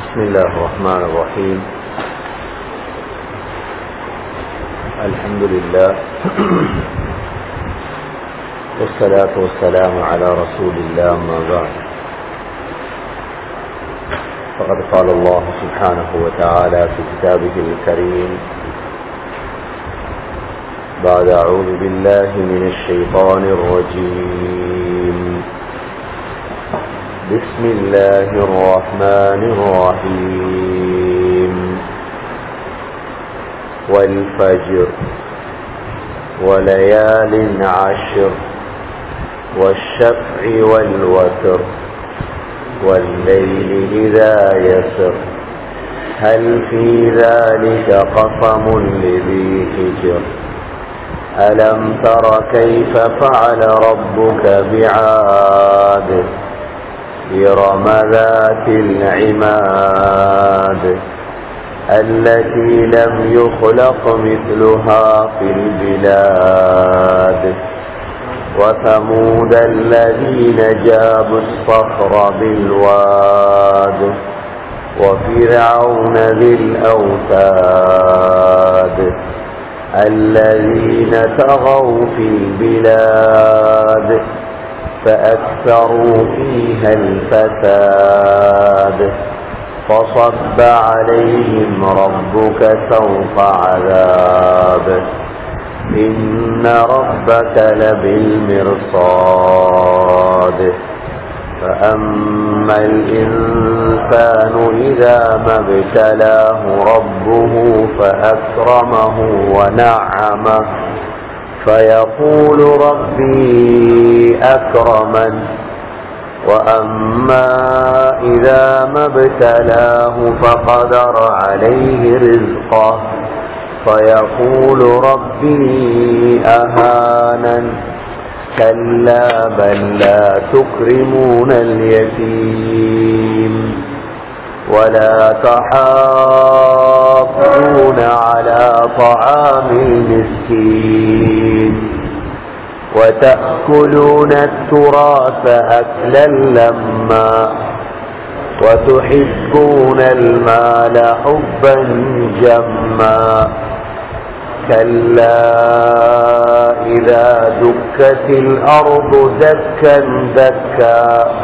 بسم الله الرحمن الرحيم الحمد لله والصلاة والسلام على رسول الله ما بعد فقد قال الله سبحانه وتعالى في كتابه الكريم بعد أعوذ بالله من الشيطان الرجيم بسم الله الرحمن الرحيم والفجر وليال عشر والشفع والوتر والليل إذا يسر هل في ذلك قسم لذي حجر ألم تر كيف فعل ربك بعاد إرم ذات العماد التي لم يخلق مثلها في البلاد وثمود الذين جابوا الصخر بالواد وفرعون ذي الأوتاد الذين طغوا في البلاد فأكثروا فيها الفساد فصب عليهم ربك سوط عذاب إن ربك لبالمرصاد فأما الإنسان إذا ما ابتلاه ربه فأكرمه ونعمه فيقول ربي أكرمن وأما إذا ما ابتلاه فقدر عليه رزقه فيقول ربي أهانن كلا بل لا تكرمون اليتيم ولا تحاضون على طعام المسكين وتأكلون التراث أكلا لما وتحبون المال حبا جما كلا إذا دكت الأرض دكا دكا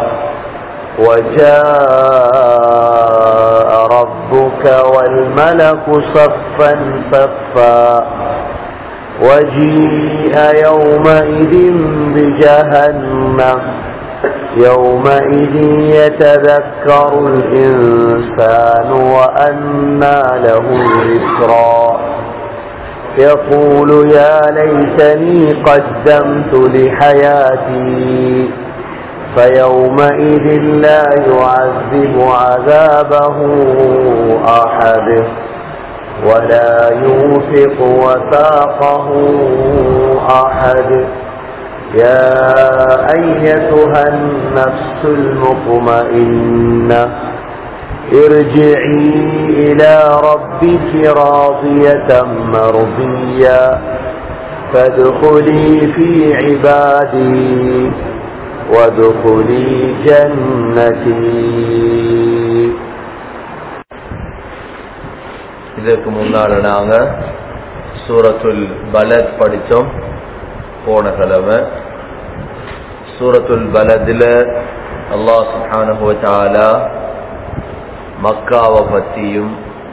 وجاء ربك والملك صفا صفا وجيء يومئذ بجهنم يومئذ يتذكر الإنسان وأنى له الذكرى يقول يا ليتني قدمت لحياتي فيومئذ لا يعذب عذابه أحد ولا يوثق وثاقه أحد يا أيتها النفس المطمئنة ارجعي إلى ربك راضية مرضية فادخلي في عبادي وادخلي جنتي இதற்கு முன்னால நாங்க சூரத்துல் பலத் படித்தோம் போன கிழமை சூரத்துல் பலதில் அல்லாஹ் சுப்ஹானஹு தஆலா மக்காவை பற்றியும்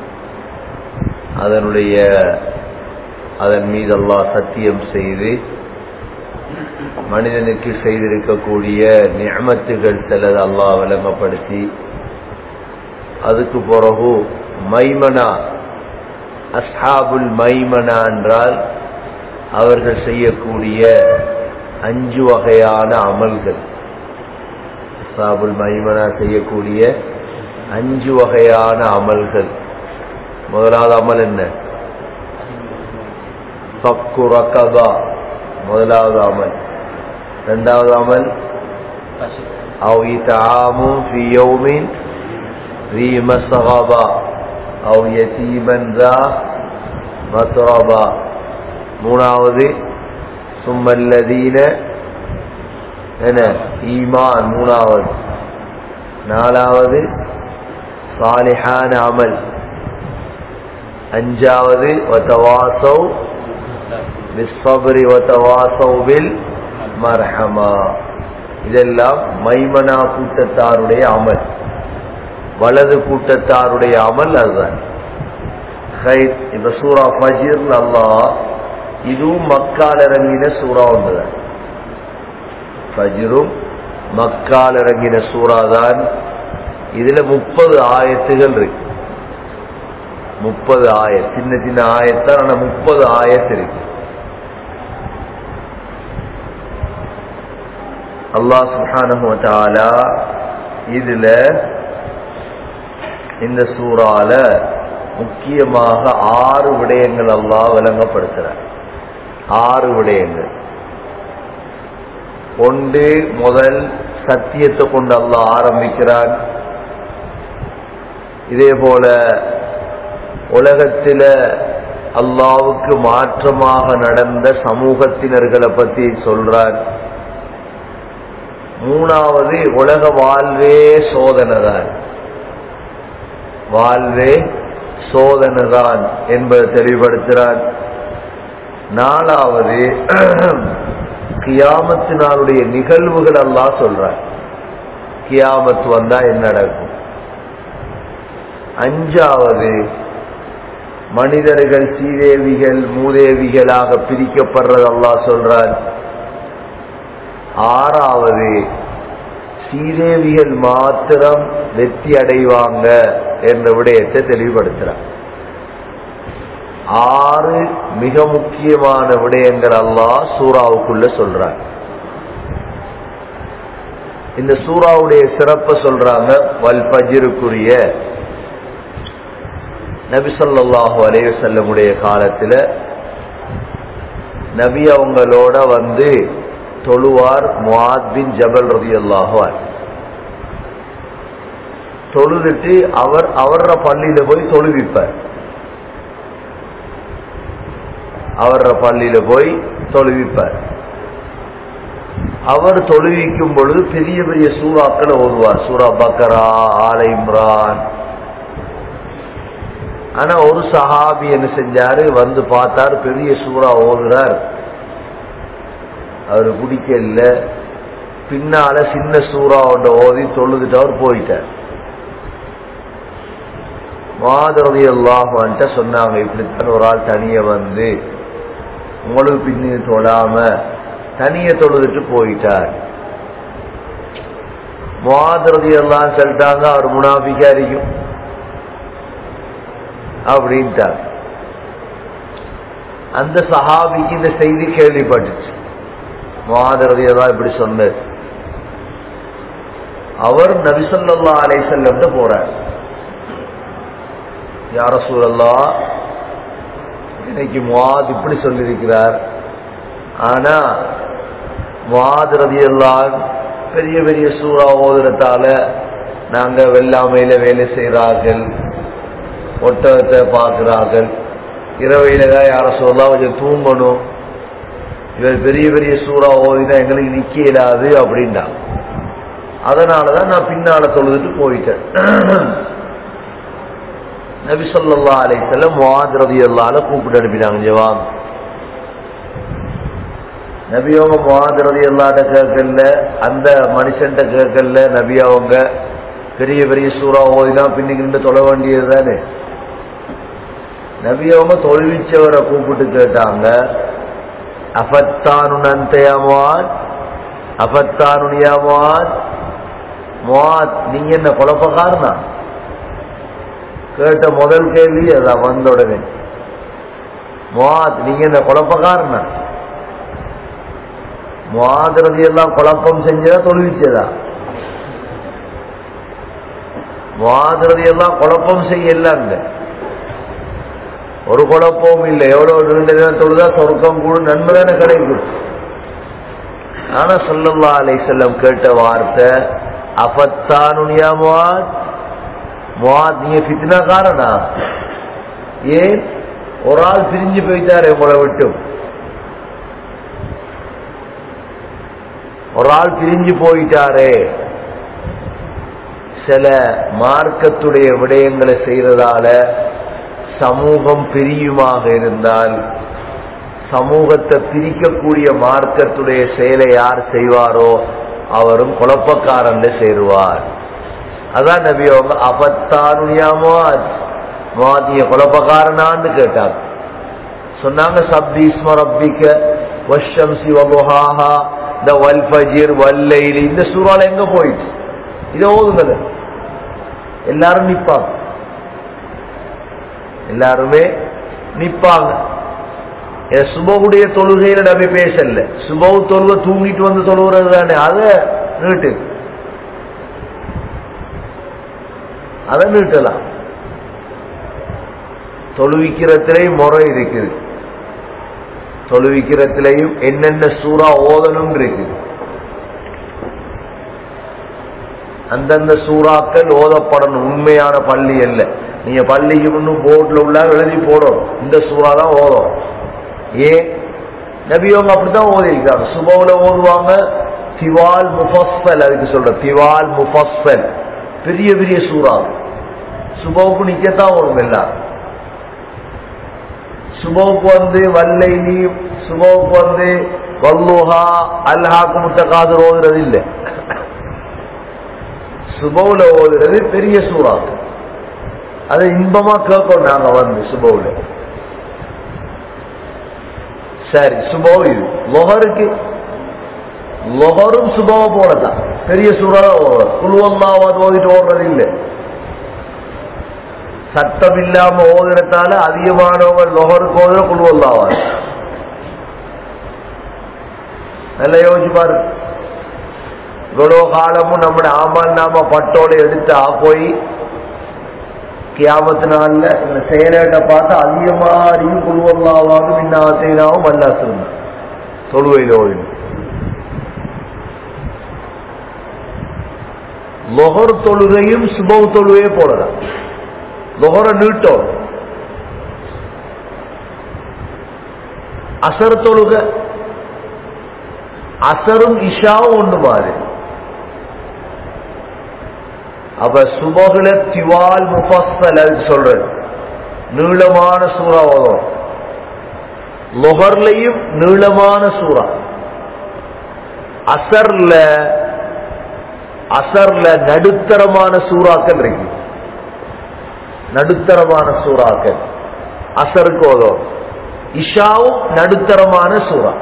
அதனுடைய அதன் மீது அல்லாஹ் சத்தியம் செய்து மனிதனுக்கு செய்திருக்கக்கூடிய நியமத்துகள் சிலது அல்லாஹ் விளங்கப்படுத்தி அதுக்கு பிறகு மைமனா அஸ்ஹாபுல் மைமனா என்றால் அவர்கள் செய்யக்கூடிய அஞ்சு வகையான அமல்கள் அஸ்ஹாபுல் மைமனா செய்யக்கூடிய அஞ்சு வகையான அமல்கள் முதலாவது அமல் என்ன பக்கு ரகபா முதலாவது அமல் இரண்டாவது அமல் அவு இத்தாமும் ஃபி யௌமின் ذي مسغبا أو يتيما ذا متربا மூணாவது ثم الذين என்ன ஈமான் மூணாவது நாலாவது சாலிஹான அமல் அஞ்சாவது வத்தவாசவ் பிஸ்ஸப்ரி வத்தவாசவ் பில் மர்ஹமா இதெல்லாம் மைமனா கூட்டத்தாருடைய அமல் வலது கூட்டத்தாருடைய அமல் அதுதான் ஹைத் இப்ப சூரா ஃபஜிர் அல்லாஹ் இதுவும் மக்கால் இறங்கின சூறா ஒன்றுதான் ஃபஜ்ரும் மக்கால் இறங்கின சூறா தான் இதுல முப்பது ஆயத்துகள் இருக்கு முப்பது ஆய சின்ன சின்ன ஆயத்தான் ஆனா முப்பது ஆயத்து இருக்கு அல்லாஹ் சுப்ஹானஹு வ தஆலா இதுல இந்த சூறால முக்கியமாக ஆறு விடயங்கள் அல்லாஹ் விளங்கப்படுத்துறார் ஆறு விடயங்கள் ஒன்று முதல் சத்தியத்தை கொண்டு அல்லாஹ் ஆரம்பிக்கிறான் இதே போல உலகத்தில அல்லாவுக்கு மாற்றமாக நடந்த சமூகத்தினர்களை பத்தி சொல்றார் மூணாவது உலக வாழ்வே சோதனை தான் வாழ்வே சோதனை தான் என்பதை தெளிவுபடுத்துகிறான் நாலாவது கியாமத்தினாருடைய நிகழ்வுகள் எல்லாம் சொல்றார் கியாமத்து வந்தா என்ன நடக்கும் அஞ்சாவது மனிதர்கள் சீதேவிகள் மூதேவிகளாக பிரிக்கப்படுறது அல்லாஹ் சொல்றார் ஆறாவது சீதேவிகள் மாத்திரம் வெற்றி அடைவாங்க என்ற விடயத்தை தெளிவுபடுத்துறார் ஆறு மிக முக்கியமான விடயங்கள் அல்லாஹ் சூறாவுக்குள்ள சொல்றார் இந்த சூறாவுடைய சிறப்பை சொல்றாங்க வல் பஜிருக்குரிய நபி சொல்லாஹு அலைய செல்லமுடைய காலத்துல நபி அவங்களோட வந்து தொழுவார் முவாத் பின் ஜபல் ரதி அல்லாஹுவார் தொழுதுட்டு அவர் அவர பள்ளியில போய் தொழுவிப்பார் அவர பள்ளியில போய் தொழுவிப்பார் அவர் தொழுவிக்கும் பொழுது பெரிய பெரிய சூறாக்களை ஓதுவார் சூரா பக்கரா ஆல இம்ரான் ஆனா ஒரு சஹாபி என்ன செஞ்சாரு வந்து பார்த்தார் பெரிய சூறா ஓதுறார் அவரு பிடிக்கல பின்னால சின்ன சூறா ஒன்ற ஓதி தொழுதுட்டு அவர் போயிட்டார் மாதரதி அல்லாஹன்ட்ட சொன்னாங்க இப்படித்தான் ஒரு ஆள் தனிய வந்து உங்களுக்கு பின்னு தொழாம தனிய தொழுதுட்டு போயிட்டார் மாதரதி எல்லாம் சொல்லிட்டாங்க அவர் முனாபிக்கா இருக்கும் அப்படின்ட்டார் அந்த சஹாபிக்கு இந்த செய்தி கேள்விப்பட்டுச்சு மாதரதி எல்லாம் இப்படி சொன்னது அவர் நபிசல்லா அலை செல்லம்ட்ட போறார் யார சூழல்லா இன்னைக்கு முவாத் இப்படி சொல்லியிருக்கிறார் ஆனா முவாத் ரதியெல்லாம் பெரிய பெரிய சூறா ஓதுறதால நாங்க வெள்ளாமையில வேலை செய்கிறார்கள் ஒட்டகத்தை பார்க்கிறார்கள் இரவையில தான் யார சொல்லலாம் கொஞ்சம் தூங்கணும் இவர் பெரிய பெரிய சூறா ஓதினா எங்களுக்கு நிக்க இயலாது அப்படின்டா அதனாலதான் நான் பின்னால தொழுதுட்டு போயிட்டேன் நபி சொல்லா அலைசல்ல முவாதிரதி எல்லால கூப்பிட்டு அனுப்பினாங்க ஜவாம் நபி அவங்க முவாதிரதி எல்லாட்ட கேட்கல அந்த மனுஷன்ட்ட கேட்கல நபி அவங்க பெரிய பெரிய சூறா ஓதினா பின்னுக்கு நின்று தொழ வேண்டியது தானே நபி அவங்க தொழுவிச்சவரை கூப்பிட்டு கேட்டாங்க அஃபத்தானு நந்தையமான் அஃபத்தானுனியாமான் முவாத் நீங்க என்ன குழப்பக்காரனா கேட்ட முதல் கேள்வி அதான் வந்த உடனே முவாத் நீங்க என்ன குழப்பக்காரனா முவாதிரதி எல்லாம் குழப்பம் செஞ்சதா தொழுவிச்சதா முவாதிரதி எல்லாம் குழப்பம் செய்யலாங்க ஒரு குழப்பமும் இல்லை எவ்வளவு நீண்ட தினம் தொழுதா சொர்க்கம் கூட நன்மை தானே கிடைக்கும் ஆனா சொல்லல்லா அலை செல்லம் கேட்ட வார்த்தை அபத்தானுனியா முவாத் முவாத் நீங்க பித்னா காரணா ஏன் ஒரு ஆள் பிரிஞ்சு போயிட்டாரு உங்களை விட்டு ஒரு ஆள் பிரிஞ்சு போயிட்டாரே சில மார்க்கத்துடைய விடயங்களை செய்யறதால சமூகம் பிரியுமாக இருந்தால் சமூகத்தை பிரிக்கக்கூடிய மார்க்கத்துடைய செயலை யார் செய்வாரோ அவரும் குழப்பக்காரன் சேருவார் அதான் நபி அவங்க அபத்தானுயாமோ மாதிய குழப்பக்காரனான்னு கேட்டாங்க சொன்னாங்க சப்தி இஸ்ம ரப்பிக்க வஷம் சிவகுஹாஹா இந்த வல் ஃபஜிர் வல்லைலி இந்த சூறால எங்க போயிட்டு இதை ஓதுங்க எல்லாரும் நிப்பாங்க எல்லாருமே நிப்பாங்க சுபவுடைய தொழுகையில நபி பேசல சுபவு தொழுக தூங்கிட்டு வந்து தொழுகிறது தானே அதை நீட்டு அதை நீட்டலாம் தொழுவிக்கிறதுலையும் முறை இருக்குது தொழுவிக்கிறதுலையும் என்னென்ன சூறா ஓதணும் இருக்குது அந்தந்த சூறாக்கள் ஓதப்படணும் உண்மையான பள்ளி அல்ல நீங்க பள்ளிக்கு முன்னும் போர்ட்ல உள்ள எழுதி போடணும் இந்த சூறா தான் ஓதும் ஏன் நபியவங்க அப்படித்தான் ஓதிருக்காங்க சுபவுல ஓதுவாங்க திவால் முஃபஸ்ஸல் அதுக்கு சொல்ற திவால் முஃபஸ்ஸல் பெரிய பெரிய சூறா சுபவுக்கு நிக்கத்தான் வரும் எல்லாரும் சுபவுக்கு வந்து வல்லைலி சுபவுக்கு வந்து வல்லுஹா அல்ஹாக்கு முத்தகாதர் ஓதுறது இல்லை சுபவுல ஓதுறது பெரிய சூறா அதை இன்பமா கேட்போம் நாங்க வந்து சுபவுல சரி சுபோ இது லொஹருக்கு லொஹரும் சுபவ போலதான் பெரிய சூறா குழுவல்லாவது ஓதிட்டு ஓடுறது இல்லை சட்டம் இல்லாம ஓதுறதால அதிகமானவங்க லொஹருக்கு ஓதுற குழுவல்லாவாது நல்லா யோசிச்சு பாரு இவ்வளவு காலமும் நம்முடைய ஆமால் நாம பட்டோட எடுத்து போய் கியாமத்து நாள்ல இந்த செயலேட்ட பார்த்து அதிகமாரியும் குழுவல்லாவாகும் இன்னாத்தைனாவும் வல்லாசிருந்த தொழுவையில் ஓடினு லொஹர் தொழுகையும் சுபவ் தொழுவே போலதான் லொஹர நீட்டோம் அசர் தொழுக அசரும் இஷாவும் ஒன்று மாதிரி அப்ப சுபகுல திவால் முஃபஸ்ஸல் அதுக்கு சொல்றது நீளமான சூறா ஓதும் லொஹர்லையும் நீளமான சூறா அசர்ல அசர்ல நடுத்தரமான சூறாக்கள் இருக்கு நடுத்தரமான சூறாக்கள் அசருக்கு ஓதும் இஷாவும் நடுத்தரமான சூறா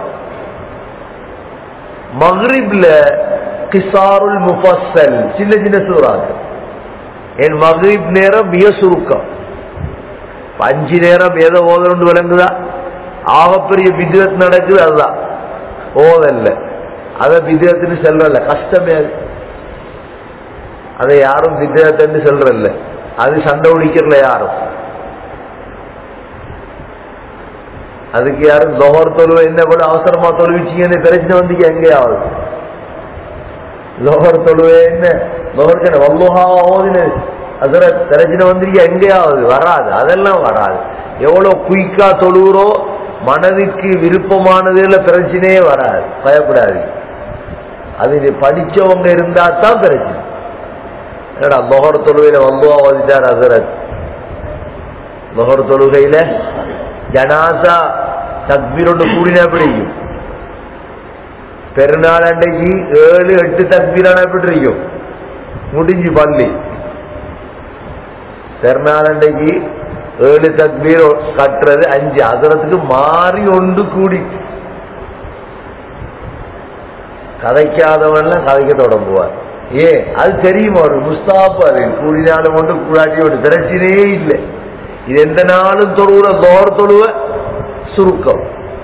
மஹ்ரிப்ல கிசாருல் முஃபஸ்ஸல் சின்ன சின்ன சூறாக்கள் என் மகரிப் நேரம் மிக சுருக்கம் அஞ்சு நேரம் ஏதோ ஓதணும்னு விளங்குதா ஆகப்பெரிய விதத் நடக்குது அதுதான் ஓதல்ல அத விதத்துன்னு சொல்றல கஷ்டமே அது அதை யாரும் விதத்துன்னு சொல்றல்ல அது சண்டை உடிக்கிறல யாரும் அதுக்கு யாரும் லோகர் தொழுவை என்ன கூட அவசரமா தொழுவிச்சீங்கன்னு பிரச்சனை வந்து எங்கேயாவது லோகர் தொழுவே என்ன லோகருக்கு வல்லுஹா ஓதினு அதுல பிரச்சனை வந்திருக்க எங்கேயாவது வராது அதெல்லாம் வராது எவ்வளவு குயிக்கா தொழுகிறோ மனதுக்கு விருப்பமானதுல பிரச்சனையே வராது பயப்படாது அது படிச்சவங்க இருந்தா தான் பிரச்சனை என்னடா லொஹர் தொழுகையில வல்லுவா ஓதிட்டார் அசரத் லொஹர் தொழுகையில ஜனாசா தக்பீர் ஒன்று கூடினா பிடிக்கும் பெருநாள் அன்றைக்கு ஏழு எட்டு தக்பீரான எப்படி இருக்கும் முடிஞ்சு பள்ளி பெருநாள் அன்றைக்கு ஏழு தக்பீர் கட்டுறது அஞ்சு அதரத்துக்கு மாறி ஒன்று கூடி கதைக்காதவன்லாம் கதைக்க தொடங்குவார் ஏன் அது தெரியுமா ஒரு முஸ்தாப் அது கூடினாலும் ஒன்று கூடாட்டி ஒரு பிரச்சனையே இல்லை இது எந்த நாளும் தொழுவுற தோர் தொழுவ சுருக்கம்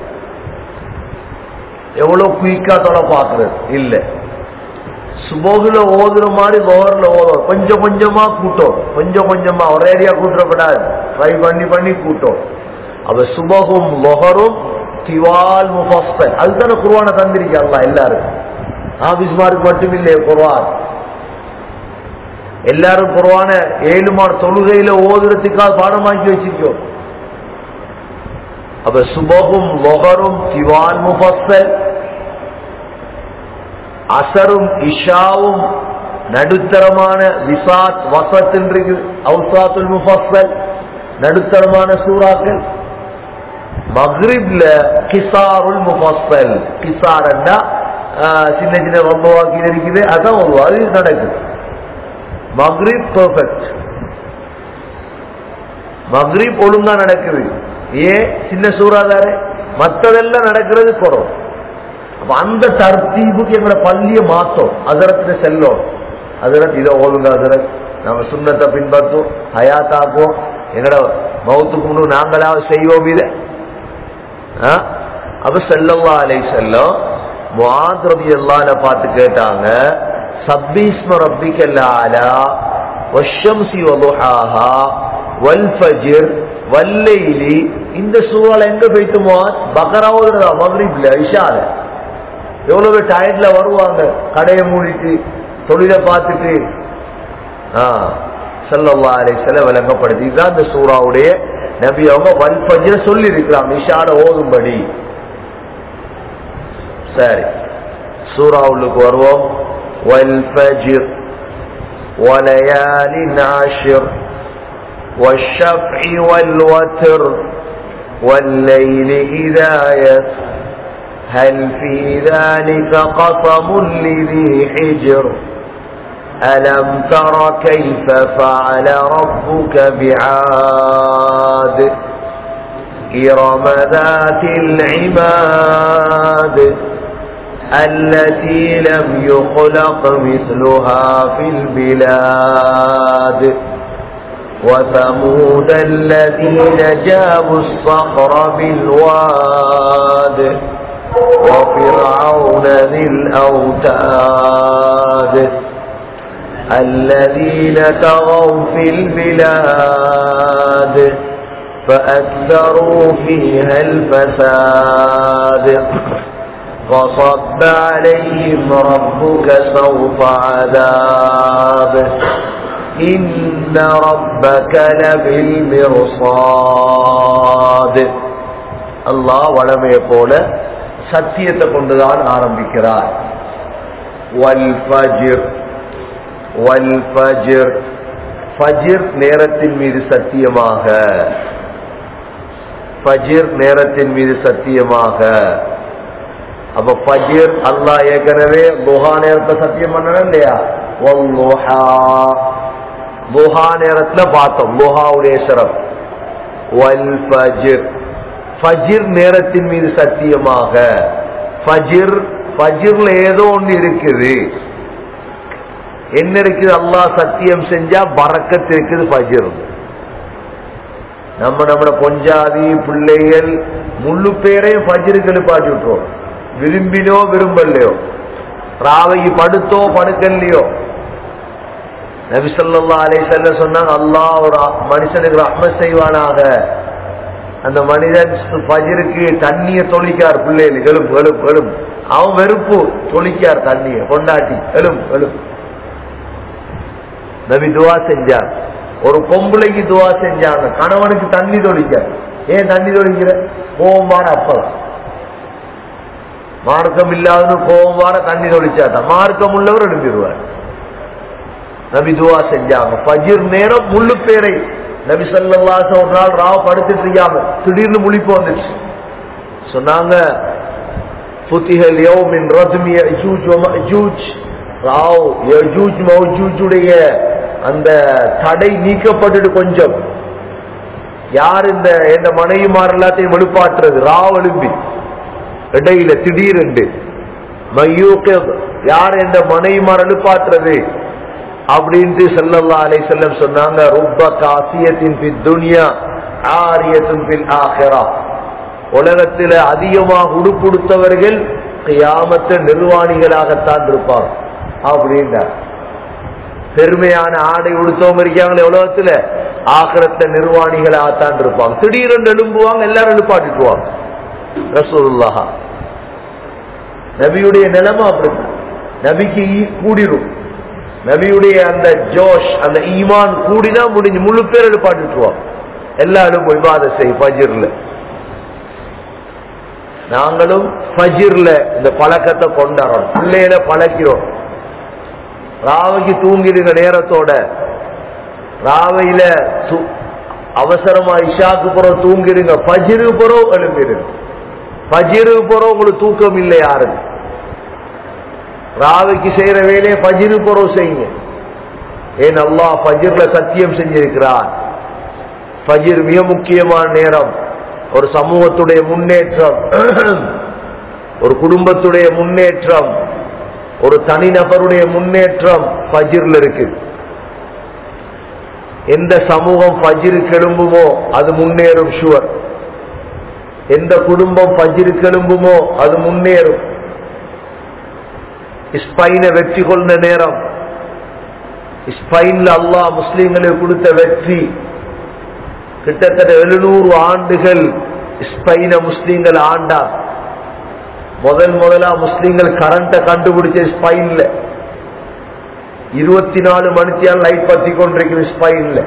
எவ்வளவு குயிக்கா தொலை பாக்குறது இல்ல சுபோகுல ஓதுற மாதிரி லோகர்ல ஓதும் கொஞ்சம் கொஞ்சமா கூட்டம் கொஞ்சம் கொஞ்சமா ஒரேடியா கூட்டுறப்படாது ட்ரை பண்ணி பண்ணி கூட்டம் அப்ப சுபகும் லொஹரும் திவால் முஃபஸ்ஸல் அதுதானே குர்வான தந்திரிக்கா அல்லா எல்லாருக்கும் ஆபிஸ்மாருக்கு மட்டும் இல்லையே குர்வான் எல்லாரும் குர்வான ஏழு மாத தொழுகையில ஓதுறதுக்காக பாடமாக்கி வச்சிருக்கோம் அப்ப சுபகும் லொஹரும் திவால் முஃபஸ்ஸல் அசரும் இஷாவும் நடுத்தரமான விசாத் வசத் இருக்கு அவுசாத்துல் முஃபஸ்ஸல் நடுத்தரமான சூறாக்கள் மக்ரிப்ல கிசாருல் முஃபஸ்ஸல் கிசாரன்னா சின்ன சின்ன ரொம்ப வாக்கில் இருக்குது அதான் ஒரு அது நடக்குது மக்ரிப் பெர்ஃபெக்ட் மக்ரிப் ஒழுங்கா நடக்குது ஏன் சின்ன சூறாதாரே மத்ததெல்லாம் நடக்கிறது குறம் அப்ப அந்த தர்த்தீபுக்கு எங்களை பள்ளிய மாத்தோம் அதரத்துல செல்லும் அதரத் இதை ஓதுங்க அதரத் நம்ம சுண்ணத்தை பின்பற்றும் ஹயாத்தாக்குவோம் எங்கட மௌத்துக்கு முன்னு நாங்களாவது செய்வோம் இதை ஆ? அப்ப செல்லவா அலை செல்லம் முஆத்ரதி எல்லான பார்த்து கேட்டாங்க சப்பீஸ்ம ரப்பிக்கல் ஆலா வஷம்சி வதுஹாஹா வல் ஃபஜ்ர் வல்லைலி இந்த சூழல் எங்க போயிட்டு முஆத் பக்கராவோட மக்ரிப்ல இஷால எவ்வளவு பேர் டயர்ட்ல வருவாங்க கடையை மூடிட்டு தொழிலை பார்த்துட்டு சல்லல்லா அலைஹிஸ்ஸல விளங்கப்படுத்தி இதுதான் இந்த சூறாவுடைய நபி அவங்க வல்பஜ்ர சொல்லி இருக்கிறாங்க இஷால ஓதும்படி சரி சூறாவுக்கு வருவோம் வல்பஜிர் وليال عشر والشفع والوتر والليل إذا يسر هل في ذلك قسم لذي حجر ألم تر كيف فعل ربك بعاد إرم ذات العماد التي لم يخلق مثلها في البلاد وثمود الذين جابوا الصخر بالواد وفرعون ذي الأوتاد الذين طغوا في البلاد فأكثروا فيها الفساد فصب عليهم ربك سوط عذاب إن ربك لبالمرصاد அல்லாஹ் வளமையை போல சத்தியத்தை கொண்டுதான் ஆரம்பிக்கிறார் வல் ஃபஜ்ர் வல் ஃபஜ்ர் ஃபஜ்ர் நேரத்தின் மீது சத்தியமாக ஃபஜ்ர் நேரத்தின் மீது சத்தியமாக அப்ப ஃபஜ்ர் அல்லாஹ் ஏற்கனவே துஹா நேரத்தை சத்தியம் பண்ணணும் இல்லையா வல்லுஹா துஹா நேரத்துல பார்த்தோம் துஹாவுடைய சிறப்பு வல் ஃபஜ்ர் ஃபஜிர் நேரத்தின் மீது சத்தியமாக ஃபஜிர் ஃபஜிர்ல ஏதோ ஒண்ணு இருக்குது என்ன இருக்குது அல்லாஹ் சத்தியம் செஞ்சா பறக்கத்து இருக்குது ஃபஜிர் நம்ம நம்மட பொஞ்சாதி பிள்ளைகள் முழு பேரையும் ஃபஜிருக்கு எழுப்பாட்டி விட்டுருவோம் விரும்பினோ விரும்பலையோ ராவைக்கு படுத்தோ படுக்கலையோ நபிசல்லா அலைசல்ல சொன்னாங்க அல்லாஹ் ஒரு மனுஷனுக்கு ரஹ்மத் செய்வானாக அந்த மனிதன் பஜிருக்கு தண்ணிய தொளிக்கார் பிள்ளைகள் எழும் எழும் எழும் அவன் வெறுப்பு தொளிக்கார் தண்ணிய கொண்டாட்டி எழும் எழும் நபி துவா செஞ்சான் ஒரு பொம்பளைக்கு துவா செஞ்சாங்க கணவனுக்கு தண்ணி தொளிக்கார் ஏன் தண்ணி தொளிக்கிற கோபம் வார அப்பதான் மார்க்கம் இல்லாதன்னு கோபம் வார தண்ணி தொளிச்சாதான் மார்க்கம் உள்ளவர் எழுந்திருவார் நபி துவா செஞ்சாங்க பஜிர் நேரம் முள்ளு பேரை நபி சல்லாச ஒரு நாள் ராவ் படுத்துட்டு இருக்காம திடீர்னு முழிப்பு வந்துச்சு சொன்னாங்க புத்திகள் யோமின் ரத்மி யஜூஜ் வ மஅஜூஜ் ராவ் யஜூஜ் மௌஜூஜுடைய அந்த தடை நீக்கப்பட்டுட்டு கொஞ்சம் யார் இந்த எந்த மனைவிமார் எல்லாத்தையும் எழுப்பாட்டுறது ராவ் எழும்பி இடையில திடீரென்று மையூக்க யார் எந்த மனைவிமார் எழுப்பாட்டுறது அப்படின்ட்டு செல்லல்லா அலை செல்லம் சொன்னாங்க ருப்ப காசியத்தின் பின் துனியா ஆரியத்தின் பின் ஆஹரா உலகத்துல அதிகமாக உடுப்புடுத்தவர்கள் கியாமத்த நிர்வாணிகளாகத்தான் இருப்பாங்க அப்படின்றார் பெருமையான ஆடை உடுத்தவங்க இருக்காங்களே உலகத்துல ஆகரத்த நிர்வாணிகளாகத்தான் இருப்பாங்க திடீரென்று எழும்புவாங்க எல்லாரும் எழுப்பாட்டிட்டுவாங்க ரசூலுல்லாஹா நபியுடைய நிலைமை அப்படித்தான் நபிக்கு ஈ- கூடிரும் நபியுடைய அந்த ஜோஷ் அந்த ஈமான் கூடினா முடிஞ்சு முழு பேர் எழுப்பாட்டுருவோம் எல்லாரும் இபாத செய் ஃபஜிர்ல நாங்களும் ஃபஜிர்ல இந்த பழக்கத்தை கொண்டாடுறோம் பிள்ளையில பழக்கிறோம் ராவைக்கு தூங்கிடுங்க நேரத்தோட ராவையில து- அவசரமா இஷாக்கு போறோம் தூங்கிடுங்க பஜிரு போறோம் எழுந்திருங்க பஜிரு போறோம் உங்களுக்கு தூக்கம் இல்லை யாருக்கு ராவைக்கு செய்யற வேலையை பஜிரு போறோம் செய்யுங்க ஏன் அல்லாஹ் ஃபஜ்ர்ல சத்தியம் செஞ்சிருக்கிறார் ஃபஜ்ர் மிக முக்கியமான நேரம் ஒரு சமூகத்துடைய முன்னேற்றம் ஒரு குடும்பத்துடைய முன்னேற்றம் ஒரு தனிநபருடைய முன்னேற்றம் ஃபஜ்ர்ல இருக்கு எந்த சமூகம் ஃபஜ்ருக்கு எழும்புமோ அது முன்னேறும் ஷுவர் எந்த குடும்பம் ஃபஜ்ருக்கு எழும்புமோ அது முன்னேறும் ஸ்பைனை வெற்றி கொண்ட நேரம் ஸ்பெயின்ல அல்லாஹ் முஸ்லீம்களுக்கு கொடுத்த வெற்றி கிட்டத்தட்ட எழுநூறு ஆண்டுகள் ஸ்பெயின முஸ்லீம்கள் ஆண்டா முதல் முதலா முஸ்லீம்கள் கரண்ட கண்டுபிடிச்ச ஸ்பெயின்ல இருபத்தி நாலு மணித்தியால் லைட் பத்தி கொண்டிருக்கிற ஸ்பெயின்ல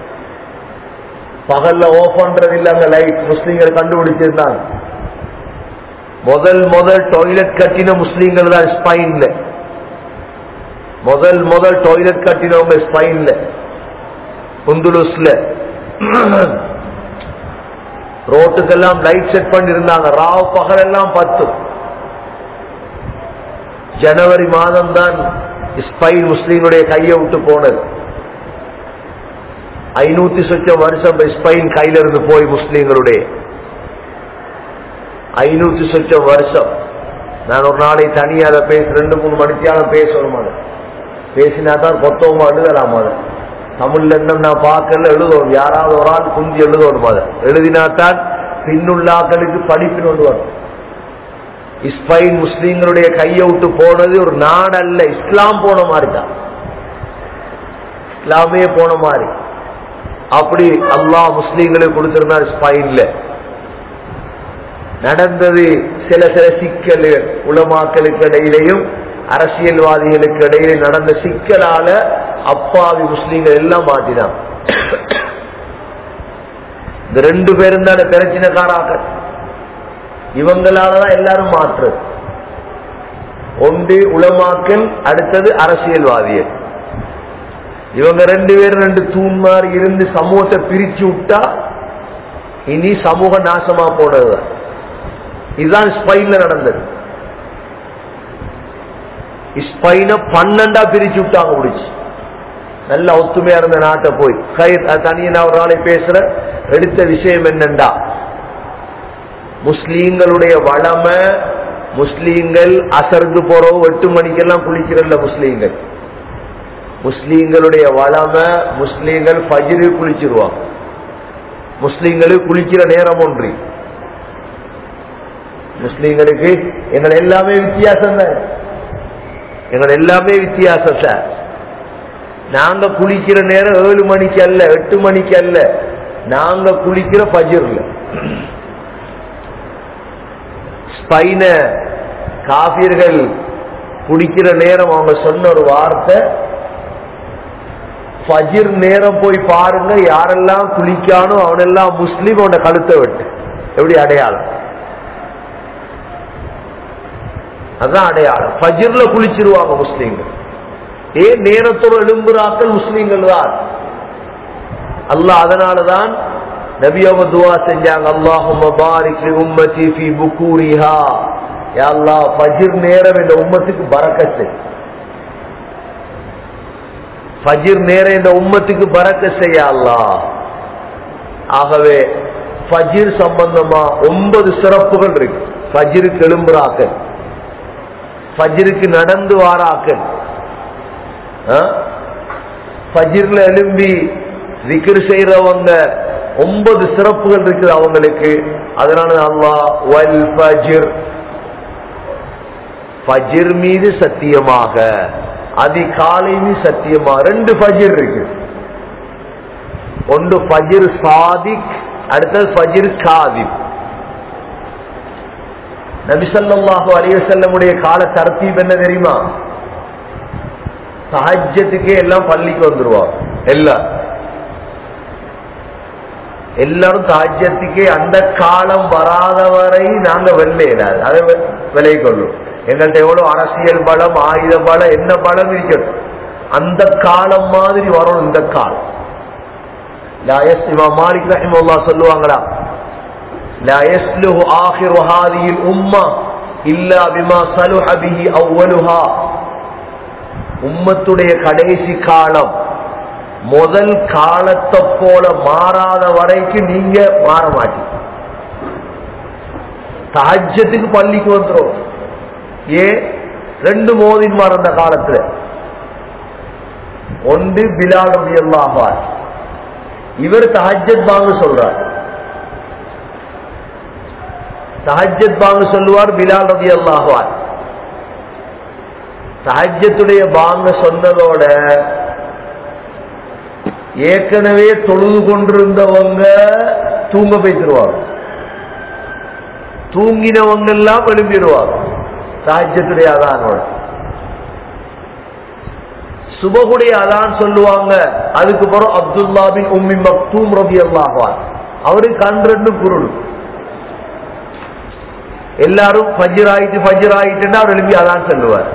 பகல்ல ஓஃப் பண்றது இல்ல அங்க லைட் முஸ்லீம்கள் கண்டுபிடிச்சிருந்தாங்க முதல் முதல் டாய்லெட் கட்டின முஸ்லீம்கள் தான் ஸ்பெயின்ல முதல் முதல் டாய்லெட் கட்டினவங்க ஸ்பெயின்ல குந்துலுஸ்ல ரோட்டுக்கெல்லாம் லைட் செட் பண்ணி இருந்தாங்க ராவ் பகல் எல்லாம் பத்து ஜனவரி மாதம் தான் ஸ்பெயின் முஸ்லீம்களுடைய கையை விட்டு போனது ஐநூத்தி சொச்சம் வருஷம் ஸ்பெயின் கையில இருந்து போய் முஸ்லீம்களுடைய ஐநூத்தி சொச்சம் வருஷம் நான் ஒரு நாளை தனியா அதை பேச ரெண்டு மூணு மணித்தியாலும் பேசணும் அது பேசினா தான் கொத்தவங்க எழுதலாம் அது தமிழ்ல இன்னும் நான் பார்க்கல எழுதணும் யாராவது ஒரு ஆள் குந்தி எழுதணும் அதை எழுதினாத்தான் பின்னுள்ளாக்களுக்கு படிப்பின் ஒன்று வரும் இஸ்பைன் முஸ்லீம்களுடைய கையை விட்டு போனது ஒரு நாடு அல்ல இஸ்லாம் போன மாதிரி தான் இஸ்லாமே போன மாதிரி அப்படி அல்லாஹ் முஸ்லீம்களுக்கு கொடுத்திருந்தார் ஸ்பெயின்ல நடந்தது சில சில சிக்கல்கள் உலமாக்களுக்கு இடையிலையும் அரசியல்வாதிகளுக்கு இடையிலே நடந்த சிக்கலால அப்பாவி முஸ்லீம்கள் எல்லாம் மாட்டினான் இந்த ரெண்டு பேரும் தானே பிரச்சனைக்காராக இவங்களாலதான் எல்லாரும் மாற்று ஒன்று உலமாக்கல் அடுத்தது அரசியல்வாதிகள் இவங்க ரெண்டு பேரும் ரெண்டு தூண் மாதிரி இருந்து சமூகத்தை பிரிச்சு விட்டா இனி சமூக நாசமா போனதுதான் இதுதான் ஸ்பெயின்ல நடந்தது ஸ்பெயின பன்னெண்டா பிரிச்சு விட்டாங்க முடிச்சு நல்ல ஒத்துமையா இருந்த நாட்டை போய் கயிர் தனியை நான் ஒரு நாளை பேசுற எடுத்த விஷயம் என்னண்டா முஸ்லீம்களுடைய வளமை முஸ்லீம்கள் அசர்ந்து போறோம் எட்டு மணிக்கெல்லாம் குளிக்கிறல்ல முஸ்லீம்கள் முஸ்லீம்களுடைய வளமை முஸ்லீம்கள் ஃபஜ்ரு குளிச்சிருவாங்க முஸ்லீம்களுக்கு குளிக்கிற நேரம் ஒன்றி முஸ்லீம்களுக்கு எங்கள் எல்லாமே வித்தியாசம் தான் எங்கள் எல்லாமே வித்தியாசம் சார் நாங்க குளிக்கிற நேரம் ஏழு மணிக்கு அல்ல எட்டு மணிக்கு அல்ல நாங்க குளிக்கிற பஜிர்ல ஸ்பைன காபியர்கள் குடிக்கிற நேரம் அவங்க சொன்ன ஒரு வார்த்தை ஃபஜிர் நேரம் போய் பாருங்க யாரெல்லாம் குளிக்கானோ அவனெல்லாம் முஸ்லீம் அவன கழுத்தை வெட்டு எப்படி அடையாளம் அதான் அடையாளம் ஃபஜிர்ல குளிச்சிருவாங்க முஸ்லீம்கள் ஏன் நேரத்தோடு எழும்புறாக்கள் முஸ்லீம்கள் தான் அல்லாஹ் அதனாலதான் நபி அவங்க துவா செஞ்சாங்க அல்லாஹும்ம பாரிக் லி உம்மதி ஃபீ புகூரிஹா யா அல்லாஹ் ஃபஜ்ர் நேரம் இந்த உம்மத்துக்கு பரக்கத்து ஃபஜ்ர் நேரம் இந்த உம்மத்துக்கு பறக்க செய்ய அல்லாஹ் ஆகவே ஃபஜ்ர் சம்பந்தமா ஒன்பது சிறப்புகள் இருக்கு ஃபஜ்ருக்கு எழும்புறாக்கள் ஃபஜ்ருக்கு நடந்து வாராக்கள் ஃபஜ்ர்ல எழும்பி விக்கிர் செய்யறவங்க ஒன்பது சிறப்புகள் இருக்குது அவங்களுக்கு அதனால அல்லாஹ் வல் ஃபஜ்ர் ஃபஜ்ர் மீது சத்தியமாக அதிகாலை மீது சத்தியமா ரெண்டு ஃபஜ்ர் இருக்கு ஒன்று ஃபஜ்ர் சாதிக் அடுத்தது ஃபஜ்ர் காதிப் நபிசல்லாஹு அலிவசல்லமுடைய கால தர்த்தீப் என்ன தெரியுமா சஹஜத்துக்கே எல்லாம் பள்ளிக்கு வந்துருவாங்க எல்லாம் எல்லாரும் தாஜ்யத்துக்கே அந்த காலம் வராத வரை நாங்க வெள்ளையில அதை விலை கொள்ளும் எங்கள்கிட்ட எவ்வளவு அரசியல் பலம் ஆயுத பலம் என்ன பலம் இருக்கட்டும் அந்த காலம் மாதிரி வரும் இந்த காலம் லா யஸ் இமாம் மாலிக் ரஹிமஹுல்லாஹ் சொல்லுவாங்களா லா யஸ்லுஹு ஆகிரு ஹாதிஹில் உம்மா இல்லா பிமா சலுஹ பிஹி அவ்வலுஹா உம்மத்துடைய கடைசி காலம் முதல் காலத்தை போல மாறாத வரைக்கும் நீங்க மாற மாட்டீங்க தஹஜத்துக்கு பள்ளிக்கு வந்துடும் ஏன் ரெண்டு மோதின் அந்த காலத்துல ஒன்று பிலால் ரபி அல்லாஹார் இவர் தஹஜத் பாங்க சொல்றார் தஹஜத் பாங்க சொல்லுவார் பிலால் ரபி அல்லாஹார் தஹஜத்துடைய பாங்க சொன்னதோட ஏற்கனவே தொழுது கொண்டிருந்தவங்க தூங்க போய்த்திருவாங்க தூங்கினவங்க எல்லாம் எழுப்பிடுவாங்க சாஜ்யத்துடைய அதானோட சுபகுடைய அதான் சொல்லுவாங்க அதுக்கு பிறகு அப்துல்லா பின் உம்மி மக்தூம் ரபி அல்லாஹான் அவரு கண் ரெண்டு குருள் எல்லாரும் ஃபஜ்ர் ஆயிட்டு ஃபஜ்ர் ஆயிட்டுன்னா அவர் எழுப்பி அதான் சொல்லுவார்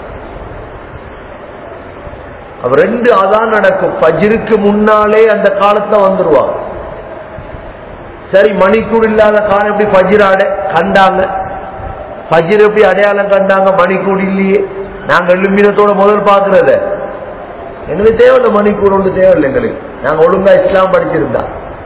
அவர் ரெண்டு அதான் நடக்கும் ஃபஜ்ருக்கு முன்னாலே அந்த காலத்துல வந்துருவாங்க சரி மணிக்கூர் இல்லாத காலம் எப்படி ஃபஜ்ர் அட கண்டாங்க ஃபஜ்ர் எப்படி அடையாளம் கண்டாங்க மணிக்கூர் இல்லையே நாங்க எழும்பினத்தோட முதல் பாக்குறத எங்களுக்கு தேவையில்லை மணிக்கூர் ஒன்று தேவையில்லை எங்களுக்கு நாங்க ஒழுங்கா இஸ்லாம் படிச்சிருந்தா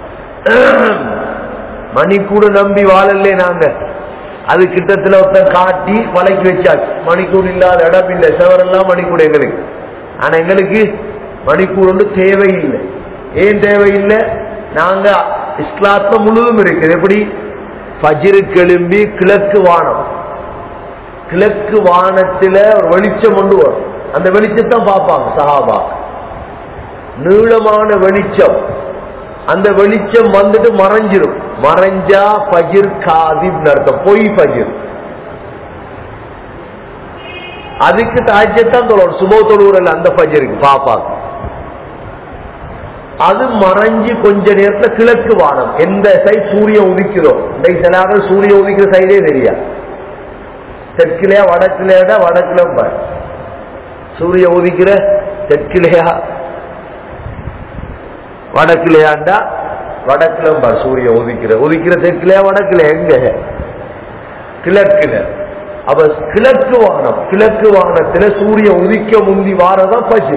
மணிக்கூட நம்பி வாழலே நாங்க அது கிட்டத்துல ஒருத்தன் காட்டி பழக்கி வச்சாச்சு மணிக்கூர் இல்லாத இடம் இல்லை செவரெல்லாம் மணிக்கூட எங்களுக்கு ஆனா எங்களுக்கு மணிக்கூர் ஒன்று தேவையில்லை ஏன் தேவையில்லை நாங்க இஸ்லாத்ல முழுதும் இருக்குது எப்படி ஃபஜிருக்கு எழும்பி கிழக்கு வானம் கிழக்கு வானத்துல ஒரு வெளிச்சம் கொண்டு வரும் அந்த வெளிச்சத்தான் பார்ப்பாங்க சஹாபா நீளமான வெளிச்சம் அந்த வெளிச்சம் வந்துட்டு மறைஞ்சிரும் மறைஞ்சா பஜிர் காதிப் அர்த்தம் பொய் பஜிர் அதுக்கு தாஜ்யத்தான் தொழுவோம் சுபோ தொழுவுறல் அந்த பஜருக்கு பாப்பாங்க அது மறைஞ்சு கொஞ்ச நேரத்துல கிழக்கு வானம் எந்த சைட் சூரியன் உதிக்குதோ இந்த சிலாக சூரியன் உதிக்கிற சைடே தெரியா தெற்கிலையா வடக்கிலையா வடக்குல பாரு சூரிய உதிக்கிற தெற்கிலையா வடக்கிலையாண்டா வடக்குல பாரு சூரிய உதிக்கிற உதிக்கிற தெற்கிலையா வடக்குல எங்க கிழக்குல அப்ப கிழக்கு வானம் கிழக்கு வானத்துல சூரிய உதிக்க முந்தி வாரதான் பசு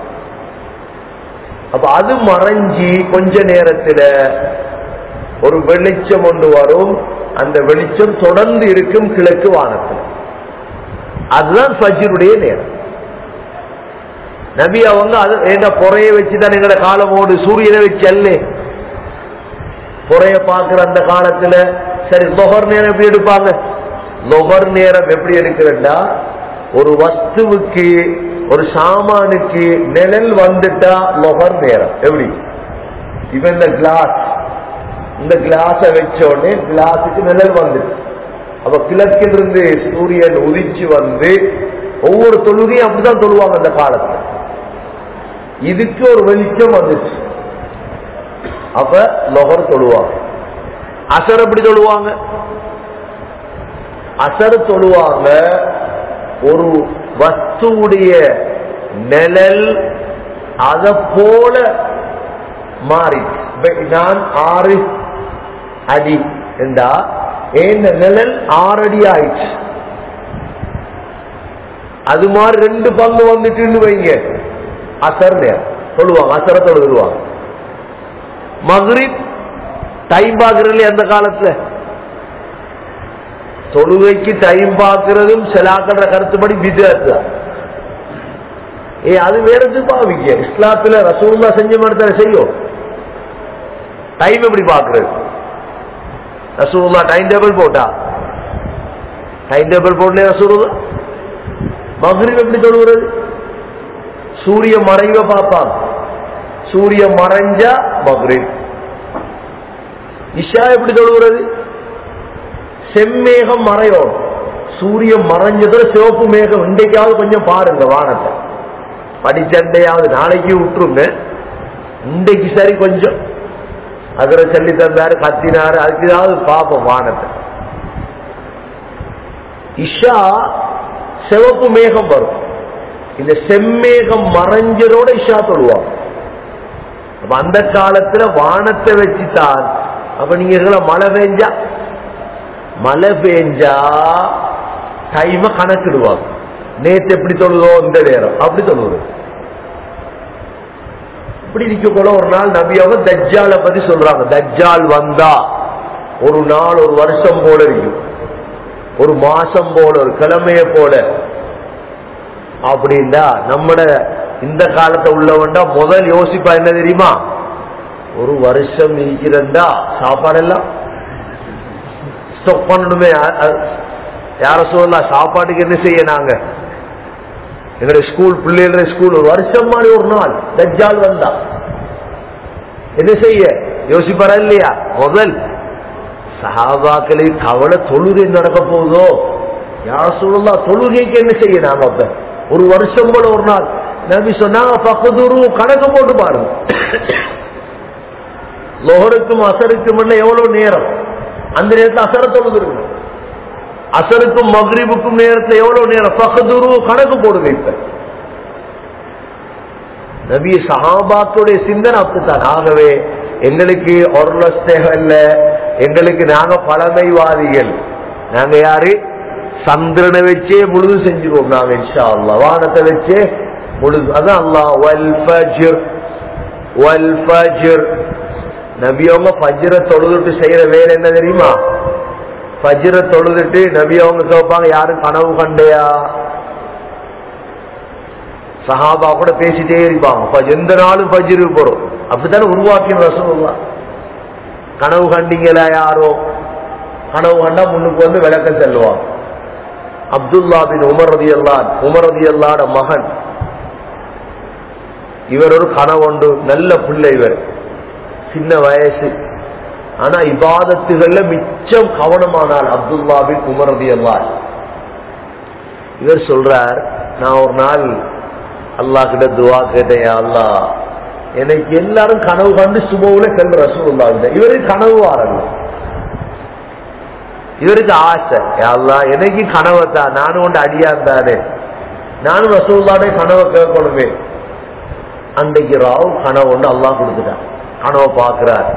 அப்ப அது மறைஞ்சி கொஞ்ச நேரத்துல ஒரு வெளிச்சம் ஒன்று வரும் அந்த வெளிச்சம் தொடர்ந்து இருக்கும் கிழக்கு வானத்தில் அதுதான் ஃபஜ்ருடைய நேரம் நபி அவங்க அது என்ன பொறைய வச்சுதான் எங்கட காலமோடு சூரியனை வச்சு அல்ல பொறைய பார்க்கிற அந்த காலத்துல சரி லொஹர் நேரம் எப்படி எடுப்பாங்க லொஹர் நேரம் எப்படி எடுக்கிறா ஒரு வஸ்துவுக்கு ஒரு சாமானுக்கு நிழல் வந்துட்டா லொஹர் நேரம் எப்படி இப்ப இந்த கிளாஸ் இந்த கிளாஸ வச்ச உடனே கிளாஸுக்கு நிழல் வந்துட்டு அப்ப கிழக்கில் இருந்து சூரியன் உதிச்சு வந்து ஒவ்வொரு தொழுகையும் அப்படிதான் தொழுவாங்க அந்த காலத்துல இதுக்கு ஒரு வெளிச்சம் வந்துச்சு அப்ப லொகர் தொழுவாங்க அசர் எப்படி தொழுவாங்க அசர் தொழுவாங்க ஒரு வஸ்துவுடைய நிழல் அத போல மாறி நான் ஆறு அடி என்றா ஏன் நிழல் ஆறு அடி ஆயிடுச்சு அது மாதிரி ரெண்டு பங்கு வந்துட்டுன்னு வைங்க அசர் நேரம் சொல்லுவாங்க அசர தொழுதுருவாங்க மகரிப் டைம் பார்க்கறதுல அந்த காலத்துல தொழுகைக்கு டைம் பார்க்கறதும் செலாக்கிற கருத்துப்படி விதத்து ஏ அது வேற எது பாவிக்க இஸ்லாத்துல ரசூல்லா செஞ்ச மாதிரி தானே செய்யும் டைம் எப்படி பாக்குறது ரசூல்லா டைம் டேபிள் போட்டா டைம் டேபிள் போடல ரசூல்லா மகரிப் எப்படி தொழுகிறது சூரிய மறைவ பார்ப்பாங்க சூரிய மறைஞ்சா மகரிப் இஷா எப்படி தொழுகிறது செம்மேகம் மறையும் சூரியன் மறைஞ்சதோட சிவப்பு மேகம் இன்றைக்காவது கொஞ்சம் பாருங்க வானத்தை படிச்சண்டையாவது நாளைக்கு விட்டுருங்க இன்றைக்கு சரி கொஞ்சம் அதுல சொல்லி தந்தாரு கத்தினாரு அதுக்குதாவது பார்ப்போம் வானத்தை இஷா சிவப்பு மேகம் வரும் இந்த செம்மேகம் மறைஞ்சதோட இஷா தொழுவாங்க அப்ப அந்த காலத்துல வானத்தை வச்சுதான் அப்ப நீங்க இருக்கலாம் மழை பெஞ்சா மழை பெஞ்சா டைம கணக்கிடுவாங்க நேத்து எப்படி தொழுதோ இந்த நேரம் அப்படி தொழுவது இப்படி இருக்கக்குள்ள ஒரு நாள் நபியாக தஜ்ஜால பத்தி சொல்றாங்க தஜ்ஜால் வந்தா ஒரு நாள் ஒரு வருஷம் போல இருக்கும் ஒரு மாசம் போல ஒரு கிழமைய போல அப்படின்னா நம்மட இந்த காலத்தை உள்ளவன்டா முதல் யோசிப்பா என்ன தெரியுமா ஒரு வருஷம் இருக்கிறண்டா சாப்பாடெல்லாம் ஸ்டாக் பண்ணணுமே அ- அ- யார சொல்லலாம் சாப்பாட்டுக்கு என்ன செய்ய நாங்க எங்களுடைய ஸ்கூல் பிள்ளைகள ஸ்கூல் ஒரு வருஷம் மாதிரி ஒரு நாள் தஜ்ஜால் வந்தா என்ன செய்ய யோசிப்பாரா இல்லையா முதல் சஹாபாக்களை கவலை தொழுகை நடக்க போகுதோ யார சொல்லலாம் தொழுகைக்கு என்ன செய்ய நாங்க அப்ப ஒரு வருஷம் போல ஒரு நாள் நபி சொன்னாங்க பக்கத்தூரு கணக்கு போட்டு பாருங்க லோகருக்கும் அசருக்கும் என்ன எவ்வளவு நேரம் அந்த நேரத்தில் அசர தொழுதுருங்க அசருக்கும் மக்ரிபுக்கும் நேரத்தில் எவ்வளவு நேரம் பக்கத்தூரு கணக்கு போடுங்க இப்ப நபி சஹாபாத்துடைய சிந்தனை அப்படித்தான் ஆகவே எங்களுக்கு ஒர்லஸ் தேவையில்ல எங்களுக்கு நாங்க பழமைவாதிகள் நாங்க யாரு சந்திரனை வச்சே முழுது செஞ்சிருவோம் நாங்க இன்ஷா அல்லாஹ் வானத்தை வச்சே முழுது அதான் அல்லாஹ் வல் ஃபஜ்ர் வல் ஃபஜ்ர் நபி அவங்க ஃபஜ்ரை தொழுதுட்டு செய்யற வேலை என்ன தெரியுமா ஃபஜ்ரை தொழுதுட்டு நபி அவங்க கேட்பாங்க யாரும் கனவு கண்டையா சஹாபா கூட பேசிட்டே இருப்பாங்க ஃபஜ் எந்த நாளும் ஃபஜ்ருக்கு போறோம் அப்படித்தானே உருவாக்கிய ரசூலுல்லா கனவு கண்டீங்களா யாரோ கனவு கண்டா முன்னுக்கு வந்து விளக்கம் செல்லுவாங்க அப்துல்லா பின் உமர் ரதி அல்லான் உமர் ரதி அல்லாட மகன் இவர் ஒரு கனவுண்டு நல்ல பிள்ளை இவர் சின்ன வயசு ஆனா இபாதத்துகள்ல மிச்சம் கவனமானார் அப்துல்லா பின் உமர் ரதி அல்லான் இவர் சொல்றார் நான் ஒரு நாள் அல்லாஹ் கிட்ட துவா கேட்டேன் யா அல்லாஹ் எனக்கு எல்லாரும் கனவு கண்டு சுபவுல செல்ற ரசூல்லா இவருக்கு கனவு வரல இவருக்கு ஆசை யா அல்லாஹ் எனக்கு கனவை தான் நானும் ஒன்று அடியான் தானே நானும் ரசூல்லாடைய கனவை கேட்கணுமே அன்றைக்கு ராவ் கனவு ஒன்று அல்லாஹ் கொடுத்துட்டான் கனவை பார்க்கிறார்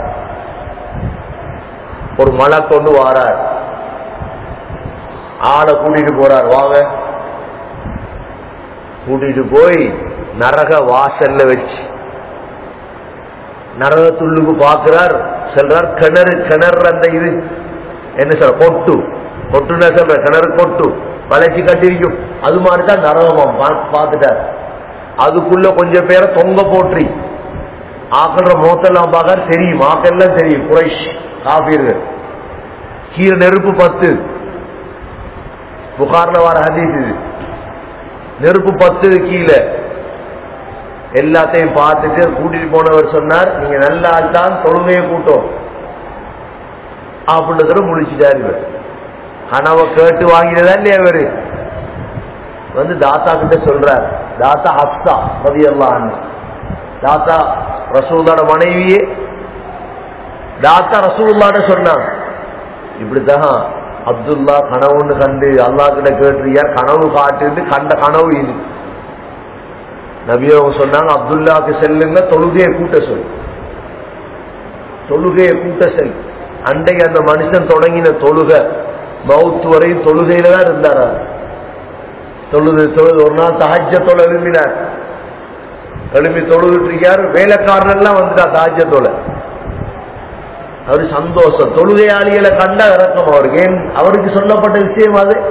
ஒரு மலை கொண்டு வாரார் ஆளை கூட்டிட்டு போறார் வாங்க கூட்டிட்டு போய் நரக வாசல்ல வச்சு நரகத்துள்ளுக்கு பார்க்கிறார் சொல்றார் கிணறு கிணறு அந்த இது என்ன சொல்ற கொட்டு கொட்டுன்னா சொல்ற கிணறு கொட்டு வளைச்சி கட்டிருக்கும் அது மாதிரி தான் நரகமாம் பா- பார்த்துட்டார் அதுக்குள்ள கொஞ்சம் பேரை தொங்க போற்றி ஆக்கல்ற மோத்தெல்லாம் பார்க்க தெரியும் ஆக்கெல்லாம் தெரியும் குறைஷ் காபீர்கள் கீழே நெருப்பு பத்து புகார்ல வர ஹதீஸ் இது நெருப்பு பத்து கீழே எல்லாத்தையும் பார்த்துட்டு கூட்டிட்டு போனவர் சொன்னார் நீங்க நல்ல ஆள் தான் தொழுமையை கூட்டம் அப்படின்றத முடிச்சுட்டாரு இவர் கனவை கேட்டு வாங்கினதா இல்லையா இவரு வந்து தாத்தா கிட்ட சொல்றார் தாத்தா ஹப்சா ரதியல்லான் தாத்தா ரசூலோட மனைவியே தாத்தா ரசூல்லாட சொன்னாங்க இப்படித்தான் அப்துல்லா கனவுன்னு கண்டு அல்லாஹ் கிட்ட கேட்டிருக்கார் கனவு காட்டுன்னு கண்ட கனவு இது நபி அவங்க சொன்னாங்க அப்துல்லாக்கு செல்லுங்க தொழுகையை கூட்ட சொல் தொழுகையை கூட்ட செல் அன்றைக்கு அந்த மனுஷன் தொடங்கின தொழுகை மவுத் வரையும் தொழுகையில தான் இருந்தார் அவர். தொழுது தொழுது ஒரு நாள் தஹஜத்தோட எழுப்பினார் எழுப்பி தொழுதுட்டு இருக்கார் வேலைக்காரன் எல்லாம் வந்துட்டா தஹஜத்தோட அவரு சந்தோஷம் தொழுகையாளிகளை கண்டா இறக்கம் அவருக்கு ஏன் அவருக்கு சொல்லப்பட்ட விஷயம் அது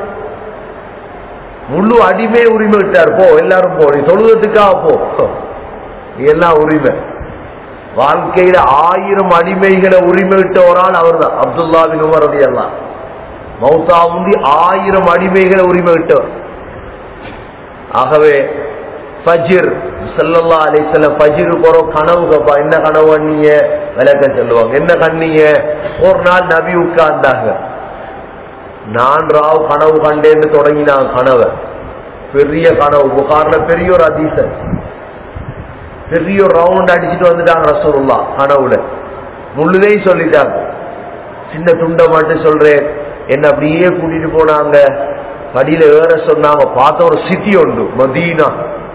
முழு அடிமை உரிமை விட்டார் போ எல்லாரும் போ நீ தொழுவத்துக்காக போ நீ எல்லாம் உரிமை வாழ்க்கையில ஆயிரம் அடிமைகளை உரிமை விட்ட ஒரு ஆள் அவர் தான் அப்துல்லா பின் உமர் ரதி எல்லாம் மௌத்தா முந்தி ஆயிரம் அடிமைகளை உரிமை விட்டவர் ஆகவே ஃபஜிர் ஸல்லல்லாஹு அலைஹி வஸல்லம் ஃபஜிர் போறோம் கனவு கப்பா என்ன கனவு கண்ணீங்க விளக்கம் சொல்லுவாங்க என்ன கண்ணீங்க ஒரு நாள் நபி உட்கார்ந்தாங்க நான் ராவ் கனவு கண்டேன்னு தொடங்கினாங்க கனவை பெரிய கனவு புகார்ல பெரிய ஒரு அதீசன் பெரிய ஒரு ரவுண்ட் அடிச்சுட்டு வந்துட்டாங்க ரசூலுல்லா கனவுல முழுதையும் சொல்லிட்டாங்க சின்ன துண்டை மட்டும் சொல்றேன் என்ன அப்படியே கூட்டிட்டு போனாங்க படியில ஏற சொன்னாங்க பார்த்த ஒரு சிட்டி உண்டு மதீனா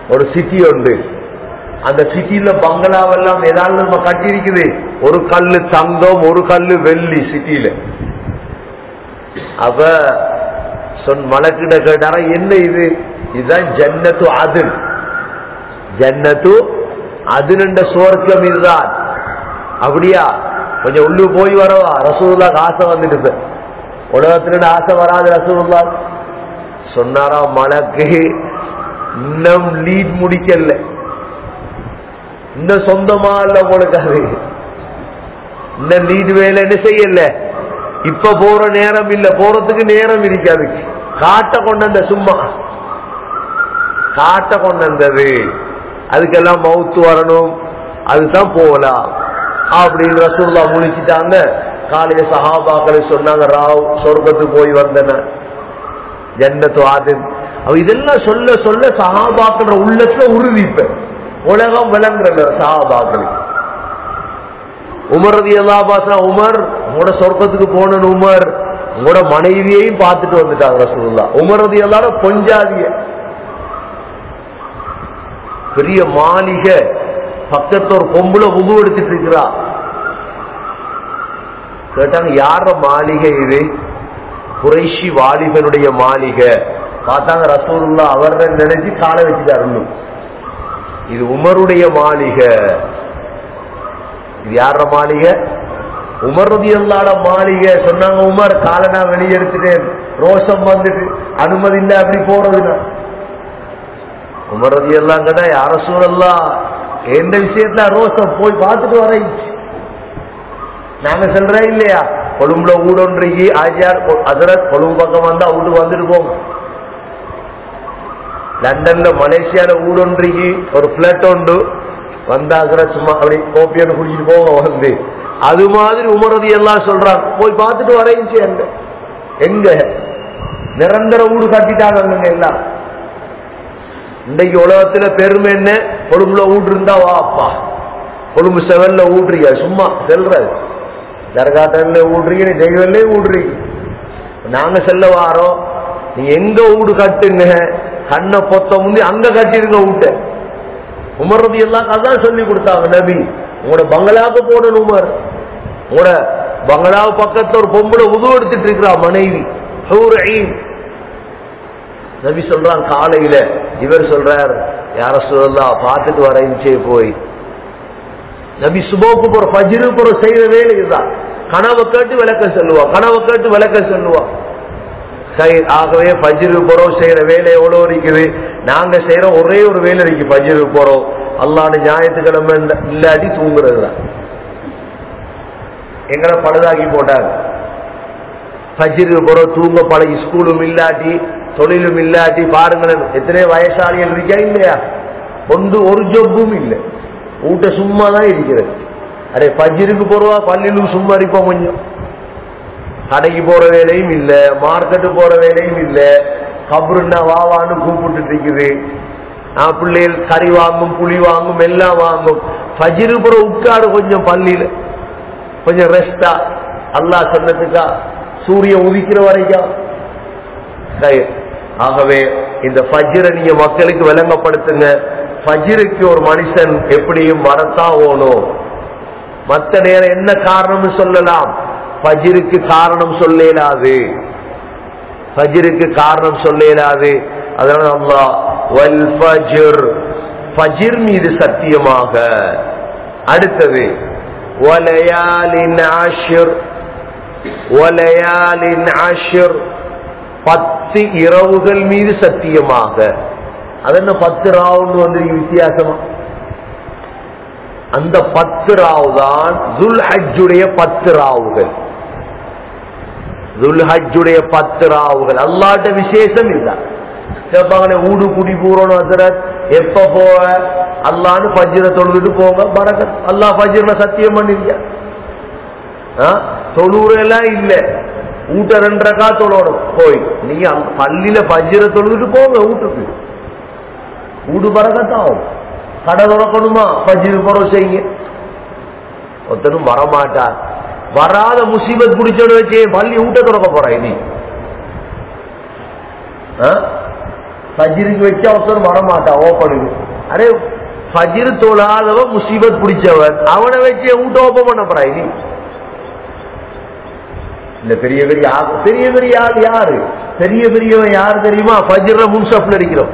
ஒரு சிட்டி உண்டு அந்த சிட்டியில பங்களாவெல்லாம் ஏதாவது நம்ம கட்டியிருக்குது ஒரு கல்லு தங்கம் ஒரு கல்லு வெள்ளி சிட்டியில அப்ப சொன் மலக்கிட்ட கேட்டாரா என்ன இது இதுதான் ஜன்னத்து அதில் ஜன்னத்து அதில் சுவர்க்கம் இதுதான் அப்படியா கொஞ்சம் உள்ளு போய் வரவா ரசூலுல்லாக்கு ஆசை வந்துட்டு இப்ப. உலகத்துல ஆசை வராது ரசூலுல்லா சொன்னாரா மலக்கு இன்னும் லீட் முடிக்கல இன்னும் சொந்தமா இல்ல உங்களுக்கு அது இன்னும் லீட் வேலை என்ன செய்யல இப்ப போற நேரம் இல்ல போறதுக்கு நேரம் இருக்காது காட்ட கொண்டு வந்த சும்மா காட்ட கொண்டு வந்தது அதுக்கெல்லாம் மவுத்து வரணும் அதுதான் போகலாம் அப்படின்னு ரசூல்லா முழிச்சிட்டாங்க காலையில சஹாபாக்களை சொன்னாங்க ராவ் சொர்க்கத்துக்கு போய் வந்தன ஜன்னத்து ஆதின் அவ இதெல்லாம் சொல்ல சொல்ல சஹாபாக்கள் உள்ளத்துல உறுதி இப்ப உலகம் விளங்குற சஹாபாக்களுக்கு உமர் ரதி பாசா உமர் உங்களோட சொர்க்கத்துக்கு போன உமர் உங்களோட மனைவியையும் பார்த்துட்டு வந்துட்டாங்க ரசூல்லா உமர் ரதி எல்லாரும் பொஞ்சாதிய பெரிய மாளிகை பக்கத்துல ஒரு பொம்பளை உது எடுத்துட்டு இருக்கிறா கேட்டாங்க யார மாளிகை இது குறைஷி வாலிபனுடைய மாளிகை பார்த்தாங்க ரசூலுல்லா அவர் நினைச்சு காலை வச்சுட்டாரு இது உமருடைய மாளிகை இது யார மாளிகை உமர் ரதி அல்லாட மாளிகை சொன்னாங்க உமர் காலை நான் வெளியே எடுத்துட்டேன் ரோஷம் வந்துட்டு அனுமதி இல்லை அப்படி போறதுன்னா உமர் ரதி எல்லாம் கேட்டா யார சூழல்லாம் எந்த விஷயத்துல ரோஷம் போய் பார்த்துட்டு வரேன் நாங்க சொல்றேன் இல்லையா கொழும்புல ஊடொன்றைக்கு ஆஜியார் அதரத் கொழும்பு பக்கம் வந்தா வீட்டுக்கு வந்துட்டு போங்க லண்டன்ல மலேசியால ஊடொன்றைக்கு ஒரு பிளட் உண்டு வந்தாகிற சும்மா அப்படி கோப்பியன்னு குடிச்சிட்டு போங்க வந்து அது மாதிரி உமரதி எல்லாம் சொல்றாங்க போய் பார்த்துட்டு வரையும் அங்க எங்க நிரந்தர வீடு கட்டிட்டாங்க அங்க எல்லாம் இன்னைக்கு உலகத்துல பெருமை என்ன கொழும்புல வீடு இருந்தா வாப்பா கொழும்பு செவன்ல ஊடுறீங்க சும்மா செல்றது தர்காட்டன்ல ஊடுறீங்க நீ தெய்வம்லே ஊடுறீங்க நாங்க செல்ல வாரோம் நீ எங்க வீடு கட்டுங்க கண்ணை பொத்த முந்தி அங்க கட்டிருங்க வீட்டை உமர்றது எல்லாம் அதான் சொல்லி கொடுத்தாங்க நபி உங்களோட பங்களாவுக்கு போடணும் உமர் உங்களோட பங்களாவு பக்கத்துல ஒரு பொம்பளை உதவு எடுத்துட்டு இருக்கிறா மனைவி ஹூர் ஐன். நபி சொல்றான் காலையில இவர் சொல்றார் யார சொல்லலாம் பார்த்துட்டு வரேன்ச்சே போய் நபி சுபோக்கு போற பஜிரு போற செய்யற வேலை இதுதான் கனவை கேட்டு விளக்க சொல்லுவா கனவை கேட்டு விளக்க சொல்லுவா சரி ஆகவே பஜிரு போறோம் செய்யற வேலை எவ்வளவு இருக்குது நாங்க செய்யற ஒரே ஒரு வேலை இருக்கு பஜிரு போறோம் அல்லாட ஞாயிற்றுக்கிழமை இல்ல- இல்லாட்டி தூங்குறது தான் எங்களை பழுதாக்கி போட்டாங்க பஜிரு போறோம் தூங்க பழகி ஸ்கூலும் இல்லாட்டி தொழிலும் இல்லாட்டி பாருங்களேன் எத்தனை வயசாளிகள் இருக்கா இல்லையா ஒன்று ஒரு ஜொப்பும் இல்லை ஊட்ட சும்மா தான் இருக்கிறது அரே பஜ்ருக்கு போறவா பள்ளியிலும் சும்மா இருப்போம் கொஞ்சம் கடைக்கு போற வேலையும் இல்ல மார்க்கெட்டு போற வேலையும் இல்ல கபருன்னா வாவான்னு கூப்பிட்டு இருக்குது நான் பிள்ளைகள் கறி வாங்கும் புளி வாங்கும் எல்லாம் வாங்கும் பஜிரு புற உட்காரு கொஞ்சம் பள்ளியில கொஞ்சம் ரெஸ்டா அல்லாஹ் சொன்னதுக்கா சூரியன் உதிக்கிற வரைக்கும் சரி. ஆகவே இந்த ஃபஜ்ரை நீங்க மக்களுக்கு விளங்கப்படுத்துங்க ஃபஜ்ருக்கு ஒரு மனுஷன் எப்படியும் வரத்தான் ஓணும் மத்த நேரம் என்ன காரணம் சொல்லலாம் ஃபஜ்ருக்கு காரணம் சொல்ல இயலாது ஃபஜ்ருக்கு காரணம் சொல்ல இயலாது அதனால அல்லாஹ் வல் ஃபஜ்ர் ஃபஜ்ர் மீது சத்தியமாக அடுத்தது வலயாலின் ஆஷிர் வலயாலின் ஆஷிர் பத்து இரவுகள் மீது சத்தியமாக அது என்ன பத்து ராவுன்னு வந்து வித்தியாசமா அந்த பத்து ராவு தான் துல் ஹஜ்ஜுடைய பத்து ராவுகள் துல் ஹஜ்ஜுடைய பத்து ராவுகள் அல்லாட்ட விசேஷம் இல்ல கேட்பாங்களே ஊடு குடி பூரோன்னு ஹசரத் எப்ப போவ அல்லான்னு பஜ்ர தொழுதுட்டு போங்க பரகத் அல்லாஹ் பஜ்ர சத்தியம் பண்ணிருக்க தொழுறெல்லாம் இல்ல ஊட்ட ரெண்டரைக்கா தொழணும் போய் நீங்க அங்க பள்ளியில பஜ்ர தொழுதுட்டு போங்க வீட்டுக்கு வீடு பரகத்தாகும் கடை திறக்கணுமா பஜ்ரு புறம் செய்யுங்க ஒருத்தனும் வரமாட்டார் வராத முசீபத் பிடிச்சோன்னு வச்சு பள்ளி ஊட்ட திறக்க போறாய் நீ ஆ? ஃபஜ்ருக்கு வச்சா ஒருத்தர் வரமாட்டான் ஓப்பனுக்கு அரே ஃபஜ்ர் தொழாதவன் முசீபத் பிடிச்சவன் அவனை வச்சு வீட்டை ஓப்பன் பண்ண போறா நீ இந்த பெரிய பெரிய ஆள் பெரிய பெரிய ஆள் யாரு பெரிய பெரியவன் யாரு தெரியுமா ஃபஜ்ர முன்சப்ல இருக்கிறோம்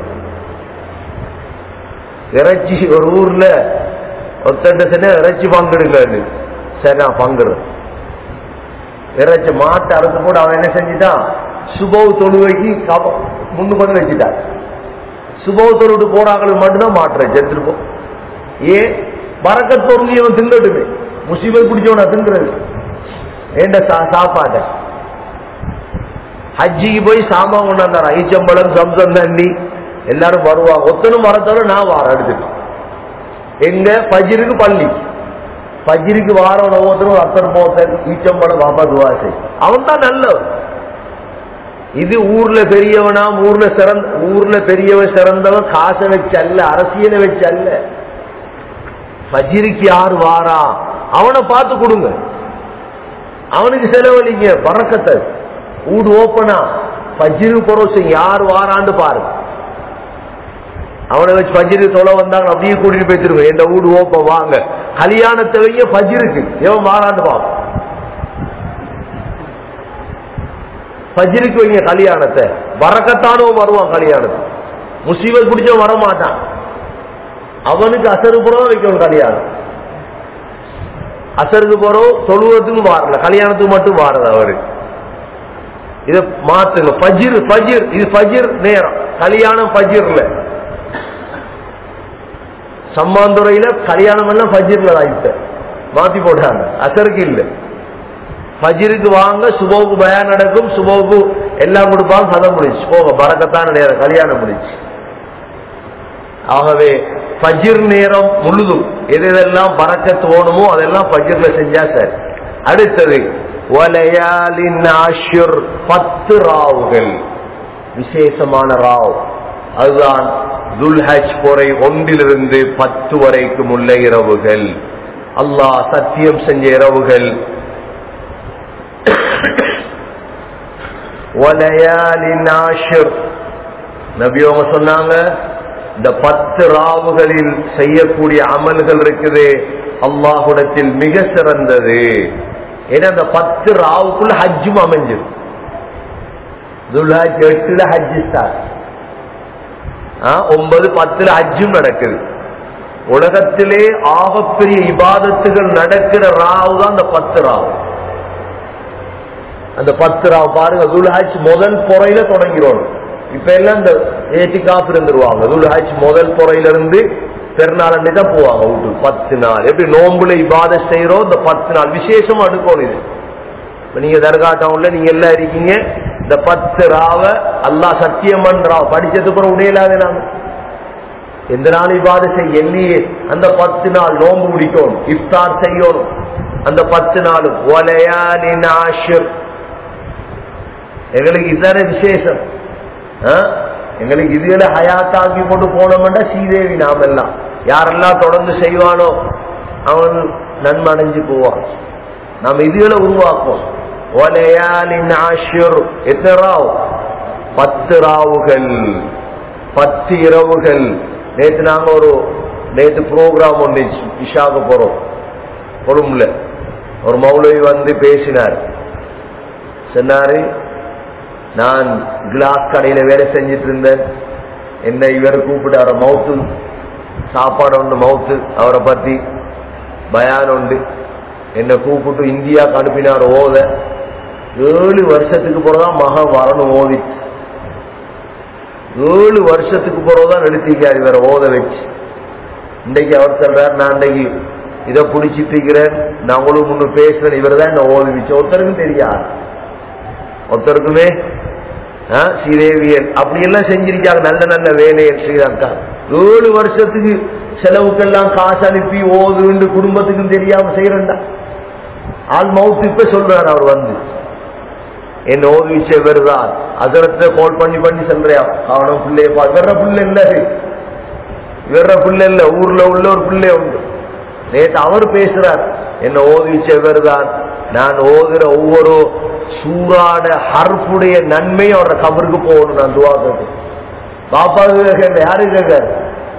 இறைச்சி ஒரு ஊர்ல ஒருத்தட்ட சொன்ன இறைச்சி பங்கெடுங்க சரி நான் பங்குறேன் இறைச்சி மாட்டை அறுத்து போட்டு அவன் என்ன செஞ்சுட்டான் சுபவ தொழுவைக்கு கப- முன்னு பண்ணி வச்சுட்டான் சுபவ தொழுவிட்டு போறாங்களுக்கு மட்டும்தான் மாட்டுறேன் செத்துருப்போம் ஏன் பறக்கத் பொருளியவன் திங்கட்டுமே முசீபத் பிடிச்சவனா திங்குறது ஏண்ட சா- சாப்பாட்டை ஹஜ்ஜிக்கு போய் சாமான் கொண்டாந்தார் ஐச்சம்பழம் சம்சம் தண்ணி எல்லாரும் வருவாங்க ஒத்தனும் வரத்தோட நான் வாரம் எடுத்துட்டு எங்க பஜிருக்கு பள்ளி பஜிருக்கு வாரம் ஒவ்வொருத்தரும் அத்தர் போத்தல் ஈச்சம்பழம் வாப்பா துவாசை அவன் தான் நல்லவன் இது ஊர்ல பெரியவனா ஊர்ல சிறந்த ஊர்ல பெரியவன் சிறந்தவன் காசை வச்சு அல்ல அரசியலை வச்சு அல்ல பஜிருக்கு யார் வாரா அவனை பார்த்து கொடுங்க அவனுக்கு செலவழிங்க பறக்கத்தை ஊடு ஓப்பனா பஜ்ரு பரோசம் யார் வாரான்னு பாருங்க அவனை வச்சு பஜ்ரு தொலை வந்தாங்க அப்படியே கூட்டிட்டு போய்த்திருங்க எந்த வீடு ஓப்ப வாங்க கல்யாணத்தை வைங்க பஜ்ருக்கு எவன் வாரான்னு பாப்போம் பஜ்ருக்கு வைங்க கல்யாணத்தை வரக்கத்தானவன் வருவான் கல்யாணத்துக்கு முசீபத் பிடிச்சவன் வர மாட்டான் அவனுக்கு அசரு புறம் வைக்கணும் கல்யாணம் அசருக்கு போறோம் தொழுவத்துக்கு வாரல கல்யாணத்துக்கு மட்டும் வாரது அவரு இத மாத்துங்க பஜிர் பஜிர் இது பஜிர் நேரம் கல்யாணம் பஜிர்ல சம்மாந்துறையில கல்யாணம் எல்லாம் பஜிர்ல ஆயிட்ட மாத்தி போட்டாங்க அசருக்கு இல்ல பஜிருக்கு வாங்க சுபோக்கு பயான் நடக்கும் சுபோக்கு எல்லாம் கொடுப்பாங்க சதம் முடிச்சு போங்க பறக்கத்தான நேரம் கல்யாணம் முடிச்சு ஆகவே ஃபஜ்ர் நேரம் முழுதும் எது எதெல்லாம் பறக்கத் தோணுமோ அதெல்லாம் ஃபஜ்ர்ல செஞ்சா சரி அடுத்தது வலையாலின் ஆஷுர் பத்து ராவுகள் விசேஷமான ராவ் அதுதான் துல்ஹஜ் பொறை ஒன்றிலிருந்து பத்து வரைக்கும் உள்ள இரவுகள் அல்லாஹ் சத்தியம் செஞ்ச இரவுகள் வலையாலின் ஆஷுர் நபியோங்க சொன்னாங்க இந்த பத்து ராவுகளில் செய்யக்கூடிய அமல்கள் இருக்குது அல்லாஹுடத்தில் மிக சிறந்தது ஏன்னா அந்த பத்து ராவுக்குள்ள ஹஜ்ஜும் அமைஞ்சிடும் துல்ஹஜ் எட்டுல ஹஜ்ஜு ஸ்டார்ட் ஒன்பது பத்துல ஹஜ்ஜும் நடக்குது உலகத்திலே ஆகப்பெரிய இபாதத்துகள் நடக்கிற ராவு தான் அந்த பத்து ராவு அந்த பத்து ராவு பாருங்க துல்ஹஜ் முதல் பொறையில தொடங்கிறோம் இப்ப எல்லாம் இந்த ஏற்றி காப்பு இருந்துருவாங்க துல்ஹஜ் முதல் பொறையில இருந்து பெருநாள் அன்னைக்கு தான் போவாங்க வீட்டுக்கு பத்து நாள் எப்படி நோம்புல இபாத செய்யறோம் இந்த பத்து நாள் விசேஷமா எடுக்கணும் இது இப்ப நீங்க தர்கா டவுன்ல நீங்க எல்லாம் இருக்கீங்க இந்த பத்து ராவ அல்லா சத்தியமன் ராவ் படிச்சதுக்கு அப்புறம் உடையலாத நாங்க எந்த நாள் இபாத செய்ய எண்ணியே அந்த பத்து நாள் நோம்பு முடிக்கணும் இஃப்தார் செய்யணும் அந்த பத்து நாளும் ஒலையாலின் ஆஷிர் எங்களுக்கு இதுதானே விசேஷம் ஆ? எங்களுக்கு இதுல ஹயாத்தாக்கி கொண்டு போனோம்னா ஸ்ரீதேவி நாம எல்லாம் யாரெல்லாம் தொடர்ந்து செய்வானோ அவன் நன்மை அடைஞ்சு போவான் நாம் இதுகளை உருவாக்குவோம் ஒலையாலின் ஆஷிர் எத்தனை ராவ் பத்து ராவுகள் பத்து இரவுகள் நேற்று நாங்க ஒரு நேற்று ப்ரோக்ராம் ஒன்று இஷாக்கு போறோம் கொழும்புல ஒரு மௌலவி வந்து பேசினார் சொன்னாரு நான் கிளாஸ் கடையில வேலை செஞ்சிட்டு இருந்தேன் என்ன இவர் கூப்பிட்டு அவரை மவுத்து சாப்பாடு ஒன்று மவுத்து அவரை பத்தி பயான் உண்டு என்னை கூப்பிட்டு இந்தியாவுக்கு அனுப்பினார் ஓத ஏழு வருஷத்துக்கு பிறகுதான் மகன் வரணும் ஓதிச்சு ஏழு வருஷத்துக்கு பிறகுதான் நிறுத்திக்கார் இவரை ஓத வச்சு இன்றைக்கு அவர் சொல்றார் நான் இன்றைக்கு இதை பிடிச்சிட்டு இருக்கிறேன் நான் உங்களுக்கு முன்னு பேசுறேன் இவர் தான் என்ன ஓதி வச்சு ஒருத்தருக்கும் தெரியாது ஒருத்தருக்குமே ஆ, ஸ்ரீதேவியன் அப்படி எல்லாம் செஞ்சிருக்காங்க நல்ல நல்ல வேலையை ஸ்ரீலங்கா ஏழு வருஷத்துக்கு செலவுக்கெல்லாம் காசு அனுப்பி ஓதுண்டு குடும்பத்துக்கும் தெரியாம செய்யறா ஆள் மவுத்து இப்ப சொல்றாரு அவர் வந்து என்ன ஓதுவிச்ச வருதான் அதரத்தை கால் பண்ணி பண்ணி சொல்றியா அவனும் பிள்ளைய பா வேற பிள்ளை இல்ல வேற பிள்ளை இல்ல ஊர்ல உள்ள ஒரு பிள்ளை உண்டு நேற்று அவர் பேசுறார் என்ன ஓதுவிச்ச வருதான் நான் ஓதுற ஒவ்வொரு சூறாட ஹர்ஃபுடைய நன்மை அவரோட கபருக்கு போகணும் நான் துவா கேட்டு பாப்பாவுக்கு கேட்க யாரு கேட்காரு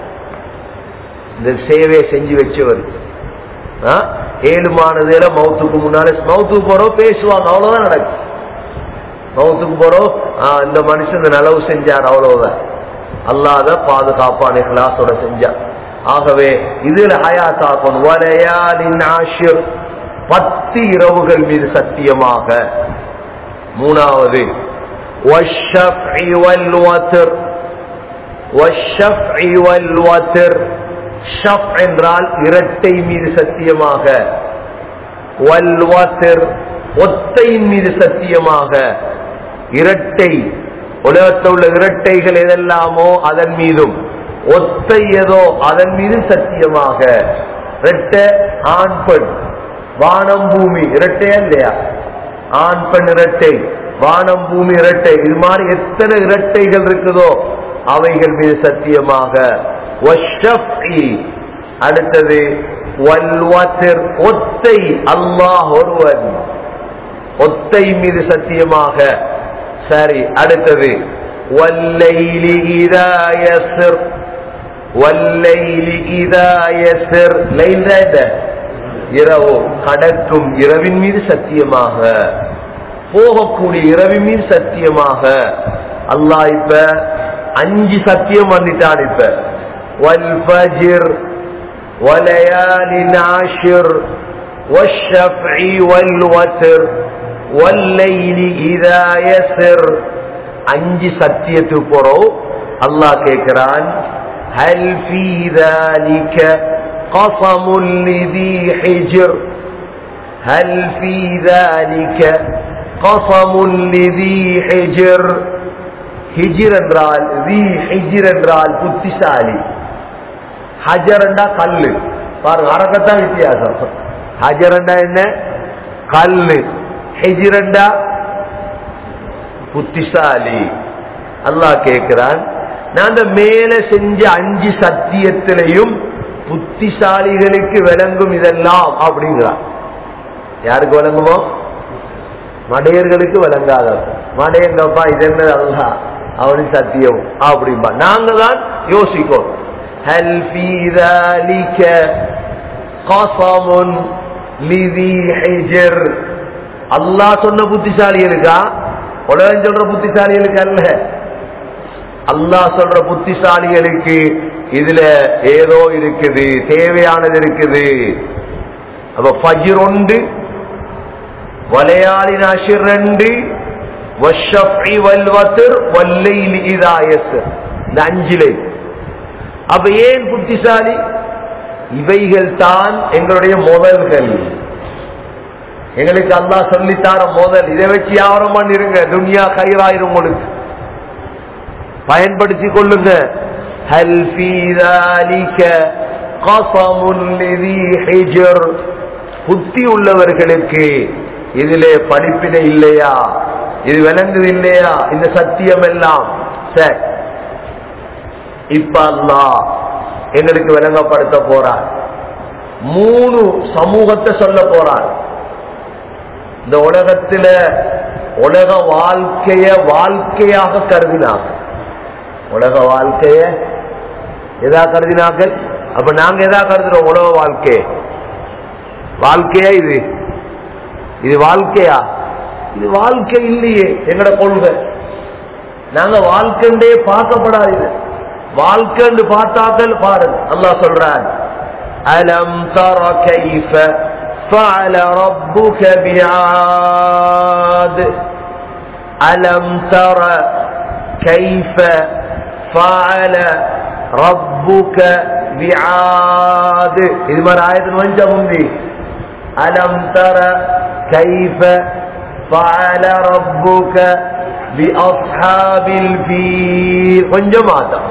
இந்த சேவையை செஞ்சு வச்சவர் ஆ? ஏழுமானதுல மௌத்துக்கு முன்னால மௌத்துக்கு போறோம் பேசுவாங்க அவ்வளவுதான் நடக்கும் மௌத்துக்கு போறோம் ஆ, இந்த மனுஷன் இந்த நலவு செஞ்சார் அவ்வளவுதான் அல்லாத பாதுகாப்பான கிளாஸோட செஞ்சார் ஆகவே இதுல ஹயாத்தாக்கணும் வலையாலின் ஆஷிர் பத்து இரவுகள் மீது சத்தியமாக மூணாவது والشفع والوتر والشفع والوتر ஷப் என்றால் இரட்டை மீது சத்தியமாக வல்வத்திர் ஒத்தையின் மீது சத்தியமாக இரட்டை உலகத்தில் உள்ள இரட்டைகள் எதெல்லாமோ அதன் மீதும் ஒத்தை ஏதோ அதன் மீதும் சத்தியமாக இரட்ட ஆண் பெண் வானம் பூமி இரட்டையா இல்லையா ஆண் பெண் இரட்டை வானம் பூமி இரட்டை இது மாதிரி எத்தனை இரட்டைகள் இருக்குதோ அவைகள் மீது சத்தியமாக வஷ்ஷஃப்இ. அடுத்தது வல்வத்திர் ஒத்தை அல்லாஹ் ஒருவன் ஒத்தை மீது சத்தியமாக சரி அடுத்தது வல்லைலி இதா யஸ்ர் வல்லைலி இதா யஸ்ர் லைல் தான் என்ன? இரவு கடக்கும் இரவின் மீது சத்தியமாக போகக்கூடிய இரவின் மீது சத்தியமாக அல்லாஹ் இப்ப அஞ்சு சத்தியம் வந்துட்டான் இப்ப والفجر وليال عشر والشفع والوتر والليل إذا يسر அஞ்சு சத்தியத்துக்கு போறோம் அல்லாஹ் கேட்கிறான் هل في ذلك قسم لذي حجر هل في ذلك قسم لذي حجر ஹிஜிர் என்றால் தி ஹிஜிர் என்றால் புத்திசாலி ஹஜரண்டா கல்லு பாருங்க அரக்கத்தான் வித்தியாசம் ஹஜரண்டா என்ன கல்லு ஹிஜிரண்டா புத்திசாலி அல்லாஹ் கேட்கிறான் நான் அந்த மேல செஞ்ச அஞ்சு சத்தியத்திலையும் புத்திசாலிகளுக்கு விளங்கும் இதெல்லாம் அப்படிங்கிறான் யாருக்கு விளங்குமோ மடையர்களுக்கு விளங்காத மடையங்கப்பா இது என்ன அல்ல அவனின் சத்தியம் அப்படிம்பா நாங்க தான் யோசிக்கோம் هل في ذلك قسم لذي حجر அல்லாஹ் சொன்ன புத்திசாலிகளுக்கா உலகம் சொல்ற புத்திசாலிகளுக்கு அல்ல அல்லாஹ் சொல்ற புத்திசாலிகளுக்கு இதுல ஏதோ இருக்குது தேவையானது இருக்குது அப்ப ஃபஜ்ர் ஒன்று வலையாளின் அஷிர் ரெண்டு வஷ்ஷஃபி வல்வத்திர் வல்லைலி இதா யஸ்ர் இந்த அஞ்சிலே அப்ப ஏன் புத்திசாலி இவைகள் தான் எங்களுடைய முதல்கள் எங்களுக்கு அல்லாஹ் சொல்லித்தார முதல் இதை வச்சு வியாபாரம் பண்ணிருங்க துனியா கயிறாயிரும் உங்களுக்கு பயன்படுத்திக் கொள்ளுங்க هل في ذلك قسم لذي حجر புத்தி உள்ளவர்களுக்கு இதிலே படிப்பினை இல்லையா இது விளங்குது இல்லையா இந்த சத்தியம் எல்லாம் சரி இப்ப அல்லாஹ் எங்களுக்கு விளங்கப்படுத்த போறார் மூணு சமூகத்தை சொல்ல போறார் இந்த உலகத்துல உலக வாழ்க்கைய வாழ்க்கையாக கருதினாங்க உலக வாழ்க்கைய எதா கருதினார்கள் அப்ப நாங்க எதா கருதுறோம் உலக வாழ்க்கைய வாழ்க்கையா இது இது வாழ்க்கையா இது வாழ்க்கை இல்லையே எங்கட கொள்கை நாங்க வாழ்க்கைண்டே பார்க்கப்படாது இது வாழ்க்கைண்டு பார்த்தாக்கள் பாருங்க அல்லாஹ் சொல்றான் அலம் தர கைஃப فعل ربك بعاد ألم تر كيف فعل ربك بعاد இது மாதிரி ஆயத்தின் வஞ்சம் உண்டு ألم تر كيف فعل ربك بأصحاب الفيل கொஞ்சம் மாதம்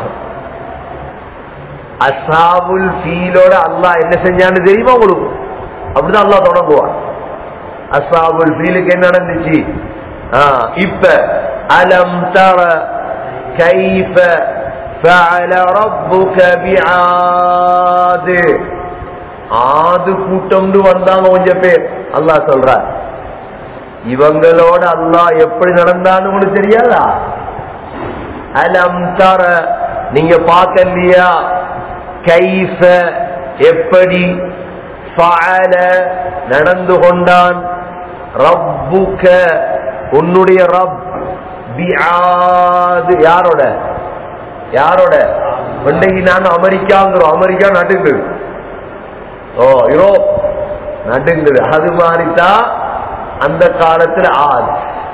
அசாபுல் ஃபீலோட அல்லாஹ் என்ன செஞ்சான்னு தெரியுமா உங்களுக்கு அப்படிதான் அல்லாஹ் தொடங்குவான் அசாபுல் ஃபீலுக்கு என்ன நடந்துச்சு ஆ, இப்ப அலம் தர கைஃப فعل ربك بعاد ஆது கூட்டம்னு வந்தாங்க கொஞ்சம் பேர் அல்லாஹ் சொல்றார் இவங்களோட அல்லாஹ் எப்படி நடந்தான்னு உங்களுக்கு தெரியாதா அலம் தர நீங்க பார்க்கலையா கைஃப எப்படி ஃபஅல நடந்து கொண்டான் ரப்புக உன்னுடைய ரப் பிஆது யாரோட யாரோட இன்னைக்கு நாங்க அமெரிக்காங்கிறோம் அமெரிக்கா நடுங்குது ஓ யூரோப் நடுங்குது அது மாதிரிதான் அந்த காலத்துல ஆது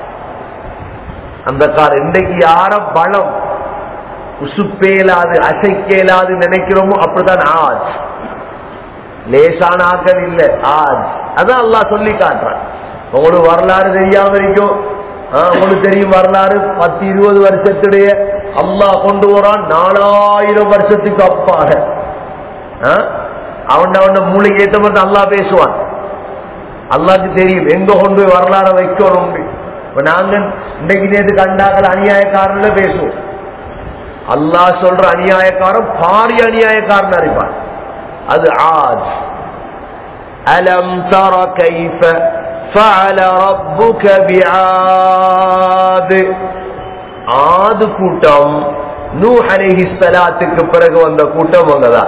அந்த காலம் இன்றைக்கு யார பலம் உசுப்பேலாது அசைக்கேலாது நினைக்கிறோமோ அப்படிதான் ஆஜ் லேசான ஆக்கள் இல்ல ஆஜ் அதான் அல்லாஹ் சொல்லி காட்டுறான் உங்களுக்கு வரலாறு தெரியாம இருக்கும் ஆ, உங்களுக்கு தெரியும் வரலாறு பத்து இருபது வருஷத்துடைய அல்லாஹ் கொண்டு வரான் நாலாயிரம் வருஷத்துக்கு அப்பாக ஆ? அவன் அவன் மூளைக்கு ஏத்த மாதிரி அல்லாஹ் பேசுவான் அல்லாஹ்க்கு தெரியும் எங்க கொண்டு போய் வரலாற வைக்கணும் இப்ப நாங்க இன்னைக்கு நேற்று கண்டாக்கள் அநியாயக்காரன்ல பேசுவோம் அல்லாஹ் சொல்ற அநியாயக்காரன் பாரிய அநியாயக்காரன் அறிப்பான் அது ஆஜ் அலம் தர கைஃப فعل ربك بعاد ஆது கூட்டம் நூ அலைஹி ஸலாத்துக்கு பிறகு வந்த கூட்டம் அவங்கதான்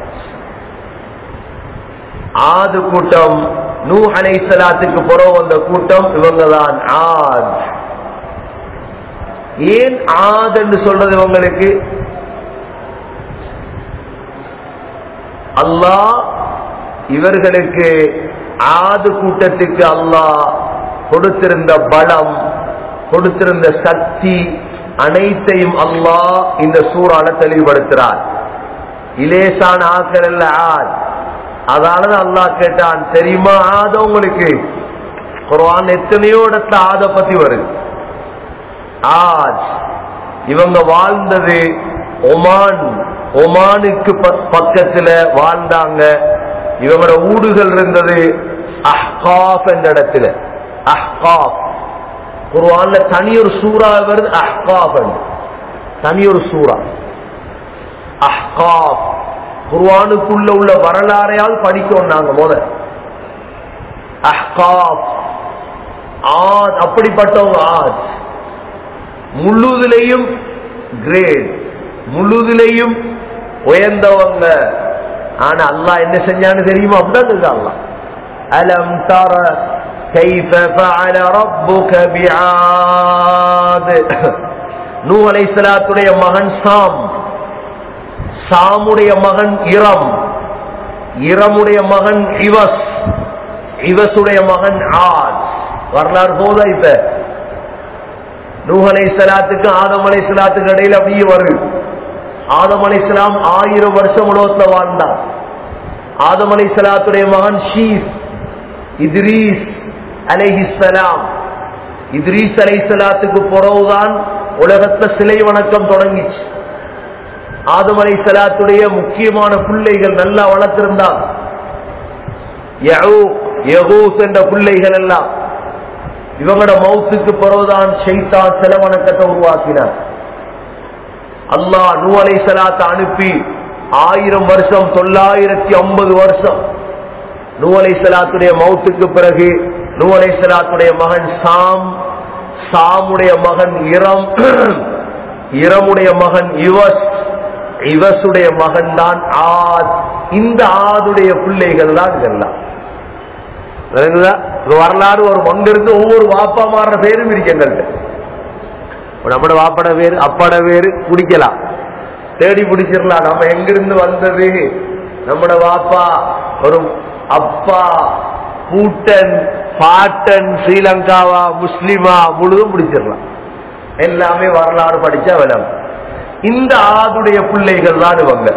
ஆது கூட்டம் நூ அலைஹி ஸலாத்துக்கு பிறகு வந்த கூட்டம் இவங்கதான் ஆத் ஏன் ஆத் என்று சொல்றது இவங்களுக்கு அல்லாஹ் இவர்களுக்கு ஆது கூட்டத்துக்கு அல்லாஹ் கொடுத்திருந்த பலம் கொடுத்திருந்த சக்தி அனைத்தையும் அல்லாஹ் இந்த சூறால தெளிவுபடுத்துறார் இலேசான ஆக்கள் அல்ல ஆத் அதனாலதான் அல்லாஹ் கேட்டான் தெரியுமா ஆத உங்களுக்கு குர்ஆன் எத்தனையோ இடத்துல ஆத பத்தி வருது ஆஜ் இவங்க வாழ்ந்தது ஒமான் ஒமானுக்கு ப- பக்கத்துல வாழ்ந்தாங்க இவங்களோட ஊடுகள் இருந்தது அஹ்காப் என்ற இடத்துல அஹ்காப் குர்ஆன்ல தனி ஒரு சூறா வருது அஹ்காப் என்று. தனி ஒரு சூறா அஹ்காப் குர்ஆனுக்குள்ள உள்ள வரலாறையால் படிக்கணும் நாங்க முதல் அஹ்காப் ஆத் அப்படிப்பட்டவங்க ஆத் முழுதிலையும் கிரேட் முழுதிலையும் உயர்ந்தவங்க ஆனா அல்லாஹ் என்ன செஞ்சான்னு தெரியுமா அப்படிதான் இருக்கு அல்லாஹ் அலம் தர كيف فعل ربك بعاد நூ அலைஹிஸ்ஸலாத்துடைய மகன் சாம் சாமுடைய மகன் இரம் இரமுடைய மகன் இவஸ் இவசுடைய மகன் ஆத் வரலாறு போதா இப்ப நூஹ் அலைஹிஸ்ஸலாத்துக்கு ஆதம் அலைஹிஸ்ஸலாத்துக்கு இடையில அப்படியே வரும் ஆதம் அலைஹிஸ்ஸலாம் ஆயிரம் வருஷம் உலகத்துல வாழ்ந்தார் ஆதம் அலைஹிஸ்ஸலாத்துடைய மகன் ஷீஸ் இத்ரீஸ் அலைஹிஸ்ஸலாம் இத்ரீஸ் அலைஹிஸ்ஸலாத்துக்கு பிறகுதான் உலகத்துல சிலை வணக்கம் தொடங்கிச்சு ஆதம் அலைஹிஸ்ஸலாத்துடைய முக்கியமான பிள்ளைகள் நல்லா வளர்த்திருந்தார் யஊக், யகூஸ் என்ற பிள்ளைகள் எல்லாம் இவங்களோட மௌத்துக்கு பிறகுதான் ஷைத்தான் சில வணக்கத்தை உருவாக்கினார் அல்லாஹ் நூ அலைஹிஸ்ஸலாத்தை அனுப்பி ஆயிரம் வருஷம் தொள்ளாயிரத்தி ஐம்பது வருஷம் நூ அலைஹிஸ்ஸலாத்துடைய மௌத்துக்கு பிறகு நூ அலைஹிஸ்ஸலாத்துடைய மகன் சாம் சாமுடைய மகன் இரம் இரமுடைய மகன் இவஸ் இவசுடைய மகன் தான் ஆத் இந்த ஆதுடைய பிள்ளைகள் தான் இதெல்லாம் விளங்குதா? இது வரலாறு ஒரு மங்கிருந்து ஒவ்வொரு வாப்பா மாறுற பேரும் இருக்கு எங்கள்கிட்ட இப்ப நம்மட வாப்பட பேரு அப்பாட பேரு குடிக்கலாம் தேடி பிடிச்சிடலாம் நம்ம எங்கிருந்து வந்தது நம்மட வாப்பா ஒரு அப்பா பூட்டன் பாட்டன் ஸ்ரீலங்காவா முஸ்லிமா முழுதும் பிடிச்சிடலாம் எல்லாமே வரலாறு படிச்சா விளங்கும் இந்த ஆதுடைய பிள்ளைகள் தான் இவங்க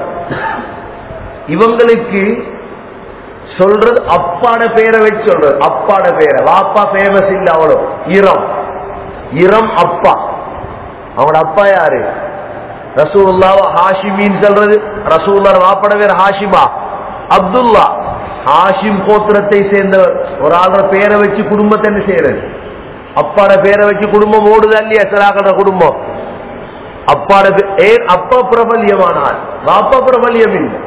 இவங்களுக்கு சொல்றது அப்பாட பேரை வச்சு சொல்றது அப்பாட பேரை வாப்பா ஃபேமஸ் இல்ல அவ்வளோ இரம் இரம் அப்பா அவனோட அப்பா யாரு ரசூல்லாவ ஹாஷிமின்னு சொல்றது ரசூல்லா வாப்பட பேர் ஹாஷிமா அப்துல்லா ஹாஷிம் கோத்திரத்தை சேர்ந்தவர் ஒரு ஆளோட பேரை வச்சு குடும்பத்தை என்ன செய்யறது அப்பாட பேரை வச்சு குடும்பம் ஓடுதா இல்லையா சிலாக்கட குடும்பம் அப்பாட பே- ஏன் அப்பா பிரபல்யமானால் வாப்பா பிரபல்யம் இல்லை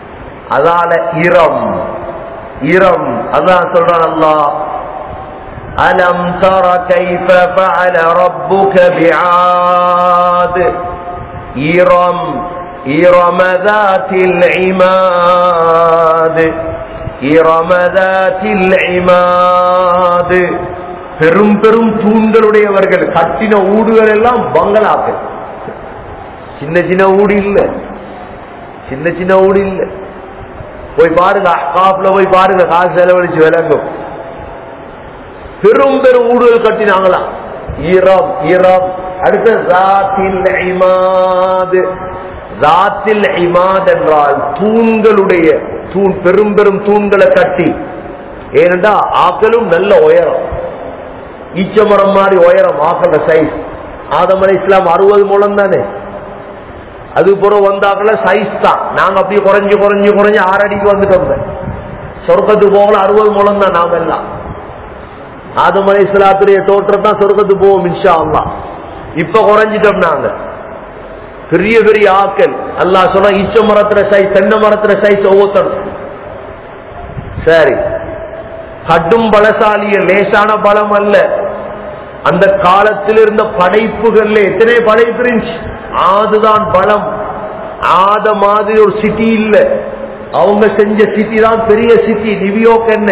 அதால இரம் இரம் அதான் சொல்றான் அல்லாஹ் ألم تر كيف فعل ربك بعاد إرم إرم ذات العماد إرم ذات العماد பெரும் பெரும் தூண்களுடையவர்கள் கட்டின ஊடுகள் எல்லாம் பங்களாக்கள் சின்ன சின்ன ஊடு இல்ல சின்ன சின்ன ஊடு இல்ல போய் பாருங்க அஹ்காப்ல போய் பாருங்க காசு செலவழிச்சு விளங்கும் பெரும் பெரும் ஊடுகள் கட்டினாங்களாம் ஈரம் ஈரம் அடுத்த ஜாத்தில் இமாது ஜாத்தில் இமாத் என்றால் தூண்களுடைய தூண் பெரும் பெரும் தூண்களை கட்டி ஏனென்றா ஆக்களும் நல்ல உயரம் ஈச்சமரம் மாதிரி உயரம் ஆக்கள சைஸ் ஆதம் அலை இஸ்லாம் அறுபது மூலம் தானே அது புறம் வந்தாக்கல சைஸ் தான் நாங்க அப்படியே குறைஞ்சு குறைஞ்சு குறைஞ்சு ஆறு அடிக்கு வந்துட்டோம் சொர்க்கத்துக்கு போகல அறுபது மூலம் தான் நாம எல்லாம் ஆதம் அலை இஸ்லாத்துடைய தோற்றம் தான் சொர்க்கத்துக்கு போவோம் இன்ஷா அல்லா இப்ப குறைஞ்சிட்டோம் நாங்க பெரிய பெரிய ஆக்கள் அல்லாஹ் சொன்னா ஈச்ச மரத்துல சைஸ் தென்னை மரத்துல சைஸ் ஒவ்வொருத்தரும் சரி கடும் பலசாலிய லேசான பலம் அல்ல அந்த காலத்தில் இருந்த படைப்புகள்ல எத்தனை படைப்பு இருந்துச்சு ஆதுதான் பலம் ஆத மாதிரி ஒரு சிட்டி இல்ல அவங்க செஞ்ச சிட்டி தான் பெரிய சிட்டி நியூயோர்க் என்ன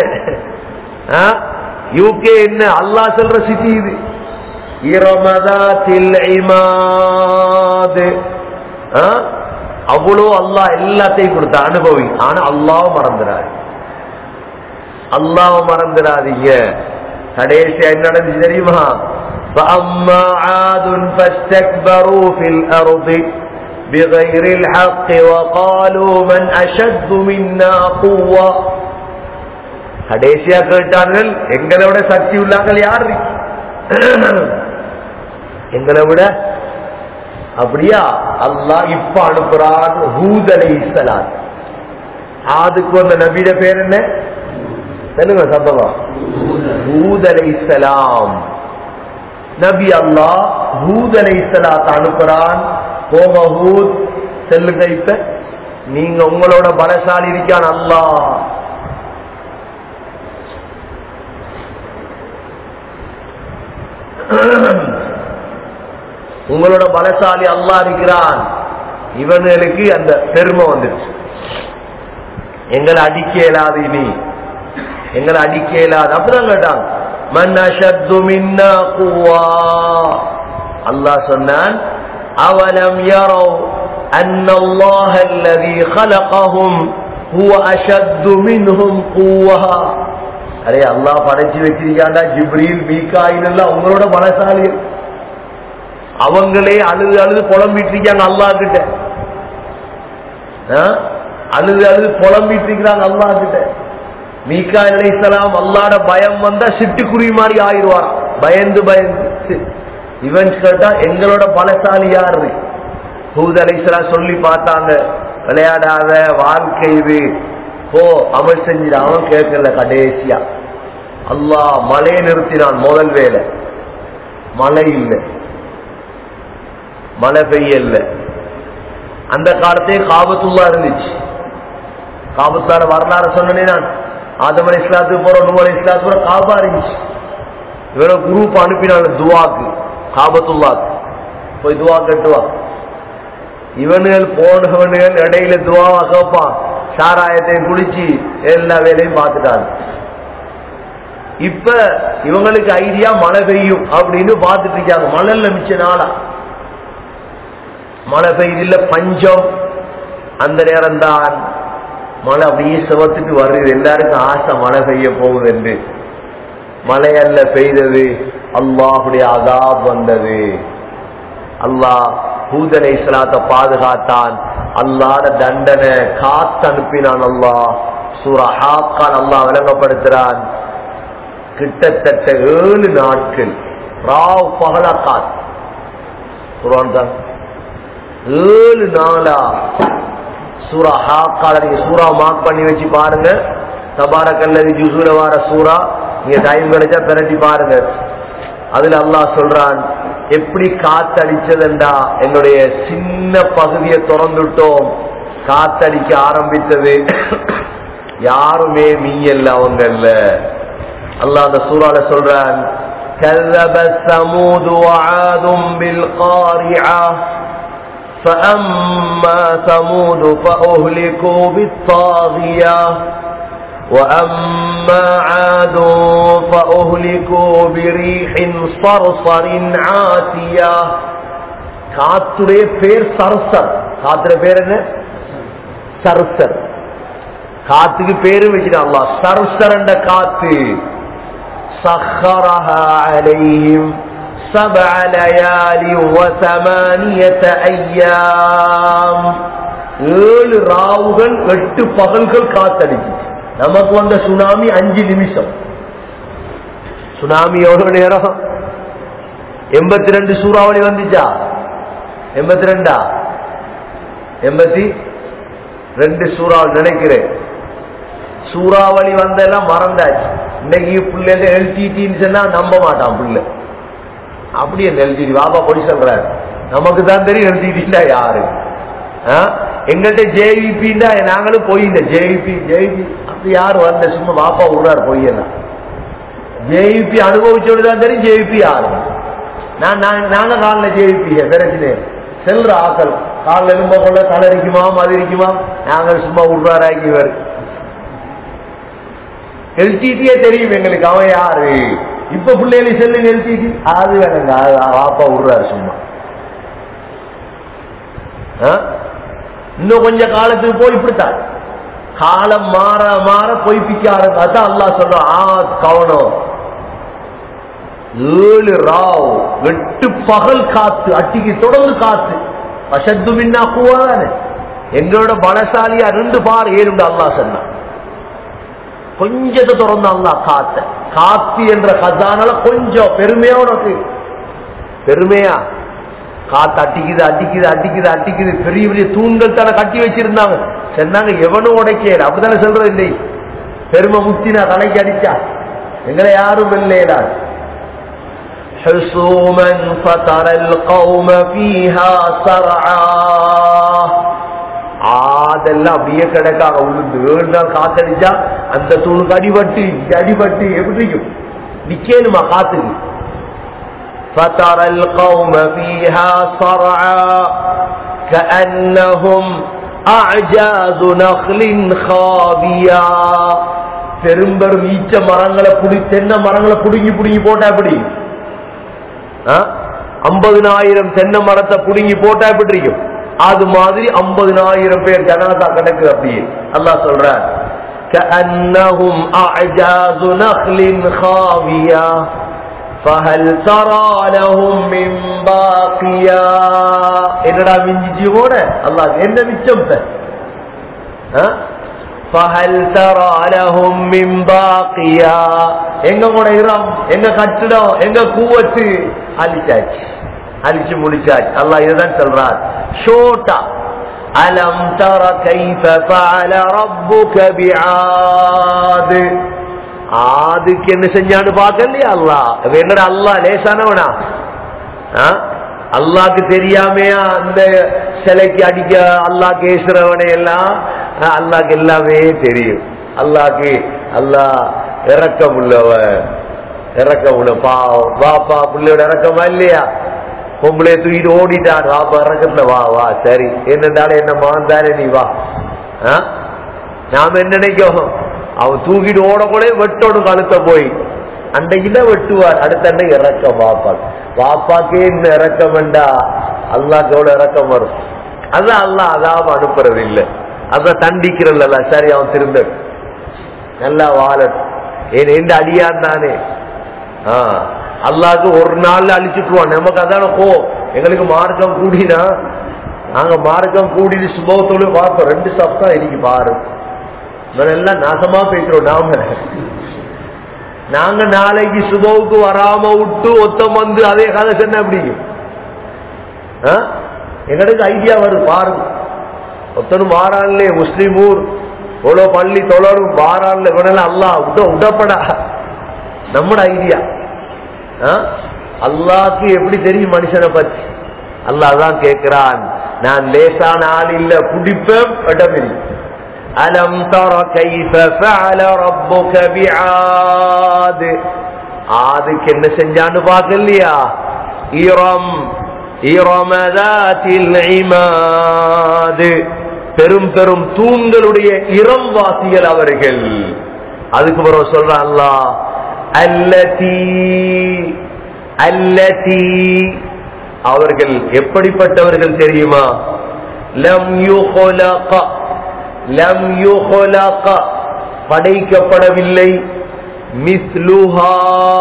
யூகே என்ன அல்லா சொல்ற சிட்டி இது இரமதாத்தில் இமாது ஆ? அவ்வளோ அல்லாஹ் எல்லாத்தையும் கொடுத்த அனுபவி ஆனா அல்லாஹ் மறந்துடாது அல்லாஹ் மறந்துடாதீங்க கடைசியா என்ன நடந்துச்சு தெரியுமா فأما عاد فاستكبروا في الأرض بغير الحق وقالوا من أشد منا قوة கடைசியா கேட்டார்கள் எங்களை விட சக்தி உள்ளாங்கள் யார் எங்களை விட அப்படியா அல்லாஹ் இப்ப அனுப்புறான் ஹூத் அலை இஸ்லாம் ஆதுக்கு வந்த நபியிட பேர் என்ன சொல்லுங்க சத்தமா ஹூத் அலை இஸ்லாம் நபி அல்லாஹ் ஹூத் அலை இஸ்லாத்தை அனுப்புறான் போக ஹூத் செல்லுங்க இப்ப நீங்க உங்களோட பலசாலி இருக்கான் அல்லாஹ் உங்களோட பலசாலி அல்லா இருக்கிறான் இவனுக்கு அந்த பெருமை வந்துச்சு எங்களை அடிக்க இயலாது இனி எங்களை அடிக்க இயலாது அப்படிதான் கேட்டான் மன் அஷத்து மின்னா குவா அல்லாஹ் சொன்னான் அவலம் யரோ أن الله الذي خلقهم هو أشد منهم قوة அரே அல்லாஹ் படைச்சு வச்சிருக்காண்டா ஜிப்ரீல் மீகாயில் எல்லாம் உங்களோட பலசாலிகள் அவங்களே அழுது அழுது புலம்பிட்டு இருக்காங்க அல்லா கிட்ட ஆ? அழுது அழுது புலம்பிட்டு இருக்கிறாங்க அல்லா கிட்ட மீகா இஸ்லாம் அல்லாட பயம் வந்தா சிட்டுக்குருவி மாதிரி ஆயிடுவாராம் பயந்து பயந்து இவன் கேட்டா எங்களோட பலசாலி யாரு ஹூத் அலைசலாம் சொல்லி பார்த்தாங்க விளையாடாத வாழ்க்கை இது போ அவன் செஞ்சிட அவன் கேட்கல கடைசியா அல்லாஹ் மழையை நிறுத்தினான் முதல் வேலை மழை இல்லை மழை பெய்யல அந்த காலத்தே காபத்துல்லா இருந்துச்சு காபத்தார வரலாறு சொன்னனே நான் ஆதம் அலி இஸ்லாத்துக்கு போறோம் நூ அலி இஸ்லாத்து போற காபா இருந்துச்சு இவர குரூப் அனுப்பினாங்க துவாக்கு காபத்துல்லாக்கு போய் துவா கட்டுவா இவனுகள் போனவனுகள் இடையில துவாவா கேட்பான் சாராயத்தையும் குடிச்சு எல்லா வேலையும் பார்த்துட்டாங்க இப்ப இவங்களுக்கு ஐடியா மழை பெய்யும் அப்படின்னு பார்த்துட்டு இருக்காங்க மழைல மிச்ச நாளா மழை பெய்யுதில்ல பஞ்சம் அந்த நேரம் தான் மழை அப்படியே சிவத்துட்டு வருது எல்லாருக்கும் ஆசை மழை பெய்ய போகுது என்று மழை அல்ல பெய்தது அல்லாஹுடைய அதாப் வந்தது அல்லாஹ் பூதலை இஸ்லாத்தை பாதுகாத்தான் அல்லாட தண்டனை காத்து அனுப்பினான் அல்லாஹ் சூரா ஹாக்கான் அல்லாஹ் விளங்கப்படுத்துறான் கிட்டத்தட்ட ஏழு நாட்கள் ராவ் பகலா காத் குரான் தான் ஏழு நாளா சூரா ஹாக்கால நீங்க சூறா மார்க் பண்ணி வச்சு பாருங்க தபாரக்கல்லது ஜுசூல வார சூறா நீங்க டைம் கிடைச்சா பிரட்டி பாருங்க அதுல அல்லாஹ் சொல்றான் எப்படி காத்தடிச்சதுண்டா என்னுடைய சின்ன பகுதியை திறந்துட்டோம் காத்தடிக்க ஆரம்பித்தது யாருமே மீயல்ல அவங்கல்ல அல்லாஹ் அந்த சூறால சொல்றான் كذبت ثمود وعاد بالقارعة فأما ثمود فأهلكوا بالطاغية وأما عاد فأهلكوا بريح صرصر عاتية காத்துடைய பேர் சரசர் காத்துடைய பேர் என்ன சரசர் காத்துக்கு பேரு வச்சுட்டான் அல்லாஹ் சரசர் என்ற காத்து سخرها عليهم سبع ليال وثمانية أيام ஏழு ராவுகள் எட்டு பகல்கள் காத்தடிச்சு நமக்கு வந்த சுனாமி அஞ்சு நிமிஷம் சுனாமி எவ்வளவு நேரம் எண்பத்தி ரெண்டு சூறாவளி வந்துச்சா எண்பத்தி ரெண்டா எண்பத்தி ரெண்டு சூறாவளி நினைக்கிறேன் சூறாவளி வந்தெல்லாம் மறந்தாச்சு இன்னைக்கு பிள்ளைங்க எல்டிடின்னு சொன்னா நம்ப மாட்டான் பிள்ளை அப்படியே எல்டிடி பாபா பொடி சொல்றாரு நமக்கு தான் தெரியும் எல்டிடின்னா யாரு எங்கள்கிட்ட ஜேவிபின்னா நாங்களும் போயிட்டேன் ஜேவிபி ஜேவிபி அப்படி யாரு வரல சும்மா பாப்பா விடுறாரு பொய்யெல்லாம் ஜேவிபி அனுபவிச்சோடு தான் தெரியும் ஜேவிபி யாரு நான் நாங்க காலில் ஜேவிபி பிரச்சனை செல்ற ஆக்கள் காலில் எலும்ப கொள்ள தலை இருக்குமா மது இருக்குமா நாங்கள் சும்மா விடுறாராக்கி இவர் எல்டிடியே தெரியும் எங்களுக்கு அவன் யாரு இப்ப பிள்ளைகளை செல்லுங்க எல்டிடி அது வேணுங்க வாப்பா விடுறாரு சும்மா இன்னும் கொஞ்ச காலத்துக்கு போய் இப்படித்தான் காலம் மாற மாற பொய்ப்பிக்க ஆரம்பிச்சா அல்லா சொல்றான் ஆ கவனம் ஏழு ராவ் எட்டு பகல் காத்து அட்டிக்கு தொடர்ந்து காத்து வசத்து மின்னா கூவாதானே எங்களோட பலசாலியா ரெண்டு பார் ஏழுண்டு அல்லா சொன்னான் கொஞ்சத்தை திறந்து அல்லா காத்த காத்து என்ற கதானால கொஞ்சம் பெருமையா உனக்கு பெருமையா காத்து அட்டிக்குது அடிக்குது அடிக்குது அடிக்குது பெரிய பெரிய தூண்கள் தானே கட்டி வச்சிருந்தாங்க சொன்னாங்க எவனும் உடைக்கல அப்படித்தானே சொல்றது இல்லை பெருமை முத்தினா தலைக்கு அடிச்சா எங்களை யாரும் இல்லையா حصوما فترى القوم فيها سرعا அதெல்லாம் அப்படியே கிடக்காக உளுந்து ஏழு நாள் காத்தடிச்சா அந்த தூணுக்கு அடிபட்டு இங்க அடிபட்டு எப்படி இருக்கும் நிக்கணுமா காத்துக்கு فترى القوم فيها صرعا كأنهم أعجاز نخل خاوية பெரும்பெரும் ஈச்ச மரங்களை புடி தென்னை மரங்களை புடுங்கி புடுங்கி போட்டா எப்படி ஐம்பதுனாயிரம் தென்னை மரத்தை புடுங்கி போட்டா எப்படி இருக்கும் அது மாதிரி ஐம்பதுனாயிரம் பேர் ஜனாதா கிடக்குது அப்படியே அல்லாஹ் சொல்றார் كأنهم أعجاز نخل خاوية فهل ترى لهم من باقيا என்னடா மிஞ்சிச்சு கூட அல்லாஹ் என்ன மிச்சம் فهل ترى لهم من باقيا எங்க கூட இரம் எங்க கட்டிடம் எங்க கூவத்து அழிச்சாச்சு அழிச்சு முடிச்சாச்சு அல்லாஹ் இதுதான் சொல்றார் ஷோட்டா அலம் தர கைஃப ஃபஅல ரப்புக பிஆத் ஆதுக்கு என்ன செஞ்சான்னு பார்க்கலையா அல்லாஹ் என்னடா அல்லாஹ் லேசானவனா அல்லாக்கு தெரியாமையா அந்த சிலைக்கு அடிக்க அல்லாஹ் கேசுறவனை எல்லாம் அல்லாக்கு எல்லாமே தெரியும் அல்லாக்கு அல்லாஹ் இறக்கம் உள்ளவன் இறக்கம் உள்ள பாவம் பாப்பா பிள்ளையோட இறக்கமா இல்லையா பொம்பளைய தூக்கிட்டு ஓடிட்டான் வாப்பா இறக்கத்துல வா வா சரி என்னண்டாலும் என்ன மாந்தானே நீ வா நாம என்ன நினைக்கும் அவன் தூக்கிட்டு ஓடக்கூட வெட்டோடு கழுத்த போய் அண்டைக்குல வெட்டுவார் அடுத்த அண்டை இறக்கம் வாப்பா வாப்பாக்கே இந்த இறக்கம் வேண்டா அல்லாக்கு எவ்வளவு இறக்கம் வரும் அதான் அல்லா அதாம அனுப்புறது இல்லை அதான் தண்டிக்கிறல்ல சரி அவன் திரும்ப நல்லா வாழட் ஏன் எந்த அடியான் தானே ஆஹ் அல்லாக்கு ஒரு நாள்ல அழிச்சுட்டுருவான் நமக்கு அதான கோ எங்களுக்கு மார்க்கம் கூடினா நாங்க மார்க்கம் கூடிட்டு சுபவத்தோடு பார்ப்போம் ரெண்டு சப்தம் இன்னைக்கு பாரு எல்லாம் நாசமா பேசுறோம் நாம நாங்க நாளைக்கு சுபவுக்கு வராம விட்டு ஒத்தம் வந்து அதே கதை சொன்ன அப்படி எங்களுக்கு ஐடியா வரும் பாருங்க ஒத்தனும் மாறான்லே முஸ்லிம் ஊர் எவ்வளவு பள்ளி தொழரும் மாறான்ல இவனெல்லாம் அல்லா விட விடப்படா நம்மட ஐடியா அல்லாக்கு எப்படி தெரியும் மனுஷனை பத்தி அல்லாஹ் தான் கேட்கிறான் நான் லேசான ஆள் இல்ல குடிப்பேன் இடமில்லை அலம் தர கைஃப ஃபஅல ரப்புக பிஆத் ஆது ஆதுக்கு என்ன செஞ்சான்னு பார்க்கலையா ஈரம் ஈரமதாத்தில் இமாது பெரும் பெரும் தூண்களுடைய இரம் வாசிகள் அவர்கள் அதுக்கு பிறகு சொல்ற அல்லா அல்லதி அல்லதி அவர்கள் எப்படிப்பட்டவர்கள் தெரியுமா லம் யுஹலக லம் யுஹலக படைக்கப்படவில்லை மிஸ்லுஹா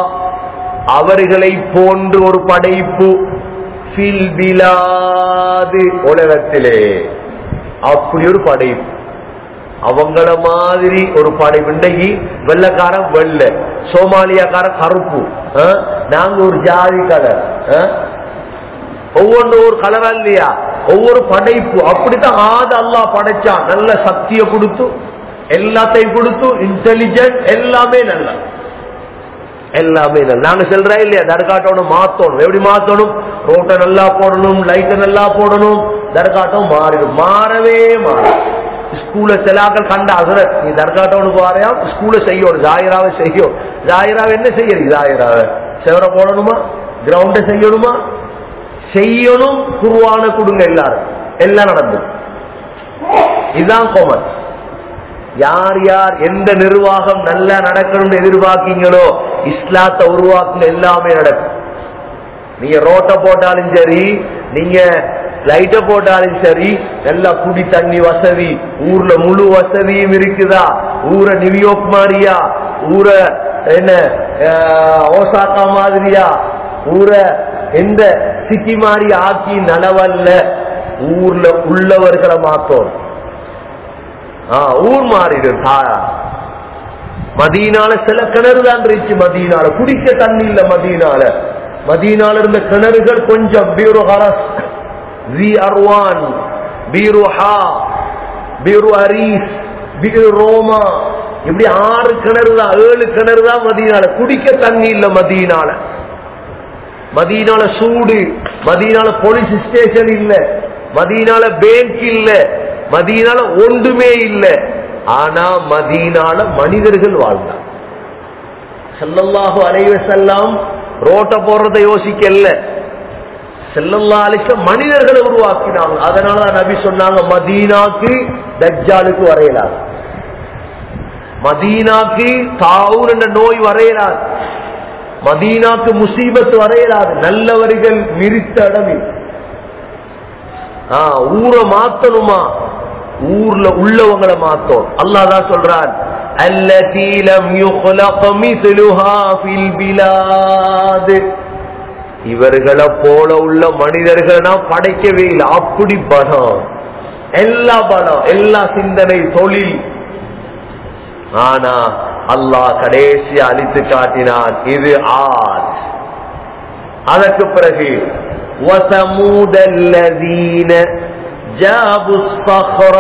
அவர்களை போன்று ஒரு படைப்பு ஃபில் பிலாது உலகத்திலே அப்படி ஒரு படைப்பு அவங்கள மாதிரி ஒரு படைப்பு இன்றைக்கு வெள்ளக்காரன் வெள்ளை சோமாலியாக்காரன் கருப்பு ஆ? நாங்க ஒரு ஜாதி கலர் ஆ? ஒவ்வொன்று ஒரு கலரா இல்லையா ஒவ்வொரு படைப்பு அப்படித்தான் ஆது அல்லாஹ் படைச்சான் நல்ல சக்தியை கொடுத்து எல்லாத்தையும் கொடுத்து இன்டெலிஜென்ட் எல்லாமே நல்ல எல்லாமே நல்ல நாங்க சொல்றோம் இல்லையா தர்காட்டோட மாத்தணும் எப்படி மாத்தணும் ரோட்டை நல்லா போடணும் லைட்டை நல்லா போடணும் தர்காட்டம் மாறிடும் மாறவே மாறும் ஸ்கூல செலாக்கள் கண்ட அசுர நீ தர்காட்டோடு பாறையா ஸ்கூல செய்யணும் ஜாயிராவை செய்யும் ஜாயிராவை என்ன செய்யறீங்க ஜாயிராவை செவர போடணுமா கிரவுண்ட செய்யணுமா செய்யணும் குருவான கொடுங்க எல்லாரும் எல்லாம் நடந்தும் இதுதான் கோமன் யார் யார் எந்த நிர்வாகம் நல்லா நடக்கணும்னு எதிர்பார்க்கீங்களோ இஸ்லாத்தை உருவாக்குங்க எல்லாமே நடக்கும் நீங்க ரோட்டை போட்டாலும் சரி நீங்க லைட்டை போட்டாலும் சரி நல்லா குடி தண்ணி வசதி ஊர்ல முழு வசதியும் இருக்குதா ஊரை நியூயார்க் மாதிரியா ஊரை என்ன அஹ், ஓசாக்கா மாதிரியா ஊரை எந்த சிட்டி மாதிரி ஆக்கி நலவல்ல ஊர்ல உள்ளவர்களை மாத்தோம் ஆ, ஊர் மாறிடும் தாயா மதீனால சில கிணறு தான் இருந்துச்சு மதீனால குடிக்க தண்ணி இல்ல மதீனால மதீனால இருந்த கிணறுகள் கொஞ்சம் பீரு ஹரஸ் வி அர்வான் பீரு ஹா பீரு அரீஸ் பீரு ரோமா இப்படி ஆறு கிணறு தான் ஏழு கிணறு தான் மதீனால குடிக்க தண்ணி இல்ல மதீனால மதீனால சூடு மதீனால போலீஸ் ஸ்டேஷன் இல்ல மதீனால பேங்க் இல்ல மதீனால ஒன்றுமே இல்ல ஆனா மதீனால மனிதர்கள் வாழ்ந்தாங்க செல்லல்லாஹு அலைவ செல்லாம் ரோட்ட போறதை யோசிக்கல செல்லல்லா அலிக்க மனிதர்களை உருவாக்கினாங்க அதனாலதான் நபி சொன்னாங்க மதீனாக்கு தஜ்ஜாலுக்கு வரையலாது மதீனாக்கு தாவூர் என்ற நோய் வரையலாது மதீனாக்கு முசீபத் வரையலாது நல்லவர்கள் மிரித்த இடம் இது. ஆ, ஊரை மாத்தணுமா ஊர்ல உள்ளவங்களை மாத்தோம் அல்லாஹ் தான் சொல்றான் التي لم يخلق مثلها في البلاد இவர்களை போல உள்ள மனிதர்களை நான் படைக்கவே இல்லை அப்படி பலம் எல்லா பலம் எல்லா சிந்தனை தொழில் ஆனா அல்லாஹ் கடைசி அழித்து காட்டினான் இது ஆத் அதற்கு பிறகு وثمود الذين جابوا الصخر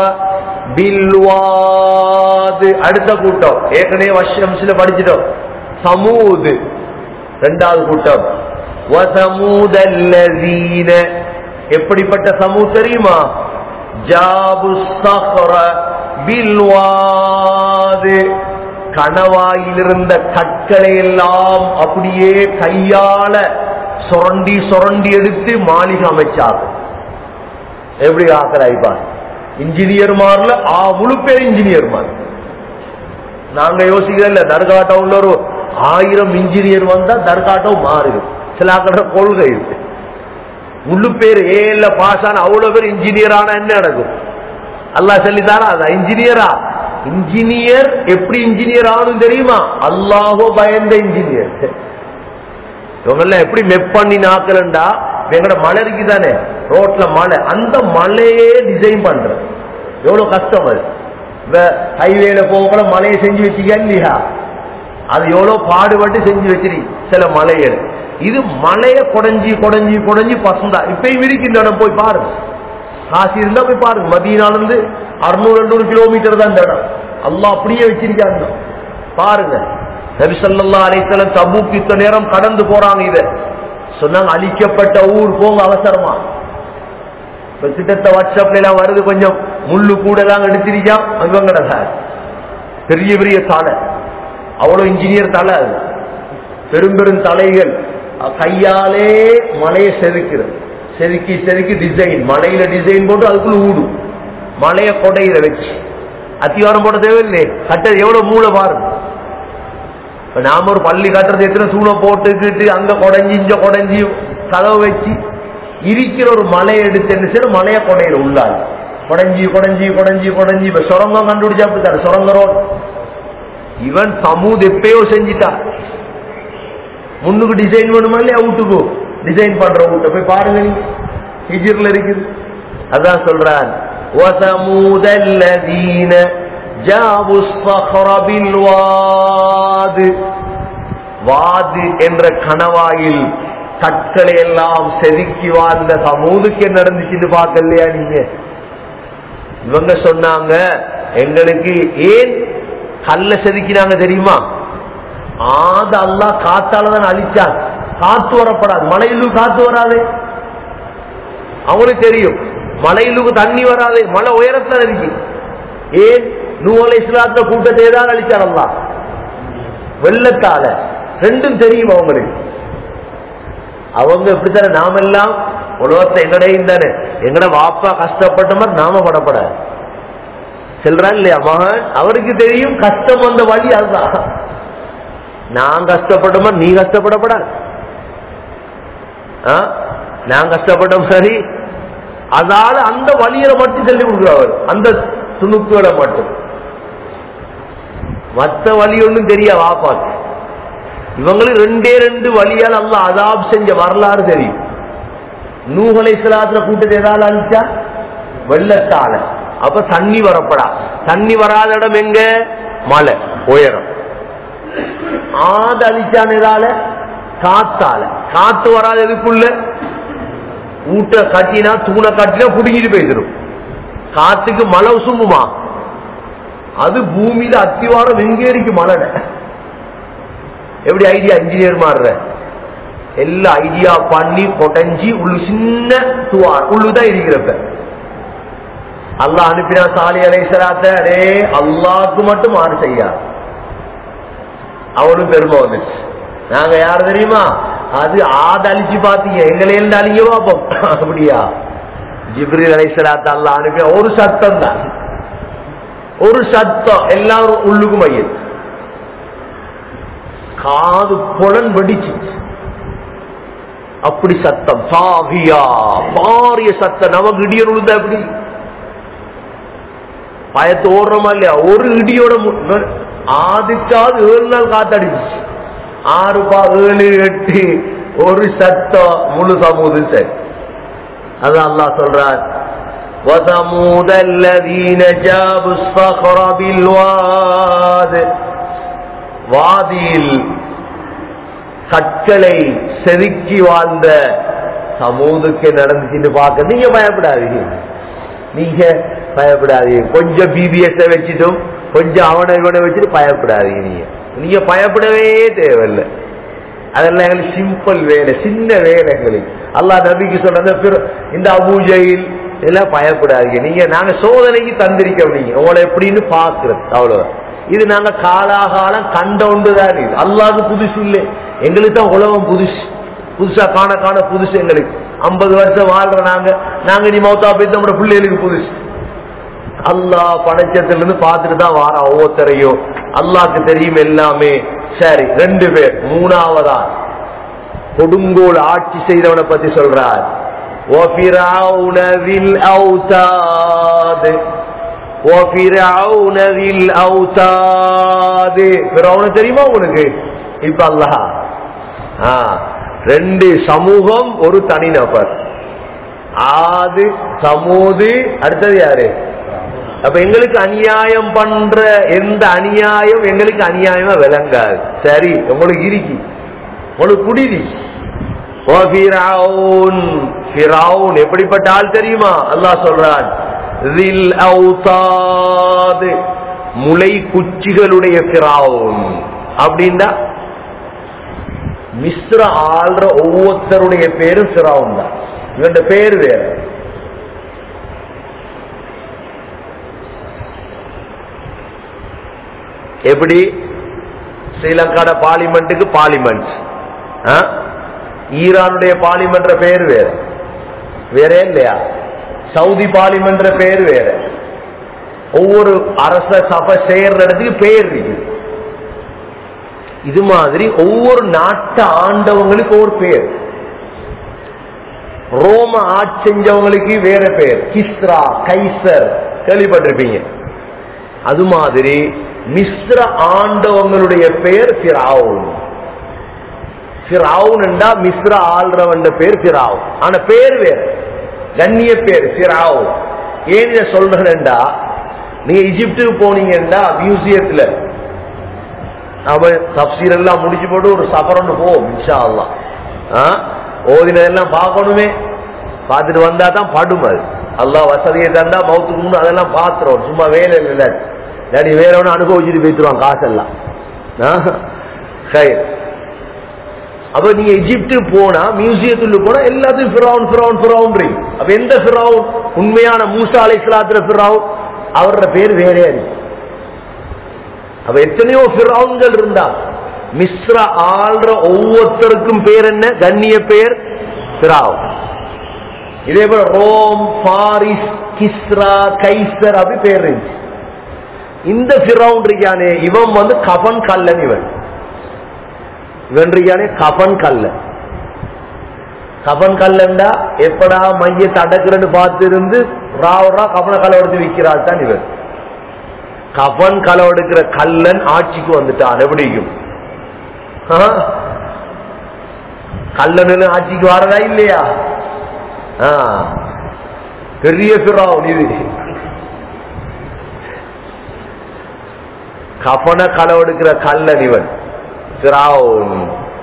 بالواد அடுத்த கூட்டம் ஏற்கனவே வஷம்ஸ்ல படிச்சிட்டோம் சமூது இரண்டாவது கூட்டம் وثمود الذين எப்படிப்பட்ட சமூ தெரியுமா ஜாபு الصخر பில்வாது கணவாயிலிருந்த கற்களை எல்லாம் அப்படியே கையால சுரண்டி சுரண்டி எடுத்து மாளிகை அமைச்சாங்க எப்படி ஆக்கலாய்ப்பா இன்ஜினியர் மாறல ஆ முழு பேர் இன்ஜினியர் மாதிரி நாங்க யோசிக்கல தர்காட்டம் உள்ள ஒரு ஆயிரம் இன்ஜினியர் வந்தா தர்காட்டம் மாறுது சில ஆக்கிற கொள்கை இருக்கு முழு பேர் ஏல பாஸ் ஆன அவ்வளவு பேர் இன்ஜினியர் ஆனா என்ன நடக்கும் அல்லாஹ் சொல்லித்தாரா அதான் இன்ஜினியரா இன்ஜினியர் எப்படி இன்ஜினியர் ஆகணும் தெரியுமா அல்லாஹோ பயந்த இன்ஜினியர் இவங்கெல்லாம் எப்படி மெப் பண்ணி நாக்கலண்டா எங்கட மலை இருக்கு தானே ரோட்ல மலை அந்த மலையே டிசைன் பண்ற எவ்வளவு கஷ்டம் அது ஹைவேல போக கூட மலையை செஞ்சு வச்சுக்க இல்லையா அது எவ்வளவு பாடுபட்டு செஞ்சு வச்சிரு சில மலைகள் இது மலைய குடஞ்சி குடஞ்சி குடஞ்சி பசந்தா இப்பயும் இருக்கின்ற இடம் போய் பாருங்க காசு இருந்தா போய் பாருங்க மதியனால இருந்து அறுநூறு ரெண்டு கிலோமீட்டர் தான் இந்த இடம் அல்லாஹ் அப்படியே வச்சிருக்காங்க பாருங்க நபி ஸல்லல்லாஹு அலைஹி வஸல்லம் தபூக் இத்த நேரம் கடந்து போறாங்க இத சொன்னாங்க அழிக்கப்பட்ட ஊர் போங்க அவசரமா இப்ப கிட்டத்த வாட்ஸ்அப்ல எல்லாம் வருது கொஞ்சம் முள்ளு கூட தான் எடுத்திருக்கான் இவங்கட சார் பெரிய பெரிய தலை அவ்வளவு இன்ஜினியர் தலை அது பெரும் பெரும் தலைகள் அஹ் கையாலே மலையை செதுக்கிறது செதுக்கி செதுக்கி டிசைன் மலையில டிசைன் போட்டு அதுக்குள்ள ஊடும் மலைய கொடையில வச்சு அத்திவாரம் போட தேவையில்லை கட்டது எவ்வளவு மூளை பாருங்க இப்ப நாம ஒரு பள்ளி கட்டுறது எத்தனை சூளை போட்டுக்கிட்டு அங்க கொடைஞ்சி இங்க கொடைஞ்சி கதவை வச்சு இருக்கிற ஒரு மலையை எடுத்து என்ன செய்யணும் மலைய கொடையில உள்ளாது கொடைஞ்சி கொடைஞ்சி கொடைஞ்சி கொடைஞ்சி இப்ப சுரங்கம் கண்டுபிடிச்சா அப்படித்தாரு சுரங்க ரோட் இவன் சமூத் எப்பயோ செஞ்சிட்டா முன்னுக்கு டிசைன் வேணுமா இல்லையா வீட்டுக்கு டிசைன் பண்ற வீட்டை போய் பாருங்க நீங்க ஹிஜிர்ல இருக்குது அதான் சொல்றான் وَثَمُودَ الَّذِينَ جَابُوا الصَّخْرَ بِالْوَادِ வாது என்ற கணவாயில் கற்களை எல்லாம் செதுக்கி வாழ்ந்த சமூதுக்கு என்ன நடந்துச்சுன்னு பார்க்கலையா நீங்க இவங்க சொன்னாங்க எங்களுக்கு ஏன் கல்ல செதுக்கினாங்க தெரியுமா ஆத அல்லாஹ் காத்தால தான் அழிச்சான் காத்து வரப்படாது மலையிலு காத்து வராது அவங்களுக்கு தெரியும் மலையிலுக்கு தண்ணி வராது மலை உயரத்துல இருக்கு ஏன் நூலை இஸ்லாத்த கூட்டத்தை தான் அழிச்சார் அல்லாஹ் வெள்ளத்தால ரெண்டும் தெரியும் அவங்களுக்கு அவங்க எப்படித்தானே நாமெல்லாம் உலகத்தை எங்கடையும் தானே எங்கட வாப்பா கஷ்டப்பட்ட மாதிரி நாம படப்படாது சொல்றான் இல்லையா மகன் அவருக்கு தெரியும் கஷ்டம் வந்த வழி அதுதான் நான் கஷ்டப்பட்ட மாதிரி நீ கஷ்டப்படப்படாது ஆ? நான் கஷ்டப்பட்ட மாதிரி அதால அந்த வழியில மட்டும் சொல்லி கொடுக்குறவர் அந்த துணுக்குகளை மட்டும் மத்த வழி ஒன்றும் தெரியா வாப்பாக்கு இவங்களுக்கு ரெண்டே ரெண்டு வழியால் அல்ல அதாப் செஞ்ச வரலாறு தெரியும் நூகலை சிலாத்துல கூட்டத்தை ஏதாவது அழிச்சா வெள்ளத்தால அப்ப தண்ணி வரப்படா தண்ணி வராத இடம் எங்க மலை உயரம் ஆது அழிச்சான் இதால காத்தால காத்து வராத எதுக்குள்ள ஊட்ட கட்டினா தூணை கட்டினா புடுங்கிட்டு போயிடும் காத்துக்கு மழை சும்முமா அது பூமியில அத்திவாரம் எங்கே இருக்கு மழை எப்படி ஐடியா இன்ஜினியர் மாறுற எல்லா ஐடியா பண்ணி கொடைஞ்சி உள்ளு சின்ன துவார் உள்ளுதான் இருக்கிறப்ப அல்லாஹ் அனுப்பினா சாலி அலைசலாத்த அடே அல்லாஹ்க்கு மட்டும் மாறு செய்யா அவனும் பெருமை வந்துச்சு நாங்க யார் தெரியுமா அது ஆத அழிச்சு பாத்தீங்க எங்களை இருந்து அழிங்க பாப்போம் அப்படியா ஜிப்ரீல் அலைசலாத்த அல்லாஹ் அனுப்பின ஒரு சத்தம் தான் ஒரு சத்தம் எல்லாரும் உள்ளுக்கு மையம் காது புலன் வெடிச்சு அப்படி சத்தம் சாகியா பாரிய சத்தம் நமக்கு இடியன் விழுந்தா எப்படி பயத்து ஓடுறோமா இல்லையா ஒரு இடியோட மு- ஆதிக்காவது ஏழு நாள் காத்தடிச்சு ஆறு பா ஏழு எட்டு ஒரு சத்தம் முழு சமூகம் சரி அதான் அல்லாஹ் சொல்றார் وَثَمُودَ الَّذِينَ جَابُوا الصَّخْرَ بِالْوَادِ வாதியில் கற்களை செதுக்கி வாழ்ந்த சமூகத்துக்கு நடந்துச்சுன்னு பார்க்க நீங்க பயப்படாதீங்க நீங்க பயப்படாதீங்க கொஞ்சம் பிபிஎஸ் வச்சுட்டும் கொஞ்சம் அவனை இவனை வச்சுட்டு பயப்படாதீங்க நீங்க நீங்க பயப்படவே தேவையில்லை அதெல்லாம் எங்களுக்கு சிம்பிள் வேலை சின்ன வேலை எங்களுக்கு அல்லாஹ் நபிக்கு சொல்ற பிற- இந்த அபூஜையில் இதெல்லாம் பயப்படாதீங்க நீங்க நாங்க சோதனைக்கு தந்திருக்க நீங்க உங்களை எப்படின்னு பாக்குறது அவ்வளவு இது நாங்க காலாகாலம் கண்ட ஒன்றுதான் இது அல்லாது புதுசு இல்லை எங்களுக்கு தான் உலகம் புதுசு புதுசா காண காண புதுசு எங்களுக்கு ஐம்பது வருஷம் வாழ்ற நாங்க நாங்க நீ மௌத்தா போய் நம்ம பிள்ளைகளுக்கு புதுசு அல்லாஹ் படைச்சத்துல இருந்து பார்த்துட்டு தான் வாரான் ஒவ்வொருத்தரையும் அல்லாஹ்க்கு தெரியும் எல்லாமே சரி ரெண்டு பேர் மூணாவதா கொடுங்கோல் ஆட்சி செய்தவனை பத்தி சொல்றார் وَفِرْعَوْنَ ذِي الْأَوْتَادِ وَفِرْعَوْنَ ذِي الْأَوْتَادِ ஃபிரௌன தெரியுமா உங்களுக்கு இப்ப அல்லாஹ் ஆ, ரெண்டு சமூகம் ஒரு தனிநபர் ஆது சமூது அடுத்தது யாரு அப்ப எங்களுக்கு அநியாயம் பண்ற எந்த அநியாயம் எங்களுக்கு அநியாயமா விளங்காது சரி உங்களுக்கு இருக்கு உங்களுக்கு குடிதி ஓ ஃபிரௌன் ஃபிரௌன் எப்படிப்பட்ட ஆள் தெரியுமா அல்லாஹ் சொல்றான் ذில் அவுதாத் முளை குச்சிகளுடைய ஃபிரௌன் அப்படின்னா மிஸ்ர ஆள்ற ஒவ்வொருத்தருடைய பேரும் ஃபிரௌன் தான் இவன் பேர் வேற எப்படி ஸ்ரீலங்காட பார்லிமெண்ட்டுக்கு பார்லிமெண்ட் ஈரானுடைய பார்லிமெண்ட் பேர் வேற வேற இல்லையா சவுதி பார்லிமெண்ட் பேர் வேற ஒவ்வொரு அரச சபை சேர்ற இடத்துக்கு பேர் இருக்கு இது மாதிரி ஒவ்வொரு நாட்டை ஆண்டவங்களுக்கு ஒரு பேர் ரோம ஆட்சி செஞ்சவங்களுக்கு வேற பேர் கிஸ்ரா கைசர் கேள்விப்பட்டிருப்பீங்க அது மாதிரி மிஸ்ர ஆண்டவங்களுடைய பேர் பிராவுன் பிராவுன் என்றா மிஸ்ர ஆள்றவன் பேர் பிராவு ஆனா பேர் வேற கண்ணிய பேர் பிராவு ஏன் இதை சொல்றேன்டா நீங்க இஜிப்டுக்கு போனீங்கன்னா மியூசியத்துல நாம தப்சீர் எல்லாம் முடிச்சு போட்டு ஒரு சபரன்னு போவோம் இன்ஷா அல்லா ஓதினதெல்லாம் பார்க்கணுமே பார்த்துட்டு வந்தா தான் படும் அது அல்லா வசதியை தந்தா மௌத்துக்கு முன்னு அதெல்லாம் பாத்துறோம் சும்மா வேலை இல்லை இல்லாட்டி வேற ஒன்று அனுபவிச்சுட்டு போய்த்துருவான் காசெல்லாம் அப்ப நீங்க எஜிப்டு போனா மியூசியத்துல போனா எல்லாத்தையும் ஃபிரௌன் ஃபிரௌன் ஃபிரௌன் அப்ப எந்த ஃபிரௌன் உண்மையான மூசா அலை சலாத்துல ஃபிரௌன் அவரோட பேர் வேறே இருக்கு அப்ப எத்தனையோ ஃபிரௌன்கள் இருந்தா மிஸ்ர ஆள்ற ஒவ்வொருத்தருக்கும் பேர் என்ன கண்ணிய பேர் ஃபிராவ் இதே போல ரோம் பாரிஸ் கிஸ்ரா கைசர் அப்படி பேர் இருந்துச்சு இந்த ஃபிரௌன் இருக்கானே இவன் வந்து கபன் கல்லன் இவன் இவன் இருக்கானே கபன் கல்லன் கபன் கல்லண்டா எப்படா மையத்தை அடக்குறன்னு பார்த்து இருந்து ராவரா கபன கலவெடுத்து விற்கிறாள் தான் இவன் கபன் கலவெடுக்கிற கல்லன் ஆட்சிக்கு வந்துட்டான் எப்படிக்கும் கல்லன் ஆட்சிக்கு வரதா இல்லையா பெரிய பிராவன் இது கபன களவெடுக்கிற கல்லன் இவன் பிராவன்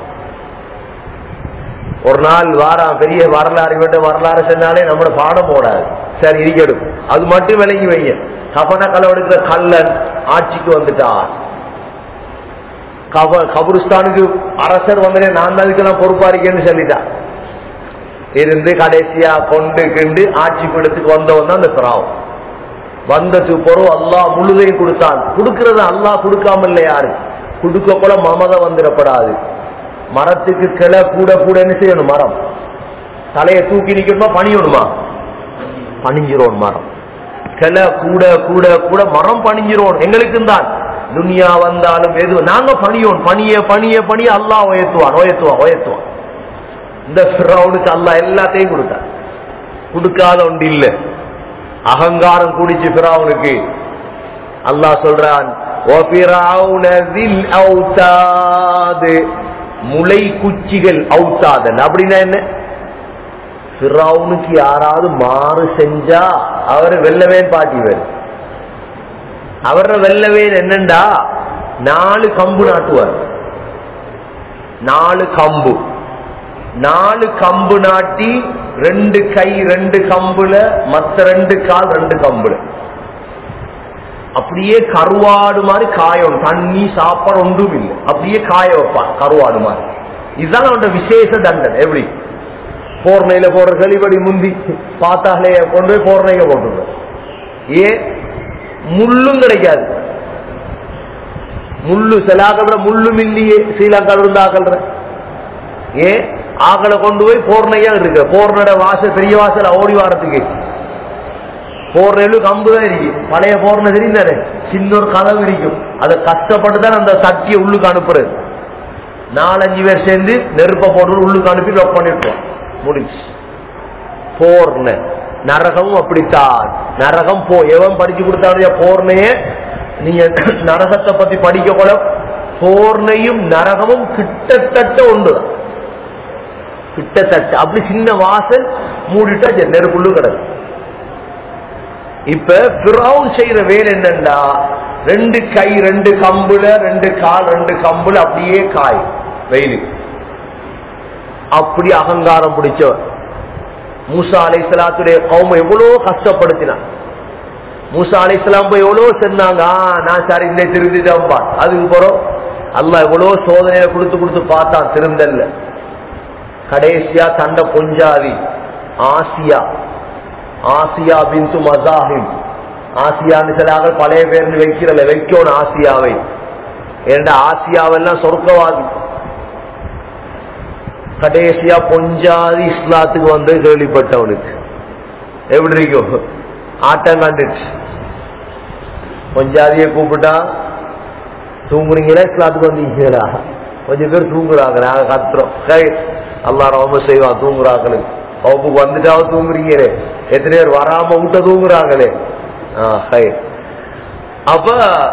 ஒரு நாள் வாராம் பெரிய வரலாறு இவன் வரலாறு சொன்னாலே நம்மளோட பாடம் போடாது சரி இருக்கட்டும் அது மட்டும் விளங்கி வைங்க கபன களவெடுக்கிற கல்லன் ஆட்சிக்கு வந்துட்டான் கபருஸ்தானுக்கு அரசர் வந்தனே நான் தான் இதுக்கெல்லாம் பொறுப்பா இருக்கேன்னு சொல்லிட்டான் இருந்து கடைசியா கொண்டு கிண்டு ஆட்சி பீடத்துக்கு வந்தவன் தான் அந்த பிராவம் வந்ததுக்கு பிறகு அல்லா முழுதையும் கொடுத்தான் கொடுக்கறது அல்லா கொடுக்காம இல்லை யாரு கொடுக்க போல மமதை வந்துடப்படாது மரத்துக்கு கிளை கூட கூட என்ன செய்யணும் மரம் தலையை தூக்கி நிக்கணுமா பணியணுமா பணிஞ்சிரோன் மரம் கிளை கூட கூட கூட மரம் பணிஞ்சிரோன் எங்களுக்கு தான் துனியா வந்தாலும் எது நாங்க பணியோம் பணிய பணிய பணிய அல்லா உயர்த்துவான் உயர்த்துவான் உயர்த்துவான் இந்த ஃபிரௌனுக்கு அல்லா எல்லாத்தையும் கொடுத்தான் கொடுக்காத ஒன்று இல்ல அகங்காரம் குடிச்சு பிராவுனுக்கு அல்லாஹ் சொல்றான் முளை குச்சிகள் அவுத்தாதன் அப்படின்னா என்ன பிராவுனுக்கு யாராவது மாறு செஞ்சா அவர் வெல்லவேன் பாட்டிவர் அவர வெல்லவேன் என்னண்டா நாலு கம்பு நாட்டுவார் நாலு கம்பு நாலு கம்பு நாட்டி ரெண்டு கை ரெண்டு கம்புல மத்த ரெண்டு கால் ரெண்டு கம்புல அப்படியே கருவாடு மாதிரி காயம் தண்ணி சாப்பாடு ஒன்றும் இல்லை அப்படியே காய வைப்பான் கருவாடு மாதிரி இதுதான் அவனோட விசேஷ தண்டனை எப்படி போர்ணையில போடுற செலிபடி முந்தி பார்த்தாலே கொண்டு போய் போர்ணைக போட்டுருவோம் ஏன் முள்ளும் கிடைக்காது முள்ளு சிலாக்கள முள்ளும் இல்லையே ஸ்ரீலங்கால இருந்து ஆக்கல்ற ஏன் ஆக்களை கொண்டு போய் போர்ணையா இருக்கு போர்னோட வாசல் பெரிய வாசல் ஓடி வாரத்துக்கு போர்னையிலும் கம்பு தான் இருக்கு பழைய போர்னை தெரிந்தானே சின்ன ஒரு கதவு இருக்கும் அதை கஷ்டப்பட்டு தான் அந்த சட்டியை உள்ளுக்கு அனுப்புறது நாலஞ்சு பேர் சேர்ந்து நெருப்ப போட்டு உள்ளுக்கு அனுப்பி லொக் பண்ணிருப்போம் முடிச்சு போர்ன நரகமும் அப்படித்தான் நரகம் போ எவன் படிச்சு கொடுத்தாங்க போர்னையே நீங்க நரகத்தை பத்தி படிக்க கூட போர்னையும் நரகமும் கிட்டத்தட்ட ஒன்றுதான் கிட்டத்தட்ட அப்படி சின்ன வாசல் மூடிட்டா நெருப்புள்ளு கிடக்கு இப்ப பிரவுன் செய்யற வேலை என்னண்டா ரெண்டு கை ரெண்டு கம்புல ரெண்டு கால் ரெண்டு கம்புல அப்படியே காய் வெயில் அப்படி அகங்காரம் பிடிச்சவர் மூசா அலை சலாத்துடைய கௌம எவ்வளவு கஷ்டப்படுத்தினான் மூசா அலை சலாம் போய் எவ்வளவு சொன்னாங்க நான் சரி இல்லை திருந்திட்டம்பா அதுக்கு பிறகு அல்ல எவ்வளவு சோதனையை கொடுத்து கொடுத்து பார்த்தான் திருந்தல்ல கடைசியா தண்ட பொஞ்சாதி ஆசியா ஆசியா பின்து மசாஹிம் ஆசியான்னு சிலாக பழைய பேர்னு வைக்கிறல வைக்கணும் ஆசியாவை ஏன்டா ஆசியாவெல்லாம் சொர்க்கவாதி கடைசியா பொஞ்சாதி இஸ்லாத்துக்கு வந்து கேள்விப்பட்டவனுக்கு எப்படி இருக்கும் ஆட்டம் கண்டுச்சு பொஞ்சாதிய கூப்பிட்டா தூங்குறீங்களா இஸ்லாத்துக்கு வந்தீங்களா கொஞ்சம் பேர் தூங்குறாங்க நாங்க கத்துறோம் சரி அல்லா ரொம்ப செய்வான் தூங்குறாங்களுக்கு வகுப்புக்கு வந்துட்டாவது தூங்குறீங்களே எத்தனை பேர் வராம விட்ட தூங்குறாங்களே ஆ சரி அப்ப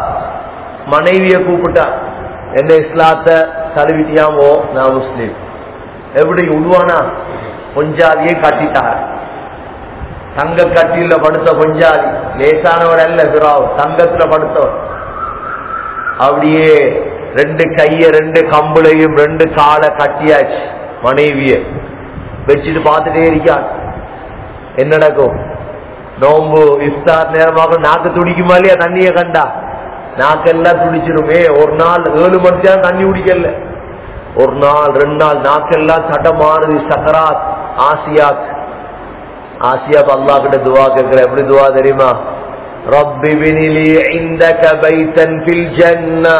மனைவிய கூப்பிட்டா என்ன இஸ்லாத்தை தழுவிட்டியாமோ நான் முஸ்லீம் எப்படி உருவானா பொஞ்சாதியை கட்டிட்டார் தங்க கட்டில படுத்த பொஞ்சாதி லேசானவர் அல்ல பிராவ் தங்கத்துல படுத்தவர் அப்படியே ரெண்டு கைய ரெண்டு கம்புளையும் ரெண்டு காலை கட்டியாச்சு மனைவிய வச்சுட்டு பார்த்துட்டே இருக்கான் என்ன நடக்கும் நோம்பு இஃப்தார் நேரமாக நாக்கு துடிக்குமா இல்லையா தண்ணிய கண்டா நாக்கெல்லாம் துடிச்சிருமே ஒரு நாள் ஏழு மணிக்கு தான் தண்ணி குடிக்கல ஒரு நாள் ரெண்டு நாள் நாக்கெல்லாம் தடமாறுது சக்கராத் ஆசியாத் ஆசியாப் அல்லா கிட்ட துவா கேட்கிற எப்படி துவா தெரியுமா رب ابن لي عندك بيتا في الجنة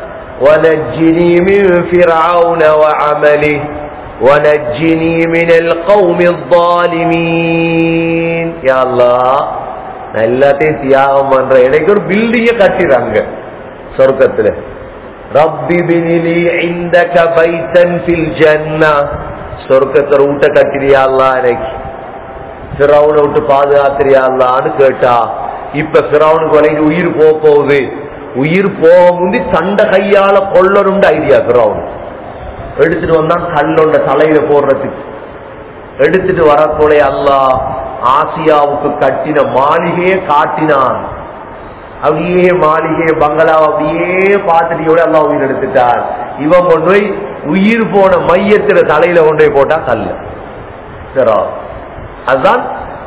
ونجني من فرعون وعمله ونجني من القوم الظالمين يا الله நான் எல்லாத்தையும் தியாகம் பண்ற எனக்கு ஒரு பில்டிங்க கட்டிடுறாங்க சொர்க்கத்துல ரப்பி பினிலி இந்தக பைத்தன் ஃபில் ஜன்னா சொர்க்கத்துல ஊட்ட கட்டிரியா அல்லா எனக்கு பிறவுனை விட்டு பாதுகாத்திரியா அல்லான்னு கேட்டா இப்ப பிறவுனுக்கு வரைக்கும் உயிர் போக போகுது உயிர் போக முந்தி தண்ட கையால கொள்ளருண்டு ஐடியா பிறவுன் எடுத்துட்டு வந்தான் கல்லொண்ட தலையில போடுறதுக்கு எடுத்துட்டு வரக்கூட அல்லாஹ் ஆசியாவுக்கு கட்டின மாளிகையே காட்டினான் அப்படியே மாளிகை பங்களாவை அப்படியே பார்த்துட்டு கூட எல்லாம் உயிர் எடுத்துட்டார் இவன் கொண்டு போய் உயிர் போன மையத்துல தலையில கொண்டு போய் போட்டா கல்லு சரா அதுதான்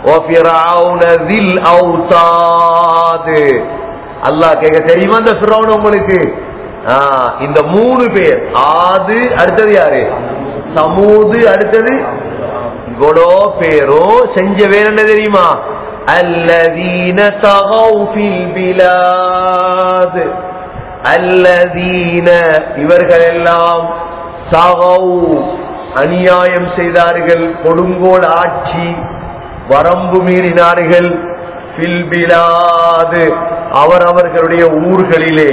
அல்லாஹ் கேட்க தெரியுமா இந்த பிறவன் உங்களுக்கு ஆஹ், இந்த மூணு பேர் ஆது அடுத்தது யாரு சமூது அடுத்தது இவ்வளோ பேரும் செஞ்ச வேற என்ன தெரியுமா الذين طغوا في البلاد الذين இவர்கள் எல்லாம் தகவு அநியாயம் செய்தார்கள் கொடுங்கோல் ஆட்சி வரம்பு மீறினார்கள் பில்பிலாது அவர் அவர்களுடைய ஊர்களிலே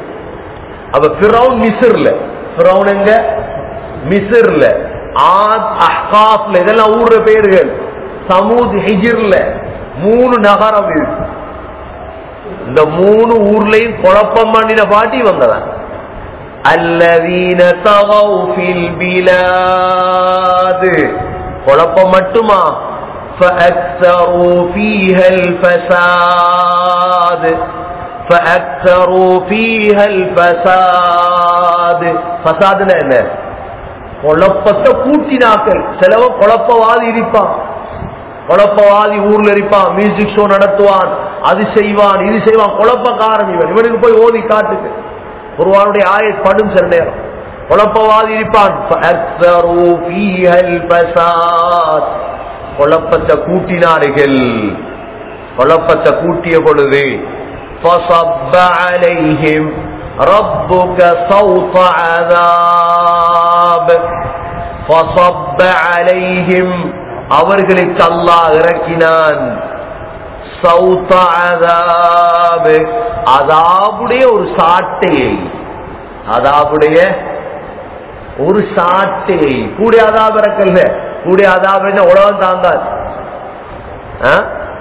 அவ பிரவுன் மிஸ்ர்ல பிரவுன் எங்க மிஸ்ர்ல ஆத் அஹ்காப்ல இதெல்லாம் ஊர்ற பேர்கள் சமூத் ஹிஜிர்ல மூணு நகரம் இருக்கு இந்த மூணு ஊர்லயும் குழப்பம் பண்ணின பாட்டி வந்ததான் அல்லதீன தகவு ஃபில் பிலாது குழப்பம் மட்டுமா فأكثروا فيها الفساد فأكثروا فيها الفساد فسادنا என்ன குழப்பத்தை கூட்டினாக்கள் சிலவன் குழப்பவாதி இருப்பான் குழப்பவாதி ஊர்ல இருப்பான் மியூசிக் ஷோ நடத்துவான் அது செய்வான் இது செய்வான் குழப்பக்காரன் இவன் இவனுக்கு போய் ஓதி காட்டுக்கு ஒருவானுடைய ஆய படும் சில நேரம் குழப்பவாதி இருப்பான் فَأَكْثَرُوا فِيهَا الْفَسَادَ. குழப்பத்தை கூட்டினார்கள் குழப்பத்தை கூட்டிய பொழுது فَصَبَّ عَلَيْهِمْ رَبُّكَ صَوْتَ عَذَابٍ فَصَبَّ عَلَيْهِمْ அவர்களுக்கு அல்லாஹ் இறக்கினான் சௌத்த அதாபு அதாபுடைய ஒரு சாட்டையை அதாபுடைய ஒரு சாட்டையை கூடிய அதாபு இறக்கல்ல கூடிய அதாபு என்ன உலகம் தாங்காது ஆ?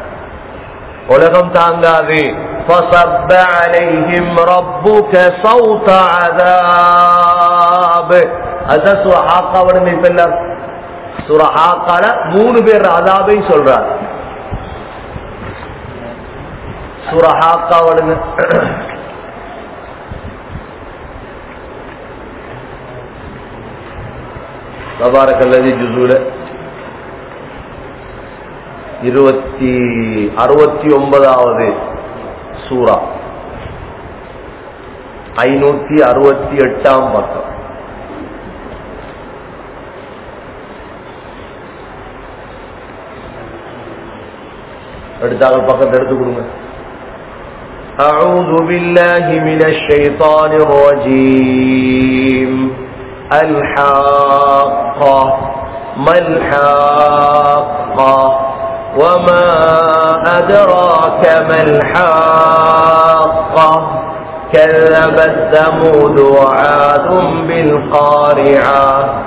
உலகம் தாங்காது فصب عليهم ربك صوت عذاب அதான் சூரா ஆக்காவோட இப்ப எல்லாரும் சூரா ஆக்கால மூணு பேர் அதாபை சொல்றார் சூரா ஆக்காவோட தபாரக்கல்லதி ஜுசூல இருபத்தி அறுபத்தி ஒன்பதாவது சூரா ஐநூத்தி அறுபத்தி எட்டாம் பக்கம் எடுத்தாங்க பக்கத்தை எடுத்து கொடுங்க أعوذ بالله من الشيطان الرجيم الحاقة ما الحاقة وما أدراك ما الحاقة كذبت ثمود وعاد بالقارعة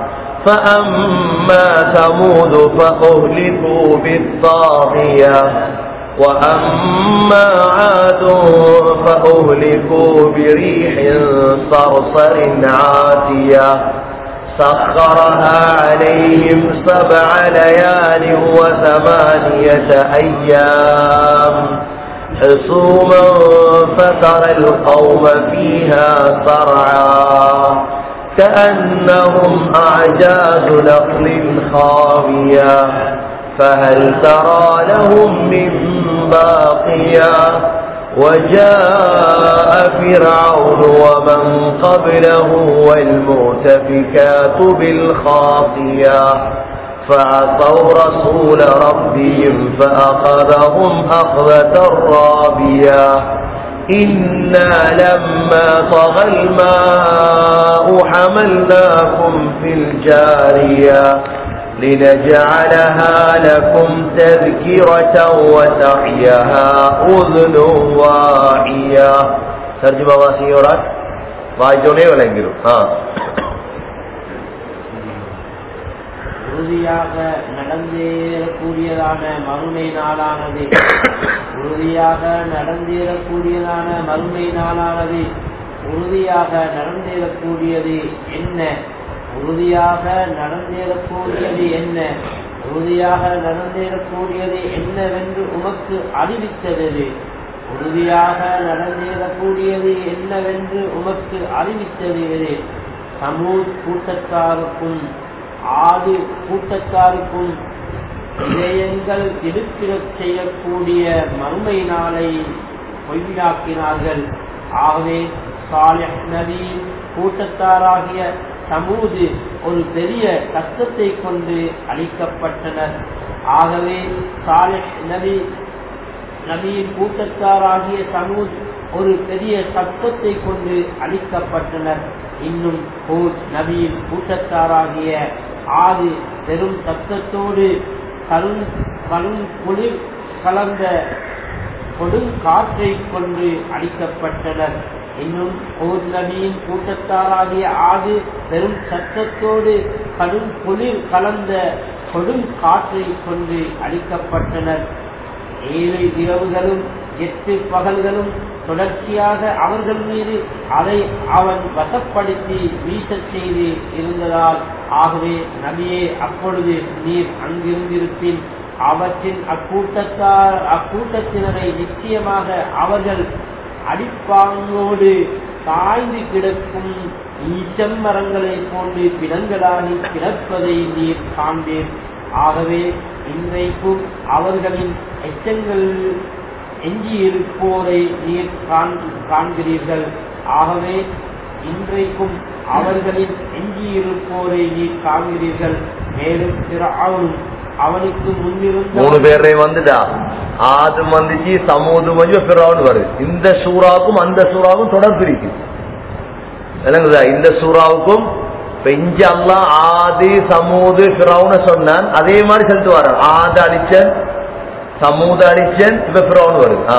فأما ثمود فأهلكوا بالطاغية وأما عاد فأهلكوا بريح صرصر عاتية سخرها عليهم سبع ليال وثمانية أيام حصوما فترى القوم فيها صرعا كأنهم أعجاز نخل خاوية فهل ترى لهم من باقية وجاء فرعون ومن قبله والمؤتفكات بالخاطية فعصوا رسول ربهم فأخذهم أخذة رابية إنا لما طغى الماء حملناكم في الجارية لنجعلها لكم تذكرة وتعيها أذن واعية ترجمة واسيورات வாய்ச்சோனே விளங்கிடும் ஆ உறுதியாக நடந்தேறக்கூடியதான மறுமை நாளானது உறுதியாக நடந்தேறக்கூடியதான மறுமை நாளானது உறுதியாக நடந்தேறக்கூடியது என்ன உறுதியாக நடந்தேறக்கூடியது என்ன உறுதியாக நடந்தேறக்கூடியது என்னவென்று உமக்கு அறிவித்தது உறுதியாக நடந்தேறக்கூடியது என்னவென்று உமக்கு அறிவித்தது எது சமூக கூட்டத்தாருக்கும் ஆது கூட்டத்தாருக்கும் இதயங்கள் இடுக்கிடச் செய்யக்கூடிய மறுமை நாளை பொய்யாக்கினார்கள் ஆகவே சாலிஹ் நபி கூட்டத்தாராகிய சமூது ஒரு பெரிய கஷ்டத்தை கொண்டு அழிக்கப்பட்டனர் ஆகவே சாலிஹ் நபி நபியின் கூட்டத்தாராகிய சமூத் ஒரு பெரிய சத்தத்தை கொண்டு அழிக்கப்பட்டனர் இன்னும் ஹூத் நபியின் கூட்டத்தாராகிய ஆது பெரும் சத்தத்தோடு கரும் கரும் குளிர் கலந்த கொடும் காற்றை கொண்டு அழிக்கப்பட்டனர் இன்னும் ஹூத் நபியின் கூட்டத்தாராகிய ஆது பெரும் சத்தத்தோடு கடும் குளிர் கலந்த கொடும் காற்றை கொண்டு அழிக்கப்பட்டனர் ஏழு இரவுகளும் எட்டு பகல்களும் தொடர்ச்சியாக அவர்கள் மீது அதை அவன் வசப்படுத்தி வீசச் செய்து இருந்ததால் ஆகவே நபியே அப்பொழுது நீர் அங்கிருந்திருப்பின் அவற்றின் அக்கூட்டத்தார் அக்கூட்டத்தினரை நிச்சயமாக அவர்கள் அடிப்பாங்கோடு காய்ந்து கிடக்கும் ஈச்சம்மரங்களை போன்று பிணங்களாகி கிடப்பதை நீர் காண்பேன் ஆகவே இன்றைக்கும் அவர்களின் எச்சங்கள் எஞ்சியிருப்போரை நீர் காண்கிறீர்கள் ஆகவே இன்றைக்கும் அவர்களின் எஞ்சியிருப்போரை நீர் காண்கிறீர்கள் மேலும் பிறவும் அவனுக்கு முன்னிருந்த மூணு பேரை வந்துட்டா ஆதும் வந்துச்சு சமூகம் வந்து பிறவுன்னு வருது இந்த சூறாவுக்கும் அந்த சூறாவுக்கும் தொடர்பு இருக்கு விளங்குதா இந்த சூறாவுக்கும் இப்ப இங்க அல்லா ஆதி சமூது பிறவுன்னு சொன்னான் அதே மாதிரி சொல்லிட்டு வர ஆது அடிச்சன் சமூத அடிச்சன் இப்ப பிறவுன்னு வருது ஆ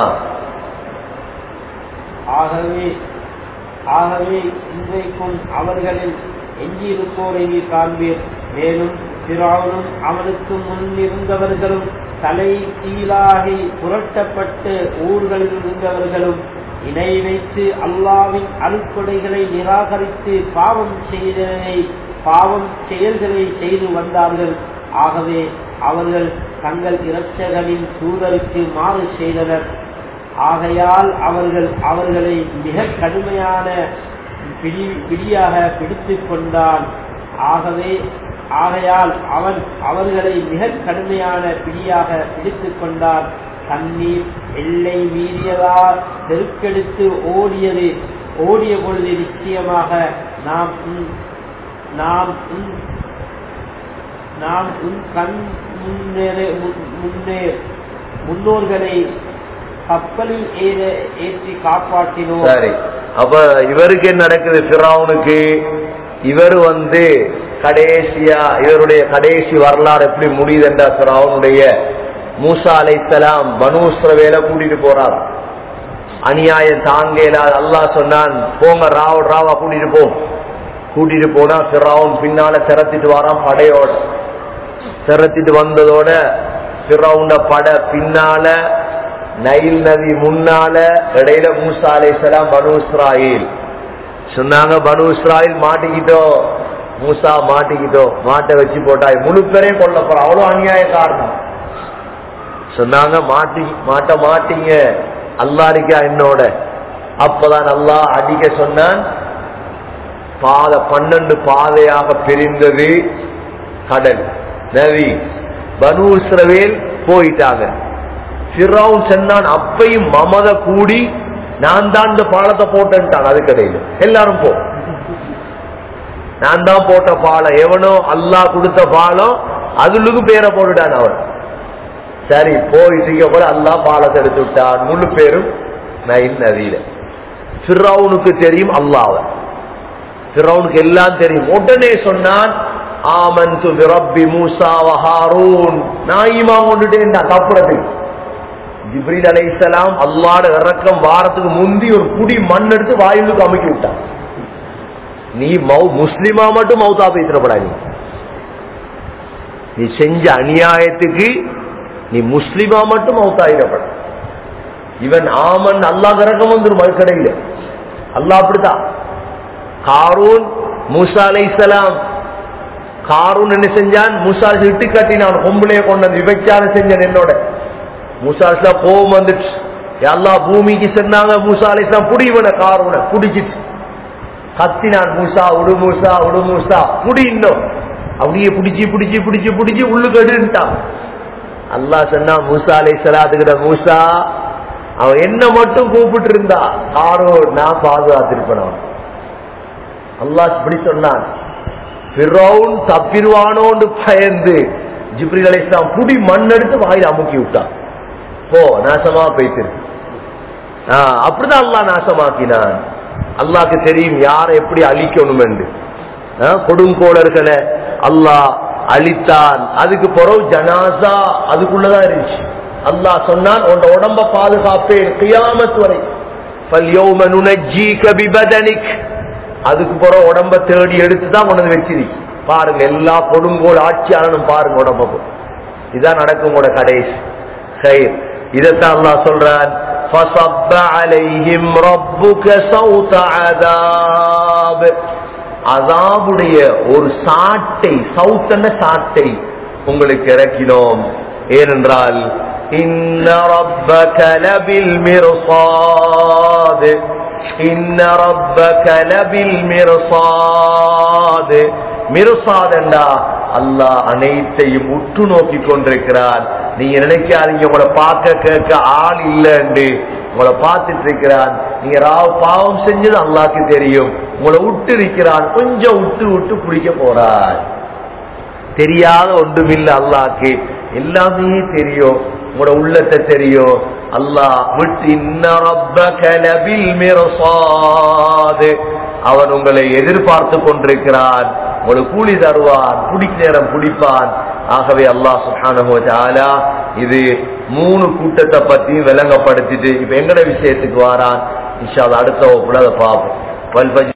ஆகவே ஆகவே இன்றைக்கும் அவர்களில் எஞ்சியிருப்போரை நீ காண்பீர் மேலும் பிறாவனும் அவனுக்கு முன் இருந்தவர்களும் தலை கீழாகி புரட்டப்பட்டு ஊர்களில் இருந்தவர்களும் இணை வைத்து அல்லாவின் அருட்கொடைகளை நிராகரித்து பாவம் செய்தனை பாவம் செயல்களை செய்து வந்தார்கள் ஆகவே அவர்கள் தங்கள் இரட்சகனின் தூதருக்கு மாறு செய்தனர் ஆகையால் அவர்கள் அவர்களை மிக கடுமையான பிடி பிடியாக பிடித்துக் கொண்டான் ஆகவே ஆகையால் அவன் அவர்களை மிக கடுமையான பிடியாக பிடித்துக் கொண்டான் தண்ணீர் எல்லை மீறியதால் பெருக்கெடுத்து ஓடியது ஓடிய பொழுது நிச்சயமாக நாம் உன் நாம் உன் நாம் உன் கண் முன்னேற முன்னே முன்னோர்களை கப்பலில் ஏற- ஏற்றி காப்பாற்றினோம் சரி அப்ப இவருக்கு என்ன நடக்குது பிராவுனுக்கு இவர் வந்து கடைசியா இவருடைய கடைசி வரலாறு எப்படி முடியுது என்ற பிராவுனுடைய மூசா அலைத்தலாம் பனூஸ்ரவேல கூட்டிட்டு போறார் அநியாயம் தாங்க இயலாது அல்லாஹ் சொன்னான் போங்க ராவ் ராவா கூட்டிட்டு போ கூட்டிட்டு போனா பிராவுன் பின்னால திறத்திட்டு வரான் படையோட திறத்திட்டு வந்ததோட பிறவுண்ட பட பின்னால நைல் நதி முன்னால இடையில மூசா அலைசலாம் பனு இஸ்ராயில் சொன்னாங்க பனு இஸ்ராயில் மாட்டிக்கிட்டோம் மூசா மாட்டிக்கிட்டோம் மாட்டை வச்சு போட்டாய் முழு பேரையும் கொல்ல போற அவ்வளவு அநியாய காரணம் சொன்னாங்க மாட்டி மாட்ட மாட்டீங்க அல்லாஹ் இருக்கா என்னோட அப்பதான் அல்லாஹ் அடிக்க சொன்னான் பாத பன்னெண்டு பாதையாக பிரிந்தது கடல் நதி பனு இஸ்ரவேல் போயிட்டாங்க ஃபிரௌன் சொன்னான் அப்பையும் மமத கூடி நான் தான் இந்த பாலத்தை போட்டேன்ட்டான் அது கடையில் எல்லாரும் போ நான் தான் போட்ட பாலம் எவனோ அல்லாஹ் கொடுத்த பாலம் அதுலுக்கு பேரை போட்டுட்டான் அவன் சரி போயிட்டு கூட அல்லாஹ் பாலத்தை எடுத்து விட்டான் முழு பேரும் நைல் நதியில ஃபிரௌனுக்கு தெரியும் அல்லாஹ் ஃபிரௌனுக்கு எல்லாம் தெரியும் உடனே சொன்னான் ஆமன்து பிரப்பி மூசா வஹாரூன் நான் ஈமான் கொண்டுட்டேன் தப்புறதுக்கு ஜிப்ரீல் அலைஹிஸ்ஸலாம் அல்லாட இறக்கம் வாரத்துக்கு முந்தி ஒரு குடி மண் எடுத்து வாயுலுக்கு அமைக்கி விட்டான் நீ மௌ முஸ்லிமா மட்டும் மௌத்தா பேசிடப்படாது நீ செஞ்ச அநியாயத்துக்கு நீ முஸ்லிமா மட்டும் மௌத்தாயிடப்பட இவன் ஆமன் அல்லாஹ் இறக்கம் வந்துடும் மறுக்கடையில் அல்லாஹ் அப்படித்தான் காரூன் மூசா அலைஹிஸ்ஸலாம் காரூன் என்ன செஞ்சான் மூசா இட்டு கட்டினான் பொம்பளைய கொண்டு வந்து விபச்சாரம் செஞ்சான் என்னோட மூசா அலிஸ்லாம் கோபம் வந்துச்சு எல்லா பூமிக்கு சொன்னாங்க மூசா அலிஸ்லாம் புடிவன காரூன புடிச்சிட்டு கத்தினான் மூசா உடு மூசா உடு மூசா புடி இன்னும் அப்படியே பிடிச்சி பிடிச்சி பிடிச்சி பிடிச்சி உள்ளுக்கு எடுன்ட்டான் அல்லாஹ் சொன்னா மூசா அலை சலாத்துக்கிற மூசா அவன் என்ன மட்டும் கூப்பிட்டு இருந்தா காரோ நான் பாதுகாத்திருப்பேன் அவன் அல்லாஹ் இப்படி சொன்னான் பிறவுன் தப்பிடுவானோன்னு பயந்து ஜிப்ரில் அலைஸ்லாம் புடி மண் எடுத்து வாயில் அமுக்கி விட்டான் போ நாசமா போயிட்டு அப்படிதான் அல்லாஹ் நாசமாக்கினான் அல்லாஹ்க்கு தெரியும் யாரை எப்படி அழிக்கணும் என்று கொடுங்கோளர்களை அல்லாஹ் அழித்தான் அதுக்கு பிறகு ஜனாசா அதுக்குள்ளதான் இருந்துச்சு அல்லாஹ் சொன்னான் உன் உடம்ப பாதுகாப்பேன் கியாமத் வரை فَالْيَوْمَ نُنَجِّيكَ بِبَدَنِكَ அதுக்கு பிறகு உடம்ப தேடி எடுத்து தான் கொண்டு வந்து வச்சிருக்கு பாருங்க எல்லா கொடுங்கோல் ஆட்சியாளனும் பாருங்க உடம்ப இதான் நடக்கும் கூட கடைசி خير இதைத்தான் அல்லாஹ் சொல்றான் فَصَبَّ عَلَيْهِمْ رَبُّكَ صَوْتَ عَذَابٍ அதாவுடைய ஒரு சாட்டை சவுத்தன சாட்டை உங்களுக்கு இறக்கினோம் ஏனென்றால் இன்ன ரப்பக லபில் மிர்சாத் இன்ன ரப்பக லபில் மிர்சாத் மிர்சாத் என்றா அல்லாஹ் அனைத்தையும் உற்று நோக்கி கொண்டிருக்கிறார் நீங்க நினைக்காதீங்க உங்களை பார்க்க கேட்க ஆள் இல்லைன்னு உங்களை பார்த்துட்டு இருக்கிறான் நீங்க ராவ் பாவம் செஞ்சது அல்லாக்கு தெரியும் உங்களை விட்டு இருக்கிறான் கொஞ்சம் விட்டு விட்டு பிடிக்க போறார் தெரியாத ஒன்றுமில்ல அல்லாக்கு எல்லாமே தெரியும் உங்களோட உள்ளத்தை தெரியும் அல்லாஹ் விட்டு இன்ன ரப்பக லபில் மிர்சாத் அவன் உங்களை எதிர்பார்த்து கொண்டிருக்கிறான் உங்களுக்கு கூலி தருவான் பிடிக்க நேரம் பிடிப்பான் ஆகவே அல்லாஹ் சுப்ஹானஹு வ தஆலா இது மூணு கூட்டத்தை பத்தி விளங்கப்படுத்திட்டு இப்ப எங்கட விஷயத்துக்கு வாரான் இன்ஷா அல்லாஹ் அடுத்த வகுப்புல அதை பார்ப்போம் வல் ஃபஜ்ர்